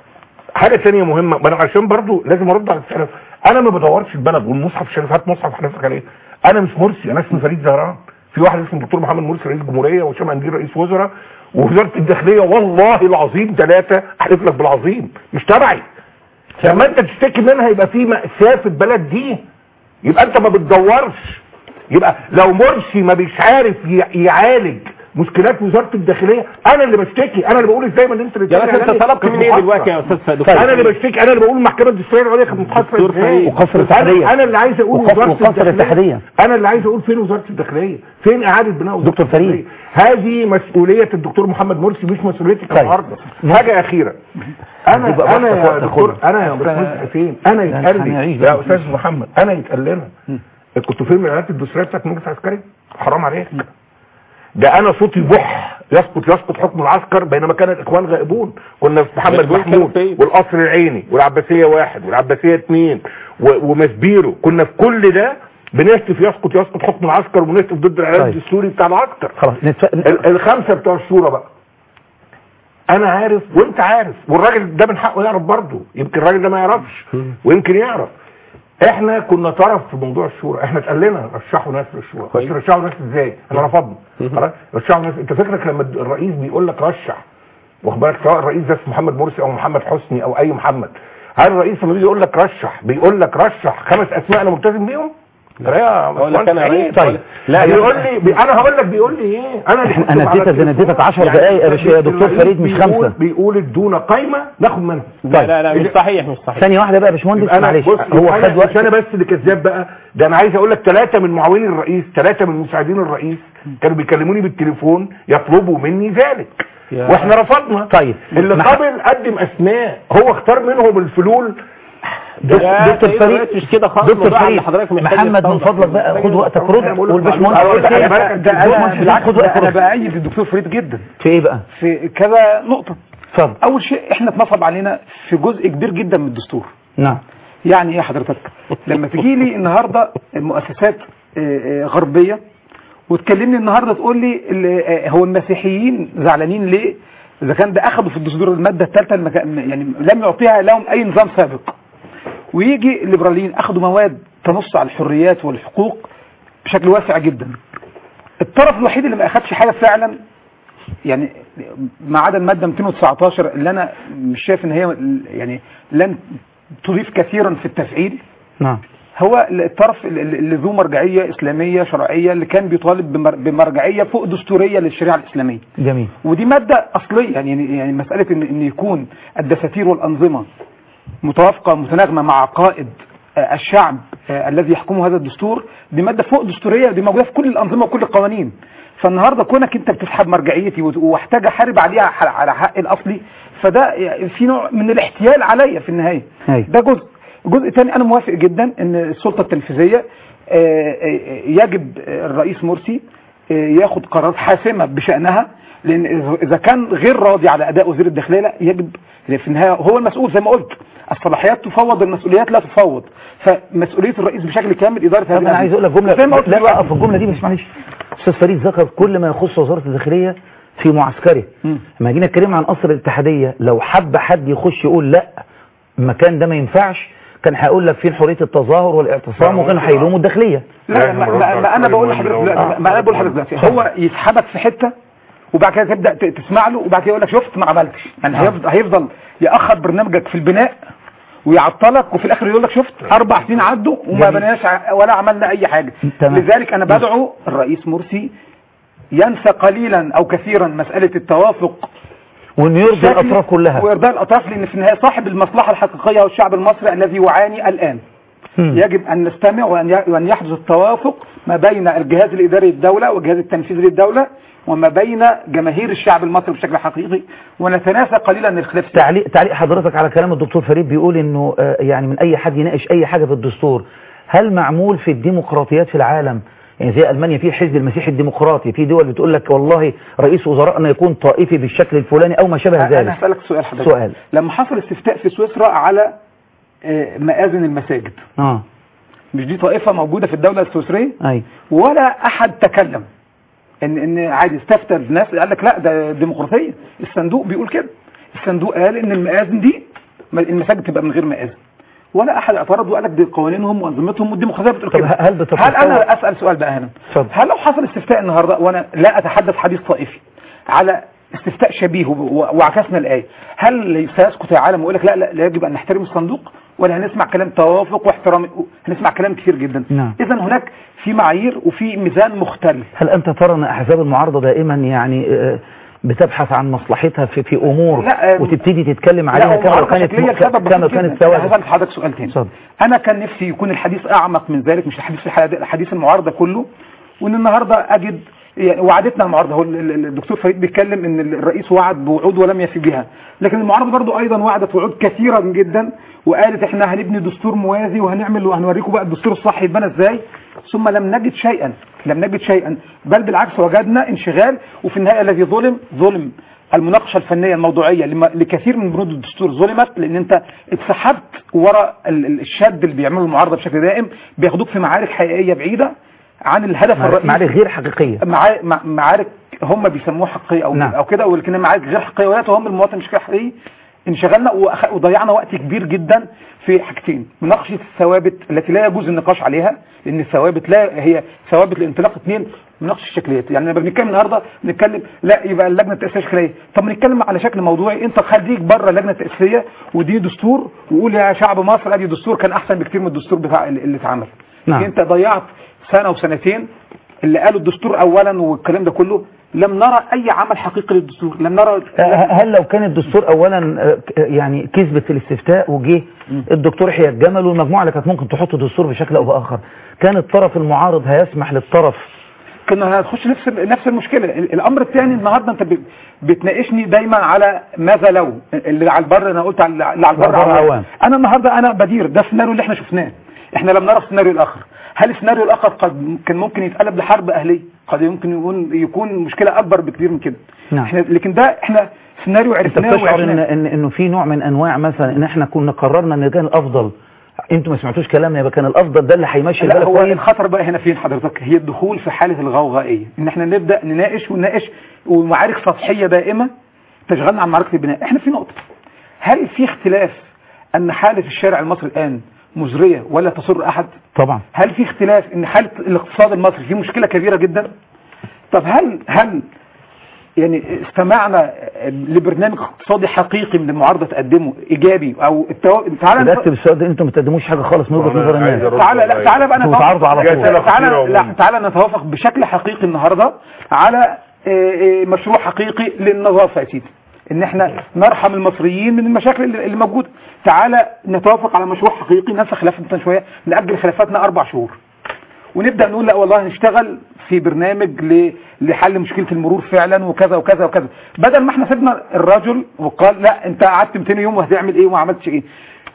حاجه ثانيه مهمه ما انا عشان برضو لازم ارد على السؤال انا ما بدورش البلد والمصحف الشريف هات مصحف حضرتك عليه انا مش مرسي انا اسمي فريد زهران في واحد اسمه الدكتور محمد مرسي رئيس جمهوريه وهشام انديل رئيس وزراء ووزاره الداخليه والله العظيم ثلاثه احلف لك بالعظيم مش تبعي لما انت تشتكي منها يبقى في مأساة في البلد دي يبقى انت ما بتدورش يبقى لو مرسي ما بيش عارف ي- يعالج مشكلات وزاره الداخليه انا اللي بشتكي انا اللي بقول ازاي ما انت اللي يا باشا انت طلبت مني ايه دلوقتي يا استاذ دكتور انا اللي بشتكي انا اللي بقول المحكمه الدستوريه العليا كانت متحاسبه دكتور ازاي فريد. وقصر انا الاتحادية. انا اللي عايز اقول وقصر- وزاره وقصر الداخليه الاتحادية. انا اللي عايز اقول فين وزاره الداخليه فين اعاده بناء وزاره دكتور فريد. الداخلية؟ هذه مسؤوليه الدكتور محمد مرسي مش مسؤوليتي طيب. كمعارضه حاجه اخيره يبقى انا انا وقت- يا وقت دكتور خلص. انا يا باشمهندس حسين انا يعني يتقال هنعيش لي بقى. يا استاذ محمد انا يتقال لنا كنت فين من الاعلانات الدستوريه بتاعت المجلس العسكري حرام عليك ده انا صوتي بح يسقط يسقط حكم العسكر بينما كان الاخوان غائبون كنا في محمد غائبون كانوا محمود فين؟ والقصر العيني والعباسيه واحد والعباسيه اثنين و- ومسبيرو كنا في كل ده بنهتف يسقط يسقط حكم العسكر وبنهتف ضد الاعلان طيب. الدستوري بتاع العسكر خلاص نتف... ال- الخمسه بتوع الشورى بقى انا عارف وانت عارف والراجل ده من حقه يعرف برضه يمكن الراجل ده ما يعرفش ويمكن يعرف احنا كنا طرف في موضوع الشورى احنا اتقال لنا رشحوا ناس للشورى بس رشحوا ناس ازاي احنا رفضنا خلاص رشحوا ناس انت فكرك لما الرئيس بيقول لك رشح واخد بالك سواء الرئيس ده اسمه محمد مرسي او محمد حسني او اي محمد هل الرئيس لما بيجي يقول لك رشح بيقول لك رشح خمس اسماء انا ملتزم بيهم لا يا أقول لك أنا إيه؟ رئيس. طيب لا، لا لا. بيقول لي بي انا هقول لك بيقول لي ايه انا اللي كنت انا على اديتك انا التليفون. اديتك 10 يعني دقائق يا باشا يا دكتور الرئيس فريد مش بيقول- خمسه بيقول ادونا قايمه ناخد منها لا لا لا مش صحيح مش صحيح ثانيه واحده بقى يا باشمهندس انا معلش بص هو أنا خد وقت مش انا بس اللي كذاب بقى ده انا عايز اقول لك ثلاثه من معاونين الرئيس ثلاثه من مساعدين الرئيس كانوا بيكلموني بالتليفون يطلبوا مني ذلك يا- واحنا رفضنا طيب اللي مح- قبل قدم اسماء هو اختار منهم الفلول دك- يا دكتور سيدي فريد الرئيس مش كده خالص دكتور الموضوع فريد اللي حضرتك محتاج محمد من يستوضح. فضلك بقى محتاج خد وقتك يستوضح. رد والباشمهندس ده حسين انا ده انا الباشمهندس بالعكس خد وقت ده انا رد بايد الدكتور فريد جدا في ايه بقى في كذا نقطه اتفضل اول شيء احنا اتنصب علينا في جزء كبير جدا من الدستور نعم يعني ايه حضرتك لما تجي لي النهارده مؤسسات آه، آه، غربيه وتكلمني النهارده تقول لي ال- آه، هو المسيحيين زعلانين ليه اذا كان ده اخذوا في الدستور الماده الثالثه المكا... يعني لم يعطيها لهم اي نظام سابق ويجي الليبراليين اخذوا مواد تنص على الحريات والحقوق بشكل واسع جدا الطرف الوحيد اللي ما اخدش حاجه فعلا يعني ما عدا الماده 219 اللي انا مش شايف ان هي يعني لن تضيف كثيرا في التفعيل نعم هو الطرف اللي ذو مرجعيه اسلاميه شرعيه اللي كان بيطالب بمر- بمرجعيه فوق دستوريه للشريعه الاسلاميه جميل ودي ماده اصليه يعني يعني مساله ان ان يكون الدساتير والانظمه متوافقه متناغمه مع عقائد آه، الشعب آه، الذي يحكمه هذا الدستور دي ماده فوق دستوريه دي موجوده في كل الانظمه وكل القوانين فالنهارده كونك انت بتسحب مرجعيتي وت- واحتاج احارب عليها ح- على حق الاصلي فده يعني في نوع من الاحتيال عليا في النهايه هاي. ده جزء جزء تاني انا موافق جدا ان السلطه التنفيذيه آه، آه، يجب آه، الرئيس مرسي آه، ياخد قرارات حاسمه بشانها لان إذا- اذا كان غير راضي على اداء وزير الداخليه لا يجب في النهايه هو المسؤول زي ما قلت الصلاحيات تفوض المسؤوليات لا تفوض فمسؤوليه الرئيس بشكل كامل اداره هذه طب انا عايز اقول لك الأزمة. جمله زي ما قلت لا دلوقتي. اقف في الجمله دي بس معلش استاذ فريد ذكر كل ما يخص وزاره الداخليه في معسكره مم. لما جينا نتكلم عن قصر الاتحاديه لو حب حد يخش يقول لا المكان ده ما ينفعش كان هيقول لك فين حريه التظاهر والاعتصام وكانوا هيلوموا الداخليه لا ما, ما, ما انا بقول لحضرتك دلوقتي ما انا بقول لحضرتك دلوقتي هو يسحبك في حته وبعد كده تبدا ت- تسمع له وبعد كده يقول لك شفت ما عملتش يعني هيفضل, هيفضل ياخر برنامجك في البناء ويعطلك وفي الاخر يقول لك شفت اربع سنين عدوا وما جميل. بناش ع- ولا عملنا اي حاجه تمام. لذلك انا بدعو الرئيس مرسي ينسى قليلا او كثيرا مساله التوافق وانه يرضي شكل- الاطراف كلها وارضاء الاطراف لان في النهايه صاحب المصلحه الحقيقيه هو الشعب المصري الذي يعاني الان مم. يجب أن نستمع وأن ي- وأن يحدث التوافق ما بين الجهاز الإداري للدولة والجهاز التنفيذي للدولة وما بين جماهير الشعب المصري بشكل حقيقي ونتناسى قليلا الخلاف تعليق تعليق حضرتك على كلام الدكتور فريد بيقول انه آه، يعني من اي حد يناقش اي حاجه في الدستور هل معمول في الديمقراطيات في العالم يعني زي المانيا في حزب المسيحي الديمقراطي في دول بتقول لك والله رئيس وزرائنا يكون طائفي بالشكل الفلاني او ما شابه أنا ذلك هسألك سؤال حضرتك سؤال لما حصل استفتاء في سويسرا على آه، مآذن المساجد اه مش دي طائفة موجودة في الدولة السويسرية اي ولا أحد تكلم ان ان عادي استفتى الناس قال لك لا ده ديمقراطيه الصندوق بيقول كده الصندوق قال ان المآذن دي المساجد تبقى من غير مآذن ولا احد اعترض وقال لك دي قوانينهم وانظمتهم والديمقراطيه بتقول طب كده هل بتتصور- هل انا اسال سؤال بقى هنا اتفضل. هل لو حصل استفتاء النهارده وانا لا اتحدث حديث طائفي على استفتاء شبيه و- وعكسنا الايه هل سيسكت العالم ويقول لك لا, لا لا يجب ان نحترم الصندوق ولا هنسمع كلام توافق واحترام هنسمع كلام كتير جدا نعم. اذا هناك في معايير وفي ميزان مختل هل انت ترى ان احزاب المعارضه دائما يعني آه، بتبحث عن مصلحتها في في امور لا، آه، وتبتدي تتكلم لا عليها هو كما لو معارضة كانت شكلية لسبب كما بسيط كانت جدا. أنا سواد هسأل حضرتك سؤال تاني اتفضل. انا كان نفسي يكون الحديث اعمق من ذلك مش الحديث في الحد- الحديث المعارضه كله وان النهارده اجد يعني وعدتنا المعارضه هو ال- ال- الدكتور فريد بيتكلم ان الرئيس وعد بوعود ولم يفي بها لكن المعارضه برضو ايضا وعدت وعود كثيره جدا وقالت احنا هنبني دستور موازي وهنعمل وهنوريكم بقى الدستور الصح يتبنى ازاي ثم لم نجد شيئا لم نجد شيئا بل بالعكس وجدنا انشغال وفي النهايه الذي ظلم ظلم المناقشه الفنيه الموضوعيه لما- لكثير من بنود الدستور ظلمت لان انت اتسحبت وراء ال- ال- الشد اللي بيعمله المعارضه بشكل دائم بياخدوك في معارك حقيقيه بعيده عن الهدف معارك- الرئيسي معارك غير حقيقيه مع- مع- معارك هم بيسموه حقيقي او نعم. او كده ولكن معاك غير حقيقي ولكن هم المواطن مش حقيقي انشغلنا وأخ- وضيعنا وقت كبير جدا في حاجتين مناقشه الثوابت التي لا يجوز النقاش عليها لان الثوابت لا هي ثوابت الانطلاق اثنين مناقشه الشكليات يعني لما بنتكلم النهارده نتكلم لا يبقى اللجنه التاسيسيه شكليه طب نتكلم على شكل موضوعي انت خليك بره اللجنه التاسيسيه ودي دستور وقول يا شعب مصر ادي دستور كان احسن بكتير من الدستور بتاع اللي اللي اتعمل نعم. انت ضيعت سنه وسنتين اللي قالوا الدستور اولا والكلام ده كله لم نرى اي عمل حقيقي للدستور لم نرى آه، هل لو كان الدستور اولا آه، ك- يعني كسبت في الاستفتاء وجه الدكتور حياة جمل والمجموعه اللي كانت ممكن تحط دستور بشكل او باخر كان الطرف المعارض هيسمح للطرف كنا هتخش نفس نفس المشكله ال- الامر الثاني النهارده انت ب- بتناقشني دايما على ماذا لو اللي على البر انا قلت على اللي على البر البر عوام. عوام. انا النهارده انا بدير ده السيناريو اللي احنا شفناه احنا لم نرى السيناريو الاخر هل السيناريو الاخر قد كان ممكن يتقلب لحرب اهليه قد يمكن يكون يكون مشكله اكبر بكتير من كده نعم. احنا لكن ده احنا سيناريو انت عرفناه بتشعر ان وعشناه. ان انه في نوع من انواع مثلا ان احنا كنا قررنا ان كان الافضل انتوا ما سمعتوش كلامنا يبقى كان الافضل ده اللي هيمشي لا البلد هو كويس الخطر بقى هنا فين حضرتك هي الدخول في حالة الغوغائية ان احنا نبدأ نناقش ونناقش ومعارك سطحية دائمة تشغلنا عن معركة البناء احنا في نقطة هل في اختلاف ان حالة الشارع المصري الان مزرية ولا تسر احد طبعا هل في اختلاف ان حالة الاقتصاد المصري في مشكلة كبيرة جدا طب هل هل يعني استمعنا لبرنامج اقتصادي حقيقي من المعارضة تقدمه ايجابي او التو... تعالى رتب السؤال ده انتوا ما بتقدموش حاجه خالص من وجهه نظر الناس تعالى لا تعالى بقى انتوا نتوافق بتعارضوا على طول تعالى لا تعالى نتوافق بشكل حقيقي النهارده على آه، آه، مشروع حقيقي للنظافه يا سيدي ان احنا نرحم المصريين من المشاكل اللي اللي موجوده تعالى نتوافق على مشروع حقيقي ننسى خلافاتنا شويه ناجل خلافاتنا اربع شهور ونبدا نقول لا والله نشتغل في برنامج ل- لحل مشكله المرور فعلا وكذا وكذا وكذا بدل ما احنا سيبنا الرجل وقال لا انت قعدت 200 يوم وهتعمل ايه وما عملتش ايه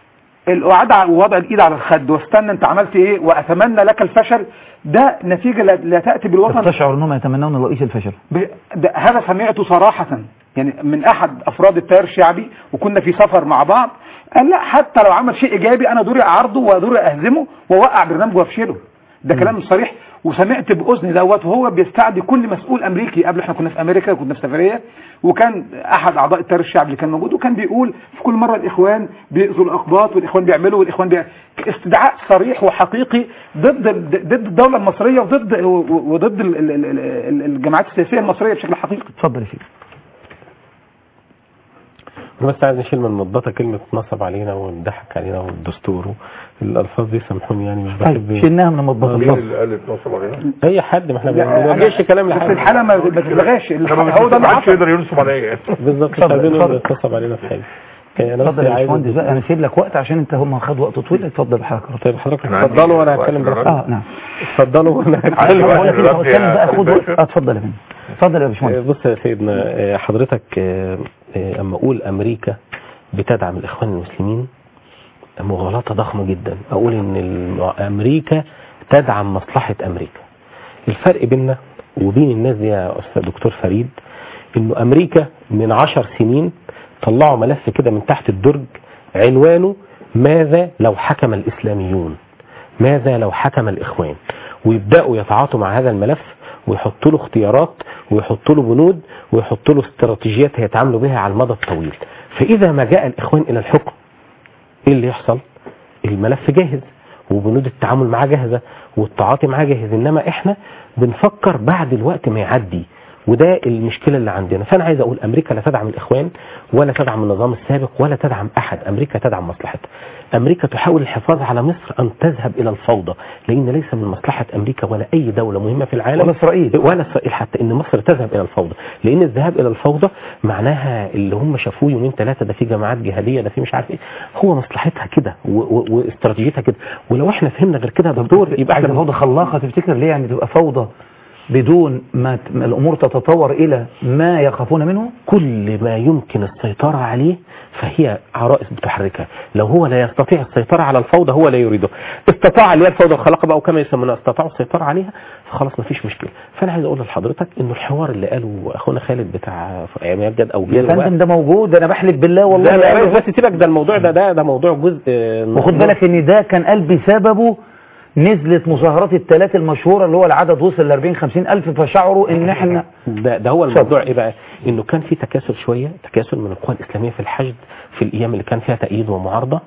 القعاد على- ووضع الايد على الخد واستنى انت عملت ايه واتمنى لك الفشل ده نتيجه لا, لا تاتي بالوطن تشعر انهم يتمنون رئيس الفشل ب- ده هذا سمعته صراحة يعني من أحد أفراد التيار الشعبي وكنا في سفر مع بعض قال لا حتى لو عمل شيء إيجابي أنا دوري أعارضه ودوري أهزمه وأوقع برنامجه وأفشله ده كلام صريح وسمعت بأذني دوت وهو بيستعدي كل مسؤول أمريكي قبل احنا كنا في أمريكا كنا في سفرية وكان أحد أعضاء التيار الشعبي اللي كان موجود وكان بيقول في كل مرة الإخوان بيأذوا الأقباط والإخوان بيعملوا والإخوان بي... استدعاء صريح وحقيقي ضد ضد الدولة المصرية وضد وضد ال- ال- ال- ال- الجماعات السياسية المصرية بشكل حقيقي اتفضل يا سيدي أنا بس عايز نشيل من مضبطة كلمة نصب علينا والضحك علينا والدستور الألفاظ دي سامحوني يعني مش بحب طيب شلناها من المطبخ مين اللي قال نصب علينا؟ أي حد ما احنا لا، ما بنوجهش كلام بس لحد الحالة ما ما تتلغاش انا هو ده اللي ما حصل يقدر ينصب عليا بالظبط مش اتفضل، عايزين اتفضل. نتصل علينا في حاجة يعني أنا اتفضل بس يا عايز باشمهندس بقى انا سيب لك وقت عشان انت هم خدوا وقت طويل اتفضل حضرتك طيب حضرتك أنا عندي اتفضلوا وانا وقت هتكلم الرد. براحتي اه نعم اتفضلوا وانا عايز هتكلم بقول لك الرد ايه هو اتكلم يا بقى خد أستاذ وقت باشا. اه اتفضل يا فندم اتفضل يا باشمهندس بص يا سيدنا آه، حضرتك آه، آه، اما اقول امريكا بتدعم الاخوان المسلمين مغالطه ضخمه جدا اقول ان الم- امريكا تدعم مصلحه امريكا الفرق بيننا وبين الناس دي يا استاذ دكتور فريد انه امريكا من عشر سنين طلعوا ملف كده من تحت الدرج عنوانه ماذا لو حكم الاسلاميون ماذا لو حكم الإخوان ويبدأوا يتعاطوا مع هذا الملف ويحطوا له اختيارات ويحطوا له بنود ويحطوا له استراتيجيات هيتعاملوا بها على المدى الطويل فإذا ما جاء الإخوان إلى الحكم إيه اللي يحصل الملف جاهز وبنود التعامل معاه جاهزة والتعاطي معاه جاهز إنما إحنا بنفكر بعد الوقت ما يعدي وده المشكلة اللي عندنا فأنا عايز أقول أمريكا لا تدعم الإخوان ولا تدعم النظام السابق ولا تدعم أحد أمريكا تدعم مصلحتها أمريكا تحاول الحفاظ على مصر أن تذهب إلى الفوضى لأن ليس من مصلحة أمريكا ولا أي دولة مهمة في العالم ولا إسرائيل. ولا إسرائيل حتى إن مصر تذهب إلى الفوضى لأن الذهاب إلى الفوضى معناها اللي هم شافوه يومين ثلاثة ده في جماعات جهادية ده في مش عارف إيه هو مصلحتها كده و- و- واستراتيجيتها كده ولو إحنا فهمنا غير كده يا دكتور يبقى عايز إحنا فوضى خلاقه تفتكر ليه يعني تبقى فوضى بدون ما ت- ما الامور تتطور الى ما يخافون منه كل ما يمكن السيطرة عليه فهي عرائس بتحركها لو هو لا يستطيع السيطرة على الفوضى هو لا يريده استطاع اللي هي الفوضى الخلاقة بقى وكما يسمونها استطاعوا السيطرة عليها فخلاص ما فيش مشكلة فأنا عايز أقول لحضرتك إنه الحوار اللي قاله أخونا خالد بتاع عماد جد أو يا غيره بقى فندم ده موجود انا بحلف بالله والله لا لا لا بس سيبك ده الموضوع ده ده ده موضوع جزء وخد بالك ان ده كان قلبي سببه نزلت مظاهرات الثلاث المشهورة اللي هو العدد وصل ل 40 50 ألف فشعروا إن إحنا ده, ده هو الموضوع ايه بقى انه كان في تكاسل شويه تكاسل من القوى الاسلاميه في الحشد في الايام اللي كان فيها تأييد ومعارضه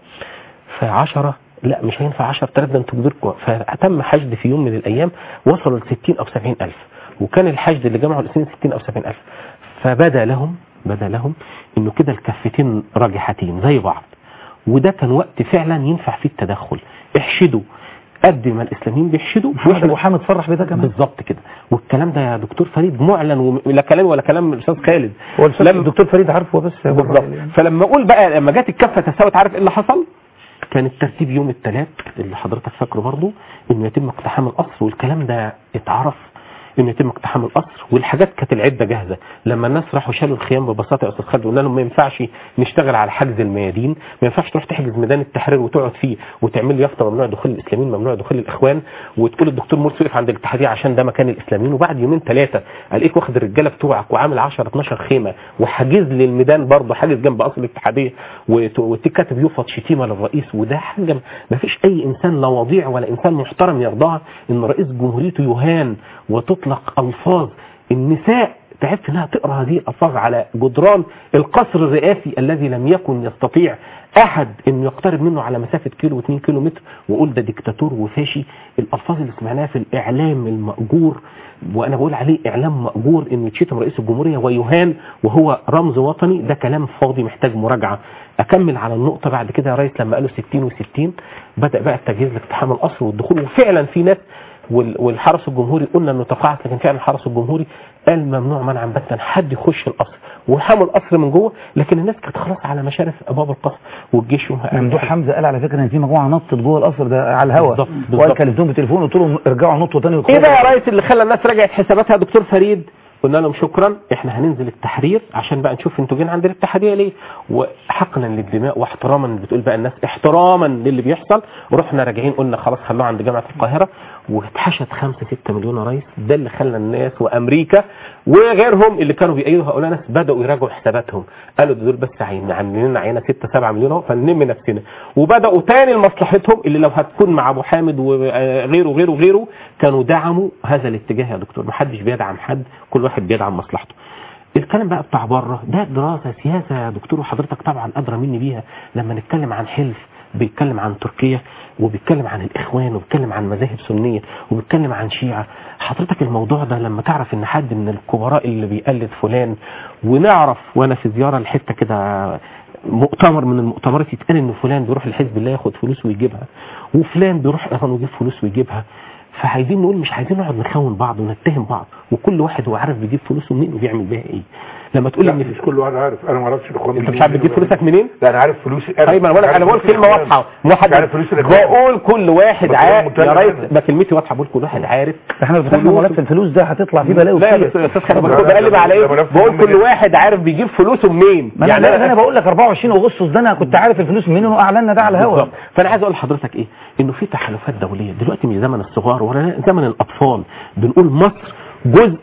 فعشرة لا مش هينفع 10000 ده انتوا كبيركم فتم حشد في يوم من الايام وصلوا ل 60 او 70 الف وكان الحشد اللي جمعوا الاسلاميين 60 او 70 الف فبدا لهم بدا لهم انه كده الكفتين راجحتين زي بعض وده كان وقت فعلا ينفع فيه التدخل احشدوا قد ما الاسلاميين بيحشدوا محمد أبو حامد صرح بده كمان بالظبط كده والكلام ده يا دكتور فريد معلن ولا كلام ولا كلام الاستاذ خالد هو الأستاذ الدكتور فريد عارفه بس بالظبط فلما اقول بقى لما جت الكفه تساوت عارف ايه اللي حصل كان الترتيب يوم الثلاث اللي حضرتك فاكره برضه انه يتم اقتحام القصر والكلام ده اتعرف انه يتم اقتحام القصر والحاجات كانت العده جاهزه لما الناس راحوا شالوا الخيام ببساطه يا استاذ خالد قلنا لهم ما ينفعش نشتغل على حجز الميادين ما ينفعش تروح تحجز ميدان التحرير وتقعد فيه وتعمل لي يافطه ممنوع دخول الاسلاميين ممنوع دخول الاخوان وتقول الدكتور مرسي وقف عند الاتحاديه عشان ده مكان الاسلاميين وبعد يومين ثلاثه الاقيك واخد الرجاله بتوعك وعامل 10 12 خيمه وحاجز لي الميدان برضه حاجز جنب قصر الاتحاديه وت- وتكاتب يفط شتيمه للرئيس وده حاجه ما فيش اي انسان لا وضيع ولا انسان محترم يرضاها ان رئيس جمهوريته يهان وتطلق الفاظ النساء تعبت انها تقرا هذه الالفاظ على جدران القصر الرئاسي الذي لم يكن يستطيع احد انه يقترب منه على مسافه كيلو و2 كيلو متر ويقول ده ديكتاتور وفاشي الالفاظ اللي سمعناها في الاعلام الماجور وانا بقول عليه اعلام ماجور انه يتشتم رئيس الجمهوريه ويهان وهو رمز وطني ده كلام فاضي محتاج مراجعه اكمل على النقطه بعد كده يا ريس لما قالوا 60 و60 بدا بقى التجهيز لاقتحام القصر والدخول وفعلا في ناس وال- والحرس الجمهوري قلنا انه تقاعد لكن فعلا الحرس الجمهوري قال ممنوع منعا باتا حد يخش القصر وحموا القصر من جوه لكن الناس كانت خلاص على مشارف ابواب القصر والجيش يومها ممدوح حمزه قال على فكره ان في مجموعه نطت جوه القصر ده على الهواء بالظبط، وقال بالظبط. كلمتهم بالتليفون قلت لهم ارجعوا نطوا تاني ايه بقى يا ريس اللي خلى الناس رجعت حساباتها يا دكتور فريد قلنا لهم شكرا احنا هننزل التحرير عشان بقى نشوف انتوا جايين عند الاتحاديه ليه وحقنا للدماء واحتراما بتقول بقى الناس احتراما للي بيحصل ورحنا راجعين قلنا خلاص خلوه عند جامعه القاهره واتحشد 5 6 مليون يا ريس ده اللي خلى الناس وامريكا وغيرهم اللي كانوا بيأيدوا هؤلاء الناس بداوا يراجعوا حساباتهم قالوا ده دول بس عين- عاملين لنا عينه 6 7 مليون اهو فنلم نفسنا وبداوا تاني لمصلحتهم اللي لو هتكون مع ابو حامد وغيره وغيره وغيره كانوا دعموا هذا الاتجاه يا دكتور محدش بيدعم حد كل واحد بيدعم مصلحته الكلام بقى بتاع بره ده دراسه سياسه يا دكتور وحضرتك طبعا ادرى مني بيها لما نتكلم عن حلف بيتكلم عن تركيا وبيتكلم عن الاخوان وبيتكلم عن مذاهب سنيه وبيتكلم عن شيعه حضرتك الموضوع ده لما تعرف ان حد من الكبراء اللي بيقلد فلان ونعرف وانا في زياره لحته كده مؤتمر من المؤتمرات يتقال ان فلان بيروح لحزب الله ياخد فلوس ويجيبها وفلان بيروح ايران ويجيب فلوس ويجيبها فعايزين نقول مش عايزين نقعد نخون بعض ونتهم بعض وكل واحد هو عارف بيجيب فلوسه منين وبيعمل بيها ايه لما تقول لا ان مش كل واحد عارف انا ما اعرفش الاخوان انت مش عارف بتجيب فلوسك منين لا انا عارف فلوسي طيب انا بقول لك انا بقول كلمه واضحه واحد عارف فلوس الإخوان. بقول كل واحد بس عارف متابع يا ريس أنا. ده كلمتي واضحه بقول كل واحد عارف احنا لو فتحنا ملف الفلوس ده هتطلع فيه بلاوي لا يا كتير. دكتور يا استاذ خالد لا، بقول لا، بقلب ده- على ايه ده ملف بقول مهم كل جدا. واحد عارف بيجيب فلوسه منين ما انا يعني انا بقول لك 24 اغسطس ده انا كنت عارف الفلوس منين واعلنا ده على الهواء بالظبط. فانا عايز اقول لحضرتك ايه انه في تحالفات دوليه دلوقتي مش زمن الصغار ولا زمن الاطفال بنقول مصر جزء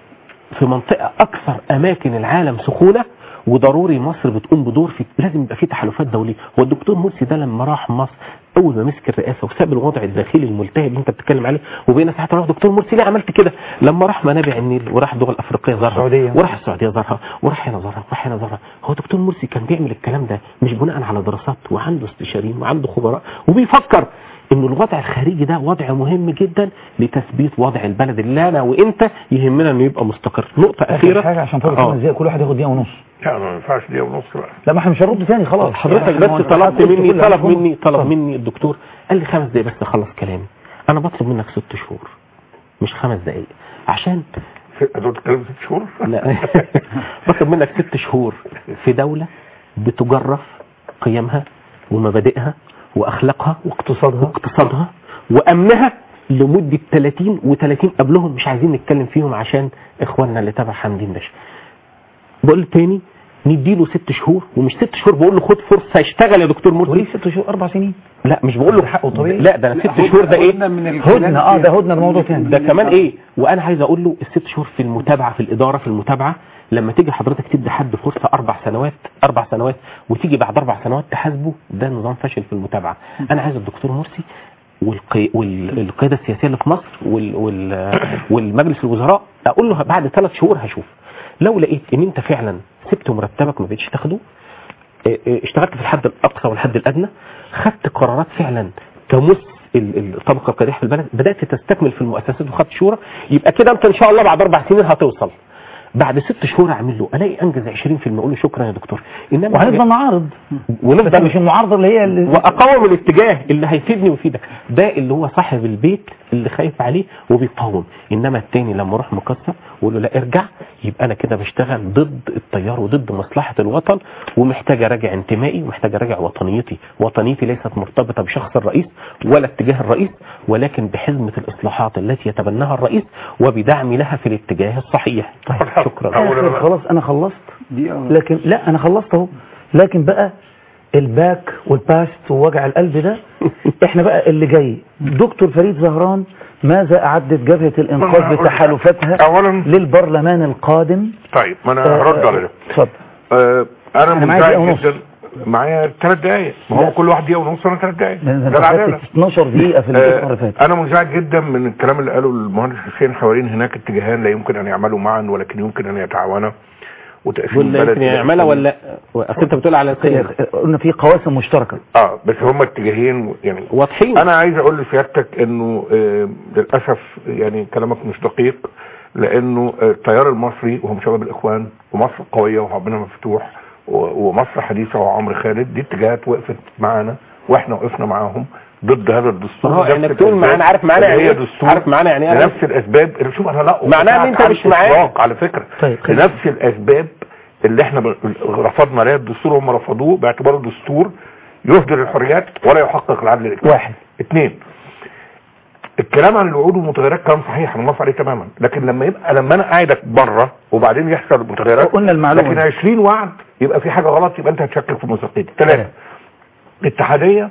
في منطقه اكثر اماكن العالم سخونه وضروري مصر بتقوم بدور في لازم يبقى في تحالفات دوليه هو الدكتور مرسي ده لما راح مصر اول ما مسك الرئاسه وساب الوضع الداخلي الملتهب اللي انت بتتكلم عليه وبقينا ساعتها راح دكتور مرسي ليه عملت كده لما راح منابع النيل وراح دول افريقيه زارها السعودية. وراح السعوديه زارها وراح هنا زارها وراح هنا زارها هو دكتور مرسي كان بيعمل الكلام ده مش بناء على دراسات وعنده استشاريين وعنده خبراء وبيفكر انه الوضع الخارجي ده وضع مهم جدا لتثبيت وضع البلد اللي انا وانت يهمنا انه يبقى مستقر نقطه اخر اخيره حاجه عشان فاضل آه. خمس دقايق كل واحد ياخد دقيقه ونص لا ما ينفعش دقيقه ونص بقى لا ما احنا مش هنرد تاني خلاص حضرتك يعني بس هو طلبت قلت مني كل طلب حاجة. مني طلب اتفضل. مني الدكتور قال لي خمس دقايق بس اخلص كلامي انا بطلب منك ست شهور مش خمس دقايق عشان هتقعد تتكلم ست شهور لا بطلب منك ست شهور في دولة بتجرف قيمها ومبادئها واخلاقها واقتصادها واقتصادها وامنها لمدة 30 و30 قبلهم مش عايزين نتكلم فيهم عشان اخواننا اللي تبع حمدين باشا بقول تاني نديله ست شهور ومش ست شهور بقول له خد فرصه اشتغل يا دكتور مرسي وليه ست شهور اربع سنين لا مش بقول له حقه طبيعي لا ده انا ست شهور ده ايه هدنه اه ده هدنه ده موضوع تاني ده كمان ايه وانا عايز اقول له الست شهور في المتابعه في الاداره في المتابعه لما تيجي حضرتك تدي حد فرصه اربع سنوات اربع سنوات وتيجي بعد اربع سنوات تحاسبه ده نظام فاشل في المتابعه انا عايز الدكتور مرسي والقي... والقياده السياسيه اللي في مصر وال... وال... والمجلس الوزراء اقول له بعد ثلاث شهور هشوف لو لقيت ان انت فعلا سبت مرتبك ما بقتش تاخده اه، اه، اشتغلت في الحد الاقصى والحد الادنى خدت قرارات فعلا تمس ال- ال- الطبقه القادحه في البلد بدات تستكمل في المؤسسات وخدت شورى يبقى كده انت ان شاء الله بعد اربع سنين هتوصل بعد ست شهور اعمل له الاقي انجز 20% اقول له شكرا يا دكتور انما وهنفضل نعارض ونفضل مش المعارضه اللي هي اللي واقاوم الاتجاه اللي هيفيدني ويفيدك ده اللي هو صاحب البيت اللي خايف عليه وبيقاوم انما التاني لما اروح مكسر واقول له لا ارجع يبقى انا كده بشتغل ضد التيار وضد مصلحه الوطن ومحتاج اراجع انتمائي ومحتاج اراجع وطنيتي وطنيتي ليست مرتبطه بشخص الرئيس ولا اتجاه الرئيس ولكن بحزمه الاصلاحات التي يتبناها الرئيس وبدعم لها في الاتجاه الصحيح شكرا آخر خلاص انا خلصت لكن لا انا خلصت اهو لكن بقى الباك والباست ووجع القلب ده احنا بقى اللي جاي دكتور فريد زهران ماذا اعدت جبهة الانقاذ بتحالفاتها للبرلمان القادم طيب ما انا آه، هرد على ده اتفضل آه، انا أنا معايا دقيقة منزعج ونص. جدا معايا ثلاث دقايق ما هو كل واحد دقيقه ونص انا ثلاث دقايق ده ده أنت العداله خدت 12 دقيقة في الاسبوع اللي فات انا منزعج جدا من الكلام اللي قاله المهندس حسين حوالين هناك اتجاهان لا يمكن ان يعملوا معا ولكن يمكن ان يتعاونا وتقسيم ولا البلد يمكن يعملها ولا اصل انت بتقول على القيم قلنا في قواسم مشتركة اه بس هما اتجاهين يعني واضحين انا عايز اقول لسيادتك انه آه للاسف يعني كلامك مش دقيق لانه آه، التيار المصري وهم شباب الاخوان ومصر قويه وحبنا مفتوح و- ومصر حديثه وعمر خالد دي اتجاهات وقفت معانا واحنا وقفنا معاهم ضد هذا الدستور اه، لنفس انك تقول الأسباب معانا عارف معانا اللي يعني هي ايه؟ دستور عارف معانا يعني ايه؟ لنفس الاسباب اللي شوف انا لا معناها ان انت عن مش معايا. إطلاق على فكره طيب لنفس الاسباب اللي احنا ب- رفضنا عليها الدستور هم رفضوه باعتباره دستور يهدر الحريات ولا يحقق العدل الاجتماعي واحد اثنين الكلام عن الوعود والمتغيرات كلام صحيح انا موافق عليه تماما لكن لما يبقى لما انا قاعدك بره وبعدين يحصل المتغيرات قلنا المعلومة لكن دي. 20 وعد يبقى في حاجه غلط يبقى انت هتشكك في مصداقيتي ثلاثه الاتحاديه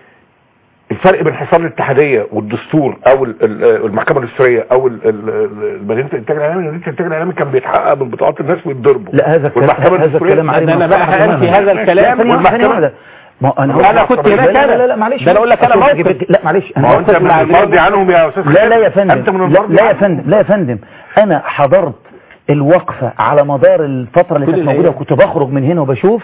الفرق بين حصار الاتحاديه والدستور او ال- ال- المحكمه الدستوريه او ال- ال- ال- مدينه الانتاج الاعلامي مدينه الانتاج الاعلامي كان بيتحقق من بطاقات الناس ويتضربوا لا هذا الكلام والمحكمة هذا الدستورية- الكلام عليه ده أنا مصلحة بقى هنفي تماماً. هذا الكلام ثانية واحدة، ثانية والمحكمة- واحدة. ما هو انا أنا كنت هناك لا أنا. لا لا معلش ده أنا أقول لك أنا أصل موقف. لا معلش ما هو انت أتفق من مع المرضي عنهم يا استاذ لا لا يا خالد. فندم انت من لا, المرضي لا يا عنهم. فندم لا يا فندم انا حضرت الوقفة على مدار الفترة اللي كل كانت موجودة الأيام. وكنت بخرج من هنا وبشوف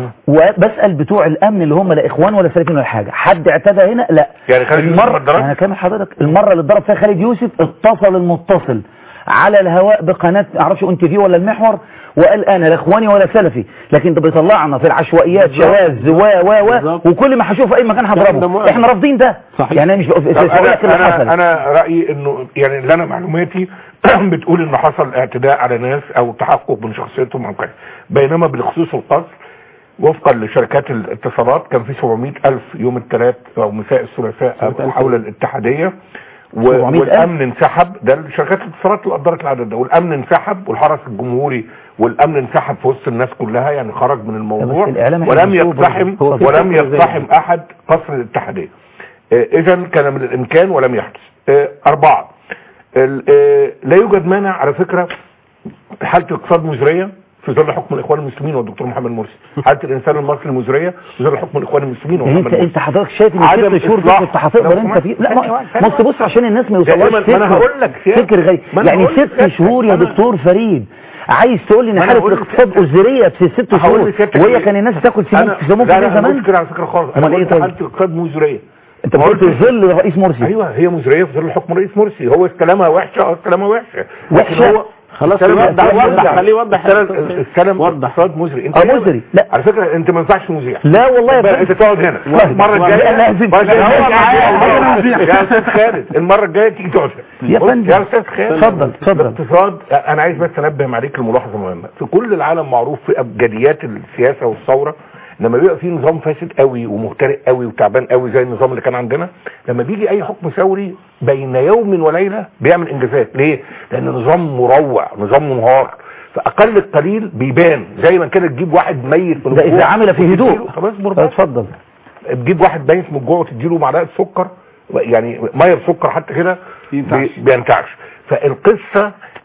وبسأل بتوع الامن اللي هم لا اخوان ولا سلفيين ولا حاجة حد اعتدى هنا لا يعني خالد يوسف ما اتضربش؟ انا كامل حضرتك المرة اللي اتضرب فيها خالد يوسف اتصل المتصل على الهواء بقناة معرفش انت في ولا المحور وقال انا لا اخواني ولا سلفي لكن ده بيطلعنا في العشوائيات بالظبط. شواذ و و و بالظبط. وكل ما هشوف اي مكان ده هضربه مؤلم. احنا رافضين ده صحيح. يعني انا مش بقول طب بقول لك اللي انا حصل انا انا رايي انه يعني اللي انا معلوماتي بتقول ان حصل اعتداء على ناس او تحقق من شخصيتهم او كده بينما بالخصوص القصر وفقا لشركات الاتصالات كان في 700 الف يوم الثلاث او مساء الثلاثاء 700,000. حول الاتحاديه و- 700,000. والامن انسحب ده شركات الاتصالات اللي قدرت العدد ده والامن انسحب والحرس الجمهوري والامن انسحب في وسط الناس كلها يعني خرج من الموضوع بس الإعلام إحنا ولم بنشوفه يقتحم هو في ولم فكرة زي يقتحم احد قصر الاتحاديه اذا كان من الامكان ولم يحدث آه، اربعه ال- آه، لا يوجد مانع على فكره في حاله اقتصاد مزريه في ظل حكم الاخوان المسلمين والدكتور محمد مرسي حاله الانسان المصري مزريه في ظل حكم الاخوان المسلمين يعني ومحمد انت مرسي انت حضرتك شايف ان عدم ست شهور دي إصلاح. كنت هتقدر لو انت سمحت. فيه لا ثانية ما واحدة، ثانية بص بص عشان الناس ما يوصلهاش دائماً- ما أنا فكر- هقول لك سيادة. فكر غير ما أنا يعني هقول ست لسيادتك. شهور يا أنا- دكتور فريد عايز تقول لي ان ما أنا حاله هقول الاقتصاد لسيادتك. ازريه في ست هقول شهور لسيادتك وهي إيه؟ كان الناس بتاكل سموم انا سموم لا في لا انا زمان قلت كده على فكره خالص أمال انا إيه قلت طيب؟ حاله الاقتصاد مزريه انت بتقول في ظل رئيس مرسي ايوه هي مزريه في ظل حكم رئيس مرسي هو استلمها وحشه اه استلمها وحشه وحشة؟ لكن هو خلاص استلم- يوضح استلم- وضح خليه يوضح استلم استلم اقتصاد مزري انت اه ليه- مزري لا على فكره انت ما ينفعش مذيع لا والله يا بقى فندم. انت تقعد هنا واحد. المره واحد. الجايه لا، لازم. المرة الجاية لا، هو تيجي معايا. تقعد أنا هنا. مذيع. يا استاذ خالد المره الجايه تيجي تقعد هنا يا بص، فندم. يا استاذ خالد اتفضل، اتفضل. الاقتصاد انا عايز بس انبه معاليك لملاحظه مهمه في كل العالم معروف في ابجديات السياسه والثوره لما بيبقى في نظام فاسد قوي ومهترئ قوي وتعبان قوي زي النظام اللي كان عندنا لما بيجي اي حكم ثوري بين يوم وليله بيعمل انجازات ليه لان نظام مروع نظام منهار فاقل القليل بيبان زي ما كده تجيب واحد ميت من ده اذا الجوع عمل في هدوء وتديله- خلاص بربع اتفضل تجيب واحد ميت من الجوع وتديله معلقه سكر يعني ميه بسكر حتى كده بي- بينتعش فالقصه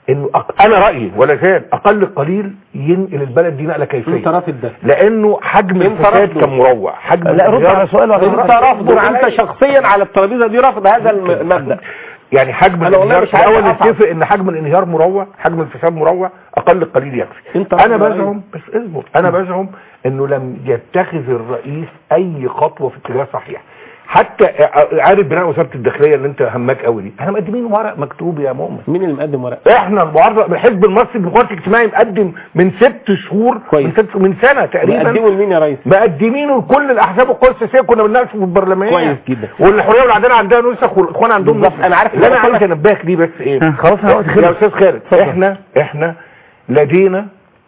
انه أق... انا رايي ولا زال اقل القليل ينقل البلد دي نقله كيفيه انت رافض ده لانه حجم الفساد رافضه. كان مروع حجم لا رد الانهيار- على سؤاله أنا انت رافضه. رافضه عليا. انت شخصيا على الترابيزه دي رافض هذا الم- المبدا يعني حجم أنا والله الانهيار مش عايز الاول أقطع. نتفق ان حجم الانهيار مروع حجم الفساد مروع اقل القليل يكفي انت انا رافض بزعم بس اصبر انا بزعم انه لم يتخذ الرئيس اي خطوه في اتجاه صحيح حتى عارف بناء وزاره الداخليه اللي انت هماك قوي دي احنا مقدمين ورق مكتوب يا مؤمن مين اللي مقدم ورق احنا المعارضه الحزب المصري للديمقراطي الاجتماعي مقدم من ست شهور كويس. من, ست من سنه تقريبا مقدمه لمين يا ريس مقدمينه لكل الاحزاب والقوى السياسيه كنا بنناقشه في البرلمان كويس جدا. والحريه والعداله عندها نسخ والاخوان عندهم بالظبط. نسخ أنا عارف اللي انا إن أنا عايز انبهك ليه بس ايه خلاص انا وقت خلص يا استاذ خالد احنا احنا لدينا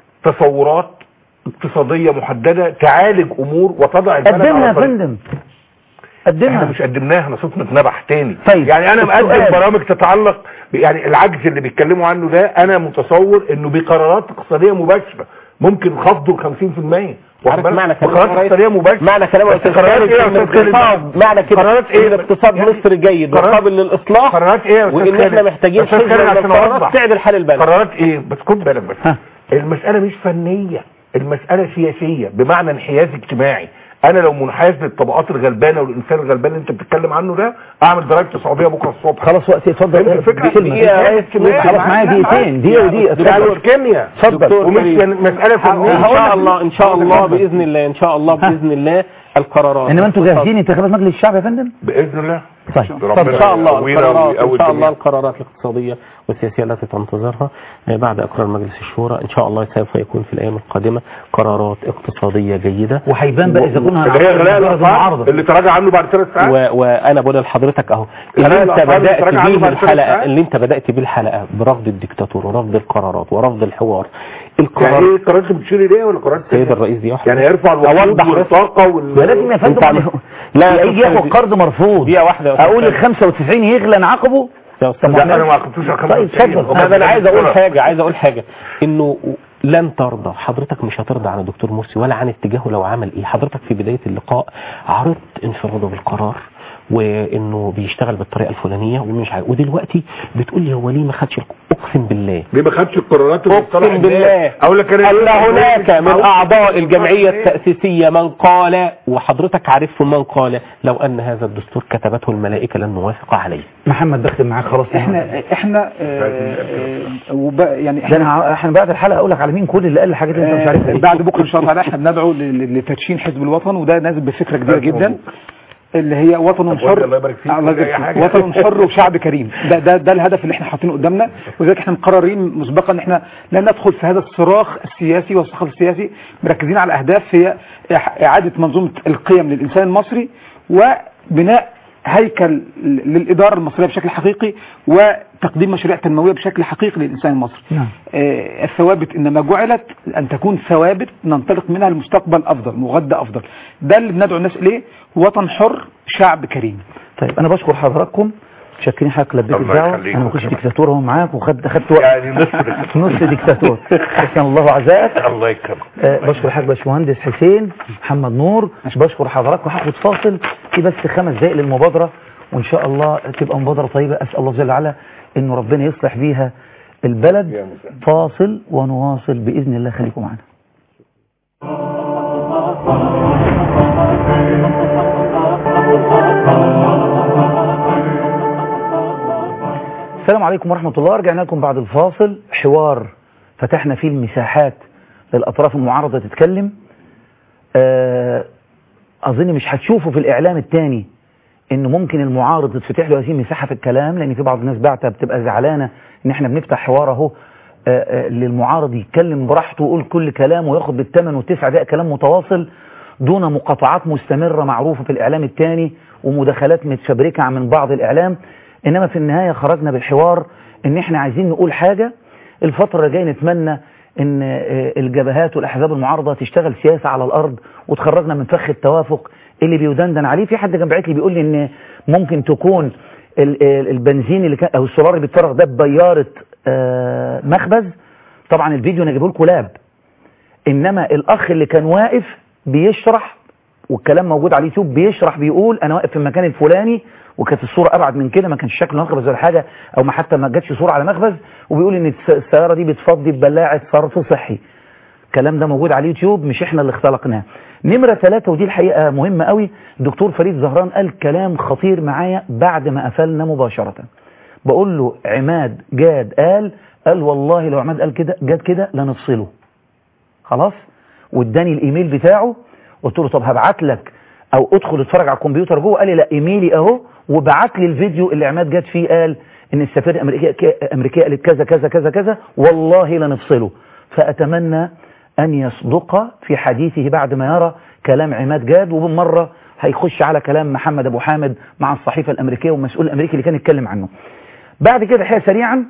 تصورات اقتصاديه محدده تعالج امور وتضع البلد قدمنا على يا طريق. فندم احنا قدمنا مش قدمناها احنا صوتنا اتنبح تاني طيب. يعني انا مقدم السؤال. برامج تتعلق ب- يعني العجز اللي بيتكلموا عنه ده انا متصور انه بقرارات اقتصاديه مباشره ممكن خفضه 50% واخد عارف بالك؟ معنى كلام بقرارات يا ريس؟ اقتصاديه مباشره معنى كلام يا بس استاذ قرارات خالد ايه يا ان استاذ خالد؟ الاقتصاد معنى كده قرارات ايه ان اقتصاد مصر جيد قرارات- وقابل للاصلاح قرارات ايه يا استاذ وان احنا خالد؟ محتاجين أستاذ حزب خالد من عشان القرارات أوضح. تعدل حال البلد قرارات ايه بس خد بالك بس المساله مش فنيه المساله سياسيه بمعنى انحياز اجتماعي انا لو منحاز للطبقات الغلبانه والانسان الغلبان اللي انت بتتكلم عنه ده اعمل ضرائب 900 بكره الصبح خلاص وقت اتفضل فهمت الفكره كلمة. دقيقة يا ريس، خلاص معايا دقيقتين دقيقة ودقيقة يعني اتفضل الكيمياء اتفضل ومش يعني مساله فنيه ان شاء الله ان شاء الله باذن الله ان شاء الله باذن الله القرارات انما انتوا جاهزين انتخابات مجلس الشعب يا فندم باذن الله طيب طب ان شاء الله يقوينا القرارات ويقوي ان شاء الله الجميع. القرارات الاقتصاديه والسياسيه التي تنتظرها آه، بعد اقرار مجلس الشورى ان شاء الله سوف يكون في الايام القادمه قرارات اقتصاديه جيده وهيبان بقى اذا كنا اللي هي غلاء هنعرض الاسعار المعارضة اللي تراجع عنه بعد ثلاث ساعات و... وانا بقول لحضرتك اهو غلاء اللي انت الأسعار اللي بدات اتراجع عنه بيه بعد ثلاث الحلقه ساعات. اللي انت بدات بيه الحلقه برفض الدكتاتور ورفض القرارات ورفض الحوار يعني القرار ايه القرارات اللي بتشير اليها ولا قرارات سيد الرئيس دي واحده يعني يرفع الوقود أوضح بس. والطاقه وال ما لازم يا فندم انت عم- لا يا يجي أستاذ ياخد قرض مرفوض دقيقه واحده يا أستاذ اقول ال خالد. 95 يغلى نعاقبه يا أستاذ لا خالد. انا ما عقدتوش على طيب 95. اتفضل. انا انا عايز اقول حاجه عايز اقول حاجه انه لن ترضى حضرتك مش هترضى عن الدكتور مرسي ولا عن اتجاهه لو عمل ايه حضرتك في بدايه اللقاء عرضت انفراده بالقرار وانه بيشتغل بالطريقه الفلانيه ومش عارف ودلوقتي بتقول لي هو ليه ما خدش الق- اقسم بالله ليه ما خدش القرارات اللي بتصالح اقسم بالله الناس؟ اقول لك انا ان هناك من اعضاء الجمعيه التاسيسيه من قال وحضرتك عارف من قال لو ان هذا الدستور كتبته الملائكه لن نوافق عليه محمد بختم معاك خلاص احنا احنا آه، آه، وب- يعني ده انا احنا بعد الحلقه اقول لك على مين كل اللي قال الحاجات اللي انت مش عارفها آه، دي. بعد بكره ان شاء الله تعالى احنا بندعو ل- ل- لتدشين حزب الوطن وده نازل بفكره كبيره جدا اللي هي وطن طب حر الله يبارك فيك، الله قول أي يبارك فيك. حاجة. وطن حر وشعب كريم ده ده ده الهدف اللي احنا حاطينه قدامنا ولذلك احنا مقررين مسبقا ان احنا لا ندخل في هذا الصراخ السياسي والصخب السياسي مركزين على اهداف هي إح- اعاده منظومه القيم للانسان المصري وبناء هيكل للإدارة المصرية بشكل حقيقي وتقديم مشاريع تنموية بشكل حقيقي للإنسان المصري نعم آه، الثوابت إنما جعلت أن تكون ثوابت ننطلق منها لمستقبل أفضل مغدى أفضل ده اللي بندعو الناس إليه وطن حر شعب كريم طيب انا بشكر حضراتكم شاكرين حضرتك لبيت الله الدعوه يخليك. انا ما كنتش ديكتاتور اهو معاك وخدت خدت وقت يعني نصف دكتاتور. نص ديكتاتور حسن الله عزائك الله يكرمك آه، بشكر حضرتك باشمهندس حسين محمد نور بشكر حضراتكم هاخد فاصل في بس خمس دقائق للمبادره وان شاء الله تبقى مبادره طيبه اسال الله جل وعلا انه ربنا يصلح بيها البلد فاصل ونواصل باذن الله خليكم معنا السلام عليكم ورحمة الله رجعنا لكم بعد الفاصل حوار فتحنا فيه المساحات للأطراف المعارضة تتكلم آه، أظن مش هتشوفوا في الإعلام التاني إنه ممكن المعارض تتفتح له هذه المساحة في الكلام لأن في بعض الناس بعتها بتبقى زعلانة إن إحنا بنفتح حوار أهو آه، آه، للمعارض يتكلم براحته ويقول كل كلام وياخد بالثمن والتسع دقائق كلام متواصل دون مقاطعات مستمرة معروفة في الإعلام التاني ومداخلات متشبركة من بعض الإعلام إنما في النهاية خرجنا بالحوار إن إحنا عايزين نقول حاجة الفترة اللي جاية نتمنى إن آه، الجبهات والأحزاب المعارضة تشتغل سياسة على الأرض وتخرجنا من فخ التوافق اللي بيدندن عليه في حد كان باعت لي بيقول لي إن ممكن تكون ال- ال- البنزين اللي كان أو السولار اللي بيتفرغ ده ببيارة آه، مخبز طبعا الفيديو أنا جايبه لكم لاب إنما الأخ اللي كان واقف بيشرح والكلام موجود على اليوتيوب بيشرح بيقول انا واقف في المكان الفلاني وكانت الصوره ابعد من كده ما كانش شكل مخبز ولا حاجه او ما حتى ما جاتش صوره على مخبز وبيقول ان الس- السياره دي بتفضي ببلاعه صرف صحي الكلام ده موجود على اليوتيوب مش احنا اللي اختلقناه نمرة ثلاثة ودي الحقيقة مهمة قوي الدكتور فريد زهران قال كلام خطير معايا بعد ما قفلنا مباشرة بقول له عماد جاد قال قال والله لو عماد قال كده جاد كده لنفصله خلاص واداني الايميل بتاعه قلت له طب هبعت لك او ادخل اتفرج على الكمبيوتر جوه قال لي لا ايميلي اهو وبعت لي الفيديو اللي عماد جاد فيه قال ان السفير الامريكيه الامريكيه قالت كذا كذا كذا كذا والله لنفصله فاتمنى ان يصدق في حديثه بعد ما يرى كلام عماد جاد وبالمره هيخش على كلام محمد ابو حامد مع الصحيفه الامريكيه والمسؤول الامريكي اللي كان يتكلم عنه بعد كده الحقيقه سريعا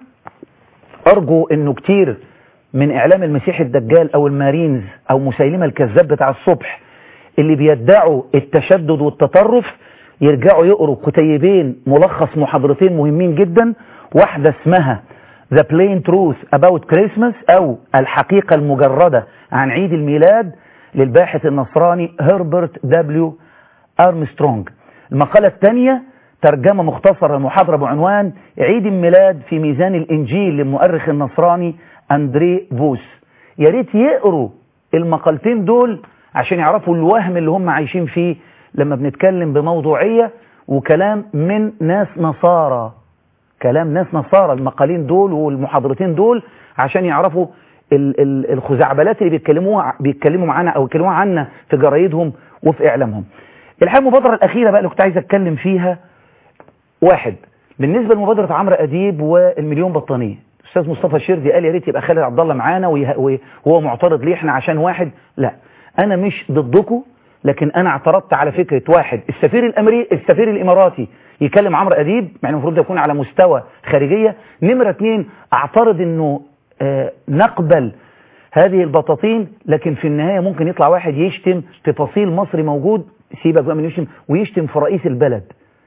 ارجو انه كتير من اعلام المسيح الدجال او المارينز او مسيلمة الكذاب بتاع الصبح اللي بيدعوا التشدد والتطرف يرجعوا يقروا كتيبين ملخص محاضرتين مهمين جدا واحدة اسمها The Plain Truth About Christmas او الحقيقة المجردة عن عيد الميلاد للباحث النصراني هربرت دبليو أرمسترونج المقالة الثانية ترجمة مختصرة المحاضرة بعنوان عيد الميلاد في ميزان الإنجيل للمؤرخ النصراني أندري بوس يا ريت يقروا المقالتين دول عشان يعرفوا الوهم اللي هم عايشين فيه لما بنتكلم بموضوعية وكلام من ناس نصارى كلام ناس نصارى المقالين دول والمحاضرتين دول عشان يعرفوا ال- ال- الخزعبلات اللي بيتكلموا بيتكلموا معانا او يتكلموا عنا في جرايدهم وفي اعلامهم الحقيقه المبادره الاخيره بقى اللي كنت عايز اتكلم فيها واحد بالنسبه لمبادره عمرو اديب والمليون بطانيه الاستاذ مصطفى الشردي قال يا ريت يبقى خالد عبد الله معانا ويه- وه- وهو معترض ليه احنا عشان واحد لا انا مش ضدكم لكن انا اعترضت على فكره واحد السفير الامريكي السفير الاماراتي يكلم عمرو اديب مع انه المفروض يكون على مستوى خارجيه نمره اثنين اعترض انه آه نقبل هذه البطاطين لكن في النهايه ممكن يطلع واحد يشتم في فصيل مصري موجود سيبك بقى من يشتم ويشتم في رئيس البلد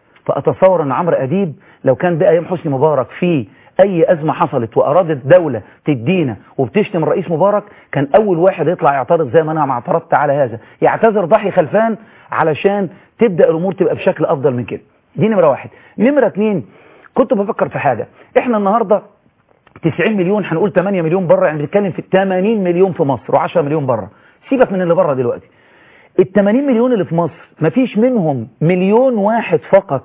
فأتصور أن عمرو أديب لو كان ده أيام حسني مبارك في أي أزمة حصلت وأرادت دولة تدينا وبتشتم الرئيس مبارك كان أول واحد يطلع يعترض زي ما أنا ما اعترضت على هذا يعتذر ضحي خلفان علشان تبدأ الأمور تبقى بشكل أفضل من كده دي نمرة واحد نمرة اتنين كنت بفكر في حاجة احنا النهاردة 90 مليون هنقول 8 مليون بره يعني بنتكلم في 80 مليون في مصر و10 مليون بره سيبك من اللي بره دلوقتي ال 80 مليون اللي في مصر مفيش منهم مليون واحد فقط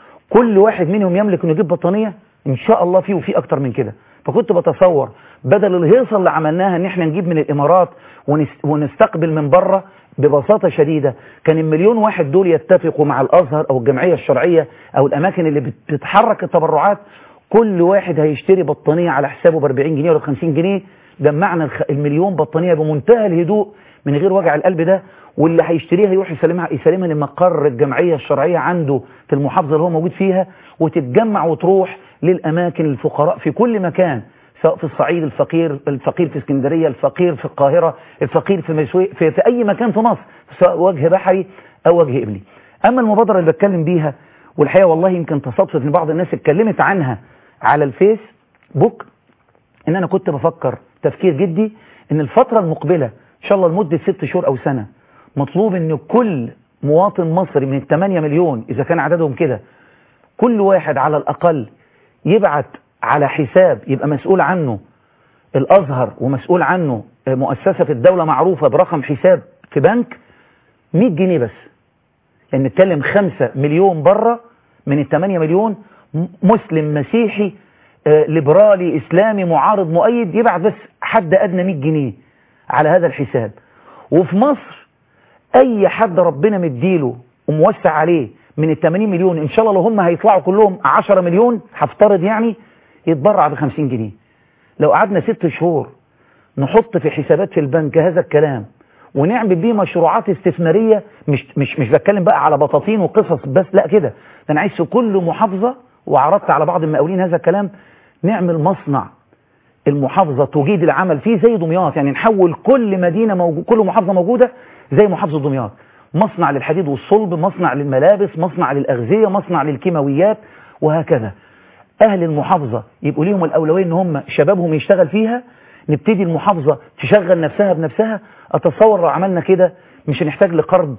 كل واحد منهم يملك انه يجيب بطانيه ان شاء الله فيه وفيه اكتر من كده فكنت بتصور بدل الهيصه اللي عملناها ان احنا نجيب من الامارات ونس- ونستقبل من بره ببساطه شديده كان المليون واحد دول يتفقوا مع الازهر او الجمعيه الشرعيه او الاماكن اللي بت- بتتحرك التبرعات كل واحد هيشتري بطانيه على حسابه ب 40 جنيه ولا 50 جنيه جمعنا الخ- المليون بطانيه بمنتهى الهدوء من غير وجع القلب ده واللي هيشتريها يروح يسلمها يسلمها لمقر الجمعيه الشرعيه عنده في المحافظه اللي هو موجود فيها وتتجمع وتروح للاماكن الفقراء في كل مكان سواء في الصعيد الفقير الفقير في اسكندريه الفقير في القاهره الفقير في مسوي في, في اي مكان في مصر سواء وجه بحري او وجه ابلي اما المبادره اللي بتكلم بيها والحقيقه والله يمكن تصادفت ان بعض الناس اتكلمت عنها على الفيس بوك ان انا كنت بفكر تفكير جدي ان الفتره المقبله ان شاء الله لمده ست شهور او سنه مطلوب ان كل مواطن مصري من 8 مليون اذا كان عددهم كده كل واحد على الاقل يبعت على حساب يبقى مسؤول عنه الازهر ومسؤول عنه مؤسسه في الدوله معروفه برقم حساب في بنك 100 جنيه بس يعني نتكلم 5 مليون بره من ال 8 مليون م- مسلم مسيحي آه، ليبرالي اسلامي معارض مؤيد يبعت بس حد ادنى 100 جنيه على هذا الحساب وفي مصر اي حد ربنا مديله وموسع عليه من ال 80 مليون ان شاء الله لو هم هيطلعوا كلهم 10 مليون هفترض يعني يتبرع ب 50 جنيه لو قعدنا ست شهور نحط في حسابات في البنك هذا الكلام ونعمل بيه مشروعات استثمارية مش مش مش بتكلم بقى على بطاطين وقصص بس لا كده ده انا عايز في كل محافظة وعرضت على بعض المقاولين هذا الكلام نعمل مصنع المحافظة تجيد العمل فيه زي دمياط يعني نحول كل مدينة موجود كل محافظة موجودة زي محافظة دمياط مصنع للحديد والصلب مصنع للملابس مصنع للأغذية مصنع للكيماويات وهكذا أهل المحافظة يبقوا ليهم الأولوية إن هم شبابهم يشتغل فيها نبتدي المحافظة تشغل نفسها بنفسها أتصور لو عملنا كده مش هنحتاج لقرض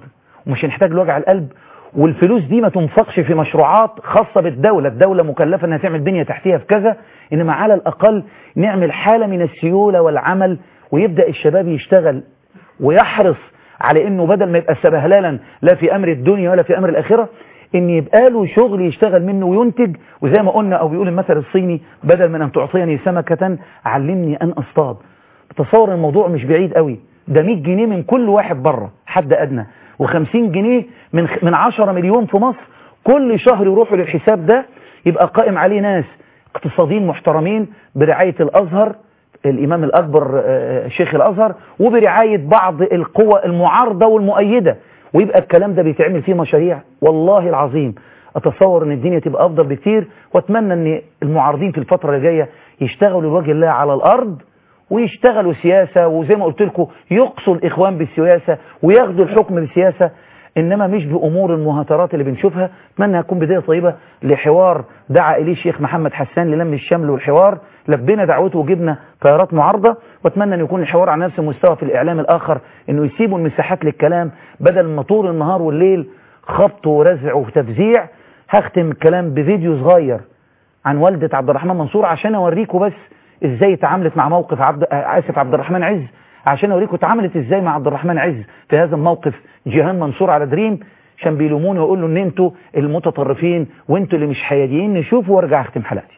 ومش هنحتاج لوجع القلب والفلوس دي ما تنفقش في مشروعات خاصة بالدولة الدولة مكلفة انها تعمل بنية تحتية في كذا انما على الاقل نعمل حالة من السيولة والعمل ويبدأ الشباب يشتغل ويحرص على انه بدل ما يبقى سبهلالا لا في امر الدنيا ولا في امر الاخرة ان يبقى له شغل يشتغل منه وينتج وزي ما قلنا او بيقول المثل الصيني بدل من ان تعطيني سمكة علمني ان اصطاد تصور الموضوع مش بعيد قوي ده 100 جنيه من كل واحد بره حد ادنى و50 جنيه من من 10 مليون في مصر كل شهر يروحوا للحساب ده يبقى قائم عليه ناس اقتصاديين محترمين برعاية الازهر الامام الاكبر آه، شيخ الازهر وبرعاية بعض القوى المعارضة والمؤيدة ويبقى الكلام ده بيتعمل فيه مشاريع والله العظيم اتصور ان الدنيا تبقى افضل بكتير واتمنى ان المعارضين في الفترة اللي جاية يشتغلوا لوجه الله على الارض ويشتغلوا سياسة وزي ما قلت لكم يقصوا الإخوان بالسياسة وياخدوا الحكم بالسياسة إنما مش بأمور المهاترات اللي بنشوفها أتمنى يكون بداية طيبة لحوار دعا إليه الشيخ محمد حسان للم الشمل والحوار لبينا دعوته وجبنا طيارات معارضة وأتمنى أن يكون الحوار على نفس المستوى في الإعلام الآخر إنه يسيبوا المساحات للكلام بدل ما طول النهار والليل خبط ورزع وتفزيع هختم الكلام بفيديو صغير عن والدة عبد الرحمن منصور عشان أوريكم بس ازاي اتعاملت مع موقف عبد آه، اسف عبد الرحمن عز عشان اوريكم اتعاملت ازاي مع عبد الرحمن عز في هذا الموقف جيهان منصور على دريم عشان بيلوموني ويقولوا ان انتوا المتطرفين وانتوا اللي مش حياديين نشوف وارجع اختم حلقتي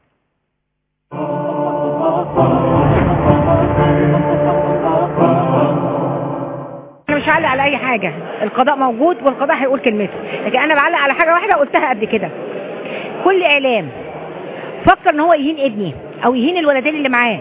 انا مش هعلق على اي حاجه القضاء موجود والقضاء هيقول كلمته لكن انا بعلق على حاجه واحده قلتها قبل كده كل اعلام فكر ان هو يهين ابني او يهين الولدين اللي معاه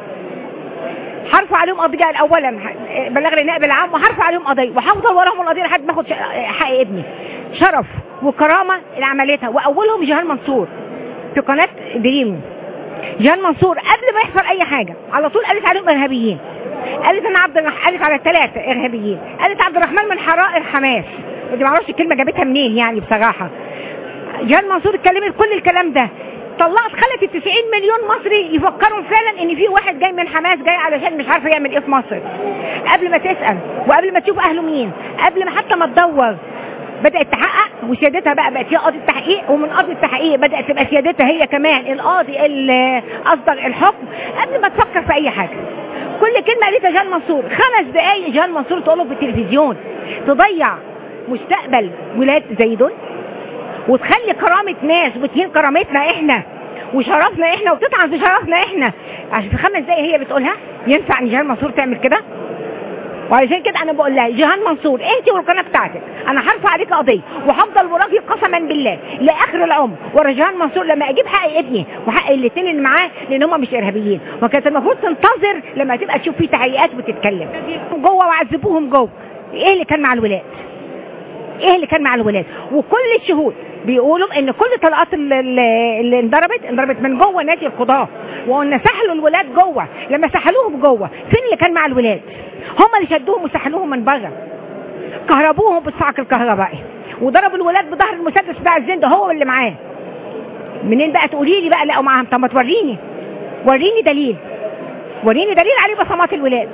هرفع عليهم قضيه اولا بلغ لي نائب العام وهرفع عليهم قضيه وهفضل وراهم القضيه لحد ما اخد ش- حق ابني شرف وكرامه اللي عملتها واولهم جيهان منصور في قناه دريم جيهان منصور قبل ما يحصل اي حاجه على طول قالت عليهم ارهابيين قالت انا عبد الرح... قالت على الثلاثه ارهابيين قالت عبد الرحمن من حرائر حماس ودي معرفش الكلمه جابتها منين يعني بصراحه جيهان منصور اتكلمت كل الكلام ده طلعت خلت ال 90 مليون مصري يفكروا فعلا ان في واحد جاي من حماس جاي علشان مش عارفه يعمل ايه في مصر قبل ما تسال وقبل ما تشوف اهله مين قبل ما حتى ما تدور بدات تحقق وسيادتها بقى بقت هي قاضي التحقيق ومن قاضي التحقيق بدات تبقى سيادتها هي كمان القاضي اللي اصدر الحكم قبل ما تفكر في اي حاجه كل كلمه قالتها جان منصور خمس دقايق جان منصور تقوله في التلفزيون تضيع مستقبل ولاد زي دول وتخلي كرامة ناس وتهين كرامتنا احنا وشرفنا احنا وتطعن في شرفنا احنا عشان في خمس دقايق هي بتقولها ينفع ان جيهان منصور تعمل كده وعشان كده انا بقول لها جيهان منصور انت والقناه بتاعتك انا هرفع عليك قضيه وهفضل وراكي قسما بالله لاخر العمر ورا جيهان منصور لما اجيب حق ابني وحق الاثنين اللي معاه لان هم مش ارهابيين وكانت المفروض تنتظر لما تبقى تشوف في تحقيقات وتتكلم جوه وعذبوهم جوه ايه اللي كان مع الولاد ايه اللي كان مع الولاد وكل الشهود بيقولوا ان كل طلقات ال- ال- اللي انضربت انضربت من جوه نادي القضاه وان سحلوا الولاد جوه لما سحلوهم جوه فين اللي كان مع الولاد هم اللي شدوهم وسحلوهم من بره كهربوهم بالصعق الكهربائي وضربوا الولاد بظهر المسدس بتاع الزند هو واللي معاه منين بقى تقولي لي بقى لقوا معاهم طب ما توريني وريني دليل وريني دليل عليه بصمات الولاد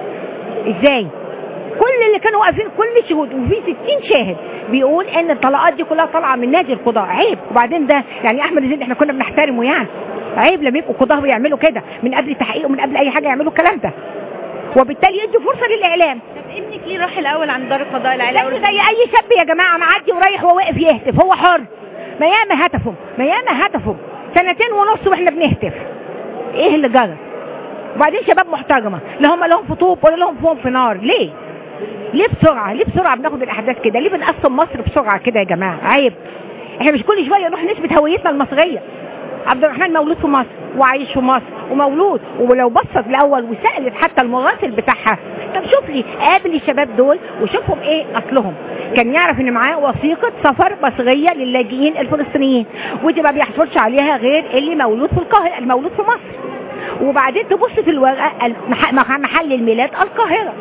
ازاي كل اللي كانوا واقفين كل الشهود وفي 60 شاهد بيقول ان الطلقات دي كلها طالعه من نادي القضاء عيب وبعدين ده يعني احمد زيد احنا كنا بنحترمه يعني عيب لما يبقوا قضاه ويعملوا كده من قبل تحقيق ومن قبل اي حاجه يعملوا الكلام ده وبالتالي يدوا فرصه للاعلام ابنك ليه راح الاول عند دار القضاء العالي زي زي اي شاب يا جماعه معدي ورايح وواقف يهتف هو حر ما ياما هتفوا ما ياما هتفوا سنتين ونص واحنا بنهتف ايه اللي جرى وبعدين شباب محترمه لا هم لهم في طوب ولا لهم فيهم في نار ليه ليه بسرعه ليه بسرعه بناخد الاحداث كده ليه بنقسم مصر بسرعه كده يا جماعه عيب احنا مش كل شويه نروح نثبت هويتنا المصريه عبد الرحمن مولود في مصر وعايش في مصر ومولود ولو بصت الاول وسالت حتى المراسل بتاعها طب شوف لي قابل الشباب دول وشوفهم ايه اصلهم كان يعرف ان معاه وثيقه سفر مصريه للاجئين الفلسطينيين ودي ما بيحصلش عليها غير اللي مولود في القاهره المولود في مصر وبعدين تبص في الورقه المح- مح- محل الميلاد القاهره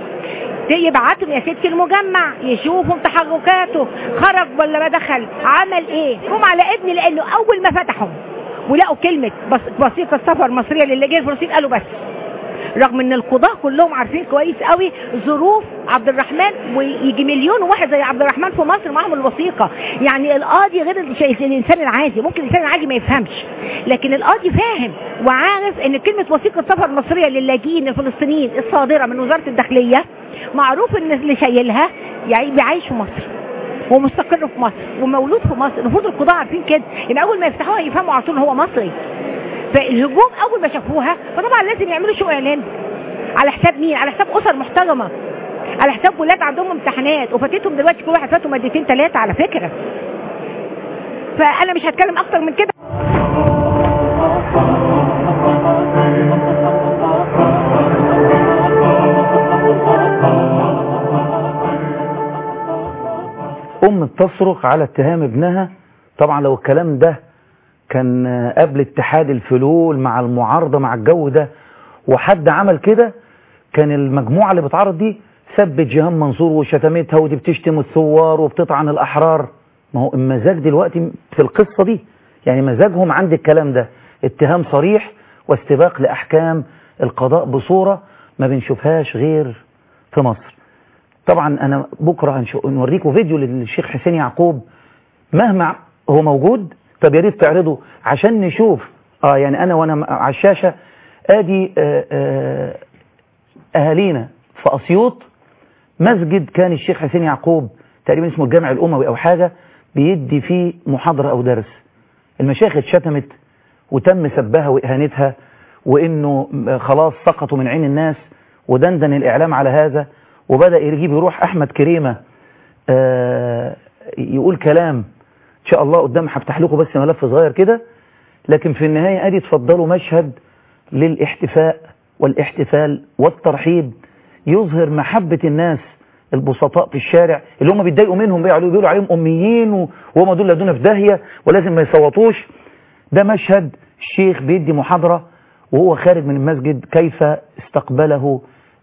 يبعتهم يا ستي المجمع يشوفوا تحركاته خرج ولا ما دخل عمل ايه هم على ابني لانه اول ما فتحوا ولقوا كلمة بس- وثيقة سفر مصرية للاجئين الفلسطينيين قالوا بس رغم ان القضاة كلهم عارفين كويس قوي ظروف عبد الرحمن ويجي مليون واحد زي عبد الرحمن في مصر معاهم الوثيقة يعني القاضي غير الشيء- الانسان العادي ممكن الانسان العادي ما يفهمش لكن القاضي فاهم وعارف ان كلمة وثيقة سفر مصرية للاجئين الفلسطينيين الصادرة من وزارة الداخلية معروف ان اللي شايلها يعني بيعيش في مصر ومستقر في مصر ومولود في مصر المفروض القضاة عارفين كده ان اول ما يفتحوها يفهموا على طول إن هو مصري فالهجوم اول ما شافوها فطبعا لازم يعملوا شو اعلان على حساب مين على حساب اسر محترمه على حساب ولاد عندهم امتحانات وفاتتهم دلوقتي كل واحد فاته مادتين ثلاثه على فكره فانا مش هتكلم اكتر من كده أم بتصرخ على اتهام ابنها طبعا لو الكلام ده كان آه، قبل اتحاد الفلول مع المعارضة مع الجو ده وحد عمل كده كان المجموعة اللي بتعارض دي سبت جيهان منصور وشتمتها ودي بتشتم الثوار وبتطعن الأحرار ما هو المزاج دلوقتي في القصة دي يعني مزاجهم عند الكلام ده اتهام صريح واستباق لأحكام القضاء بصورة ما بنشوفهاش غير في مصر طبعا انا بكره هنشو- نوريكم فيديو للشيخ حسين يعقوب مهما هو موجود طب يا ريت تعرضه عشان نشوف اه يعني انا وانا على الشاشه ادي آه آه اهالينا في اسيوط مسجد كان الشيخ حسين يعقوب تقريبا اسمه الجامع الاموي او حاجه بيدي فيه محاضره او درس المشايخ اتشتمت وتم سبها واهانتها وانه خلاص سقطوا من عين الناس ودندن الاعلام على هذا وبدا يجيب يروح احمد كريمه آه يقول كلام ان شاء الله قدام هفتح لكم بس ملف صغير كده لكن في النهايه ادي اتفضلوا مشهد للاحتفاء والاحتفال والترحيب يظهر محبه الناس البسطاء في الشارع اللي هم بيتضايقوا منهم بيقولوا بيقولوا عليهم اميين و- وهم دول لدونا في داهيه ولازم ما يصوتوش ده مشهد الشيخ بيدي محاضره وهو خارج من المسجد كيف استقبله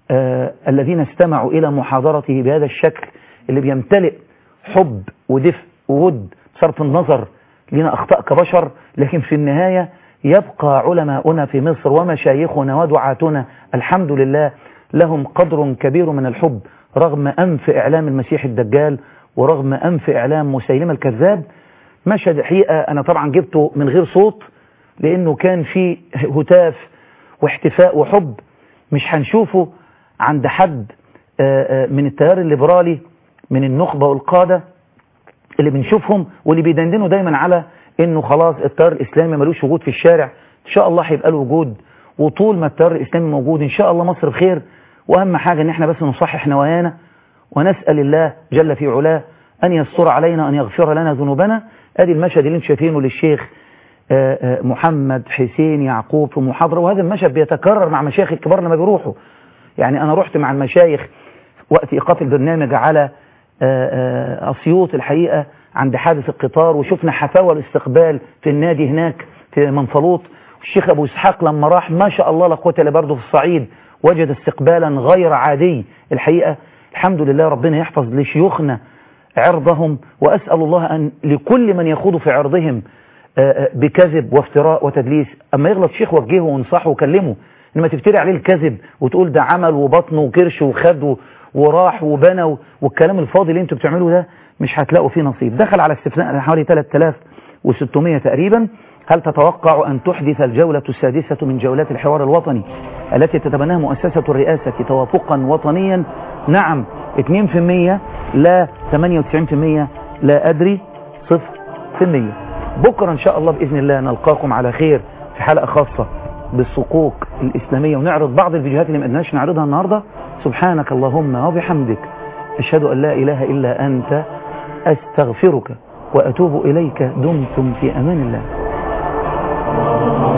آه الذين استمعوا إلى محاضرته بهذا الشكل اللي بيمتلئ حب ودفء وود بصرف النظر لنا أخطاء كبشر لكن في النهاية يبقى علماؤنا في مصر ومشايخنا ودعاتنا الحمد لله لهم قدر كبير من الحب رغم أنف إعلام المسيح الدجال ورغم أنف إعلام مسيلمة الكذاب مشهد حقيقة أنا طبعا جبته من غير صوت لأنه كان في هتاف واحتفاء وحب مش هنشوفه عند حد آه، آه، من التيار الليبرالي من النخبة والقادة اللي بنشوفهم واللي بيدندنوا دايما على انه خلاص التيار الاسلامي ملوش وجود في الشارع ان شاء الله هيبقى له وجود وطول ما التيار الاسلامي موجود ان شاء الله مصر بخير واهم حاجة ان احنا بس نصحح نوايانا ونسأل الله جل في علاه ان يستر علينا ان يغفر لنا ذنوبنا ادي المشهد اللي انتم شايفينه للشيخ آه، آه، محمد حسين يعقوب في محاضرة وهذا المشهد بيتكرر مع مشايخ الكبار لما بيروحوا يعني أنا رحت مع المشايخ وقت إيقاف البرنامج على آه، آه، أسيوط الحقيقة عند حادث القطار وشفنا حفاوة الاستقبال في النادي هناك في منفلوط الشيخ أبو إسحاق لما راح ما شاء الله لا قوة إلا برضه في الصعيد وجد استقبالا غير عادي الحقيقة الحمد لله ربنا يحفظ لشيوخنا عرضهم وأسأل الله أن لكل من يخوض في عرضهم آه، آه، بكذب وافتراء وتدليس أما يغلط شيخ وجهه وانصحه وكلمه إنما تفتري عليه الكذب وتقول ده عمل وبطن وكرش وخد و- وراح وبنى و- والكلام الفاضي اللي انتوا بتعملوه ده مش هتلاقوا فيه نصيب دخل على استثناء حوالي 3600 تقريبا هل تتوقع أن تحدث الجولة السادسة من جولات الحوار الوطني التي تتبناها مؤسسة الرئاسة توافقا وطنيا نعم 2% لا 98% لا أدري 0% بكرة إن شاء الله بإذن الله نلقاكم على خير في حلقة خاصة بالصكوك الإسلامية ونعرض بعض الفيديوهات اللي ما قدرناش نعرضها النهاردة سبحانك اللهم وبحمدك أشهد أن لا إله إلا أنت أستغفرك وأتوب إليك دمتم في أمان الله